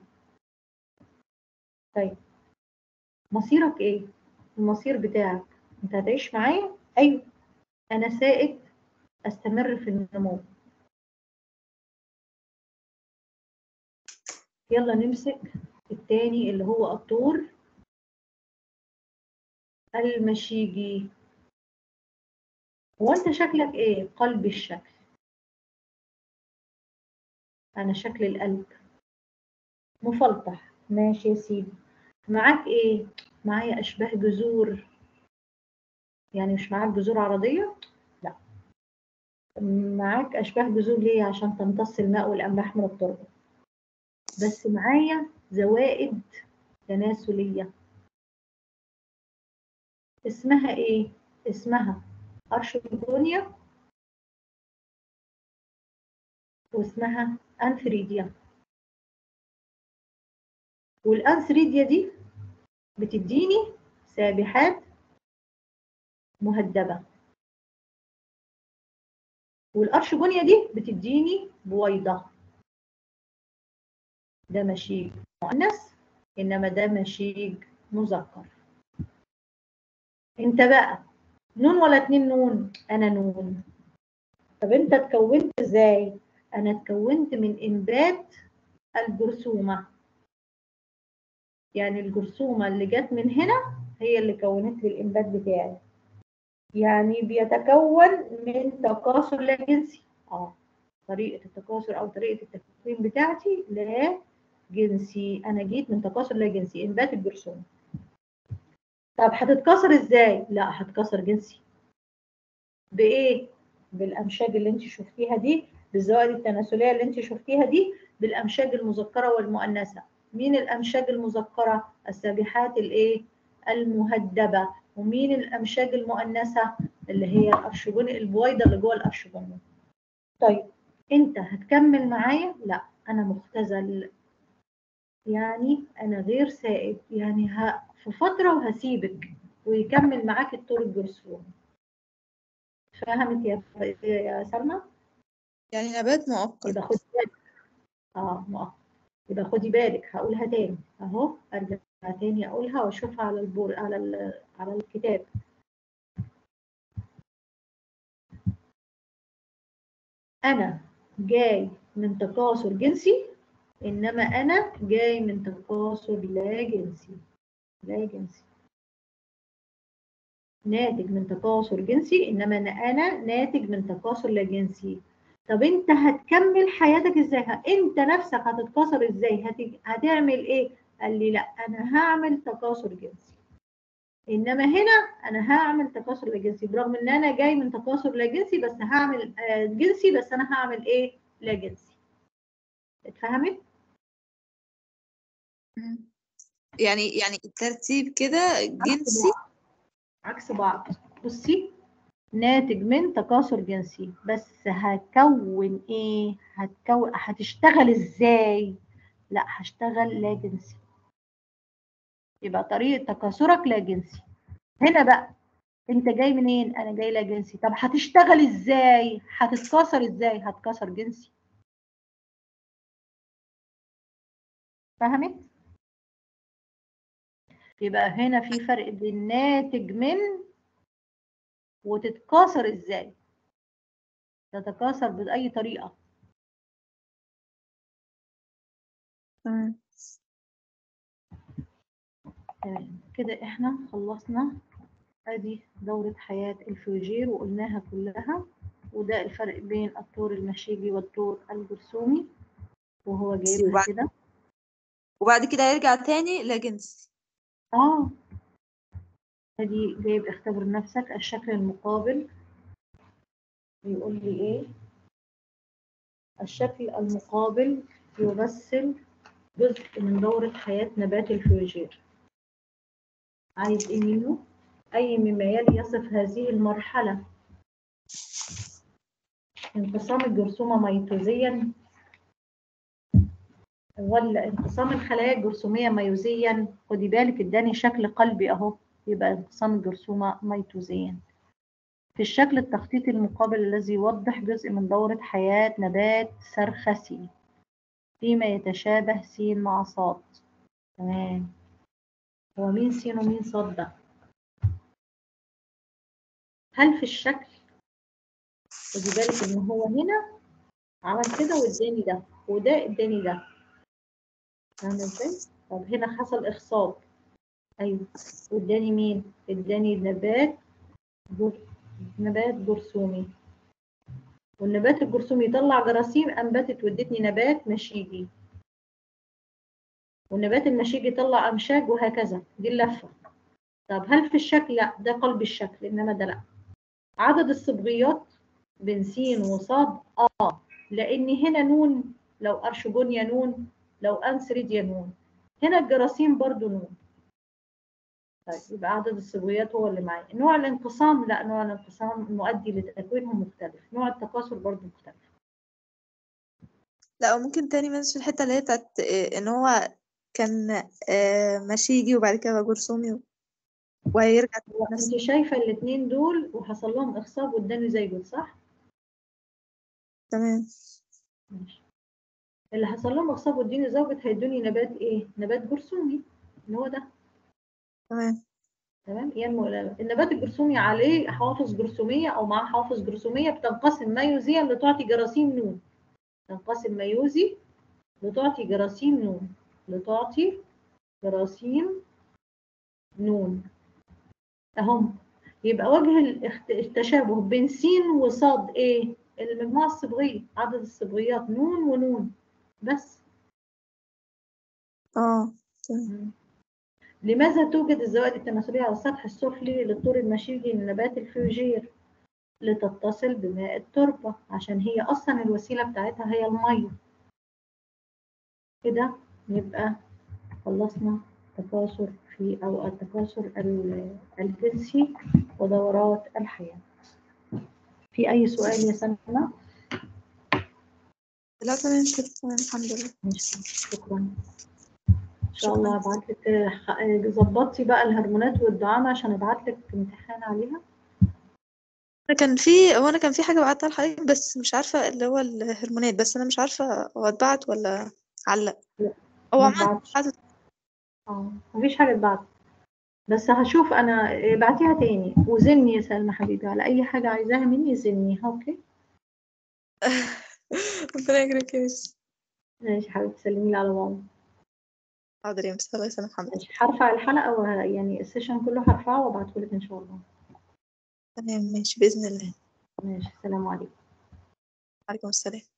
طيب مصيرك ايه المصير بتاعك انت هتعيش معايا ايوه انا سائد استمر في النمو يلا نمسك التاني اللي هو الطور المشيجي هو انت شكلك ايه قلب الشكل انا شكل القلب مفلطح ماشي يا سيدي معاك ايه معايا اشباه جذور يعني مش معاك جذور عرضيه لا معاك اشباه جذور ليه عشان تمتص الماء والاملاح من التربه بس معايا زوائد تناسليه اسمها ايه اسمها أرشبونيا واسمها أنثريديا والأنثريديا دي بتديني سابحات مهدبة والأرشبونيا دي بتديني بويضة ده مشيج مؤنث إنما ده مشيج مذكر انت بقى نون ولا اتنين نون انا نون طب انت اتكونت ازاي انا اتكونت من انبات الجرثومه يعني الجرثومه اللي جت من هنا هي اللي كونت لي الانبات بتاعي يعني بيتكون من تكاثر لا جنسي اه طريقه التكاثر او طريقه التكوين بتاعتي لا جنسي انا جيت من تكاثر لا جنسي انبات الجرثومه طب هتتكسر ازاي لا هتكسر جنسي بايه بالامشاج اللي انت شفتيها دي بالزوائد التناسليه اللي انت شفتيها دي بالامشاج المذكره والمؤنثه مين الامشاج المذكره السابحات الايه المهدبه ومين الامشاج المؤنثه اللي هي الارشجون البويضه اللي جوه الارشجون طيب انت هتكمل معايا لا انا مختزل يعني انا غير سائد يعني ه... في فتره وهسيبك ويكمل معاك الطور الجرثومي فهمت يا يا سلمى يعني نبات مؤقت يبقى خدي بالك اه مؤقت يبقى خدي بالك هقولها تاني اهو ارجع تاني اقولها واشوفها على البور على ال... على الكتاب انا جاي من تكاثر جنسي انما انا جاي من تكاثر لا جنسي لا جنسي ناتج من تكاثر جنسي انما انا انا ناتج من تكاثر لا جنسي طب انت هتكمل حياتك ازاي انت نفسك هتتكاثر ازاي هت... هتعمل ايه قال لي لا انا هعمل تكاثر جنسي انما هنا انا هعمل تكاثر لا جنسي برغم ان انا جاي من تكاثر لا جنسي بس هعمل آه جنسي بس انا هعمل ايه لا جنسي اتفهمت يعني يعني الترتيب كده جنسي عكس بعض بصي ناتج من تكاثر جنسي بس هكون ايه هتكون هتشتغل ازاي لا هشتغل لا جنسي يبقى طريقه تكاثرك لا جنسي هنا بقى انت جاي منين انا جاي لها جنسي طب هتشتغل ازاي هتتكسر ازاي هتكسر جنسي فهمت يبقى هنا في فرق بين ناتج من وتتكاثر ازاي تتكاثر بأي طريقة تمام تمام كده احنا خلصنا ادي دورة حياة الفيوجير وقلناها كلها وده الفرق بين الطور المشيجي والطور الجرثومي وهو جايبها وبعد- كده وبعد كده يرجع تاني لجنسي اه ادي جايب اختبر نفسك الشكل المقابل بيقول لي ايه الشكل المقابل يمثل جزء من دورة حياة نبات الفيوجير عايز ايه منه اي مما يلي يصف هذه المرحلة انقسام الجرثومة ميتوزيا ولا انقسام الخلايا الجرثومية ميوزيا خدي بالك اداني شكل قلبي اهو يبقى انقسام الجرثومة ميتوزيا في الشكل التخطيطي المقابل الذي يوضح جزء من دورة حياة نبات سرخسي فيما يتشابه س مع صاد تمام هو مين س ومين صاد ده هل في الشكل خدي بالك ان هو هنا عمل كده واداني ده وده اداني ده فاهمة ازاي؟ طب هنا حصل اخصاب ايوه واداني مين؟ اداني نبات جر... نبات جرثومي والنبات الجرثومي يطلع جراثيم انبتت وادتني نبات مشيجي والنبات المشيجي يطلع امشاج وهكذا دي اللفه طب هل في الشكل لا ده قلب الشكل انما ده لا عدد الصبغيات بين س وصاد اه لان هنا نون لو ارشجونيا نون لو انسريديا نون هنا الجراثيم برضو نون طيب يبقى عدد الصبغيات هو اللي معايا نوع الانقسام لا نوع الانقسام المؤدي لتكوينهم مختلف نوع التكاثر برضو مختلف لا وممكن تاني منش الحتة اللي هي بتاعت آه، ان هو كان آه، مشيجي وبعد كده بقى جرثومي و- وهيرجع تاني هو نفس انت شايفه الاثنين دول وحصل لهم اخصاب واداني زيجوت صح؟ تمام ماشي اللي حصل لهم اخصاب واداني زوجت هيدوني نبات ايه؟ نبات جرثومي اللي هو ده تمام تمام ينمو الى النبات الجرثومي عليه حوافظ جرثوميه او معاه حوافظ جرثوميه بتنقسم ميوزيا لتعطي جراثيم نون تنقسم ميوزي لتعطي جراثيم نون لتعطي جراثيم نون اهم يبقى وجه الاخت- التشابه بين س وصاد ايه المجموعه الصبغيه عدد الصبغيات نون ونون بس اه تمام لماذا توجد الزوائد التناسلية على السطح السفلي للطور المشيجي لنبات الفيوجير لتتصل بماء التربة عشان هي أصلا الوسيلة بتاعتها هي المية كده يبقى خلصنا التكاثر في أو التكاثر ال- الجنسي ودورات الحياة في أي سؤال يا سلمى؟ لا تمام كده تمام الحمد لله ماشي شكرا إن شاء شكراً. الله هبعت لك ظبطتي بقى الهرمونات والدعامة عشان ابعت لك امتحان عليها انا كان في هو انا كان في حاجة بعتها لحضرتك بس مش عارفة اللي هو الهرمونات بس انا مش عارفة هو اتبعت ولا علق لا، هو ما عمل اتبعتش. بعت اه مفيش حاجة اتبعت بس هشوف انا بعتيها تاني وزني يا سلمى حبيبي على اي حاجة عايزاها مني زني اوكي ربنا يكرمك يا مس ماشي حبيبتي سلمي لي على ماما حاضر يا مس الله يسلمك محمد ماشي هرفع الحلقة وه... يعني السيشن كله هرفعه وابعته لك ان شاء الله تمام ماشي بإذن الله ماشي السلام عليكم عليكم السلام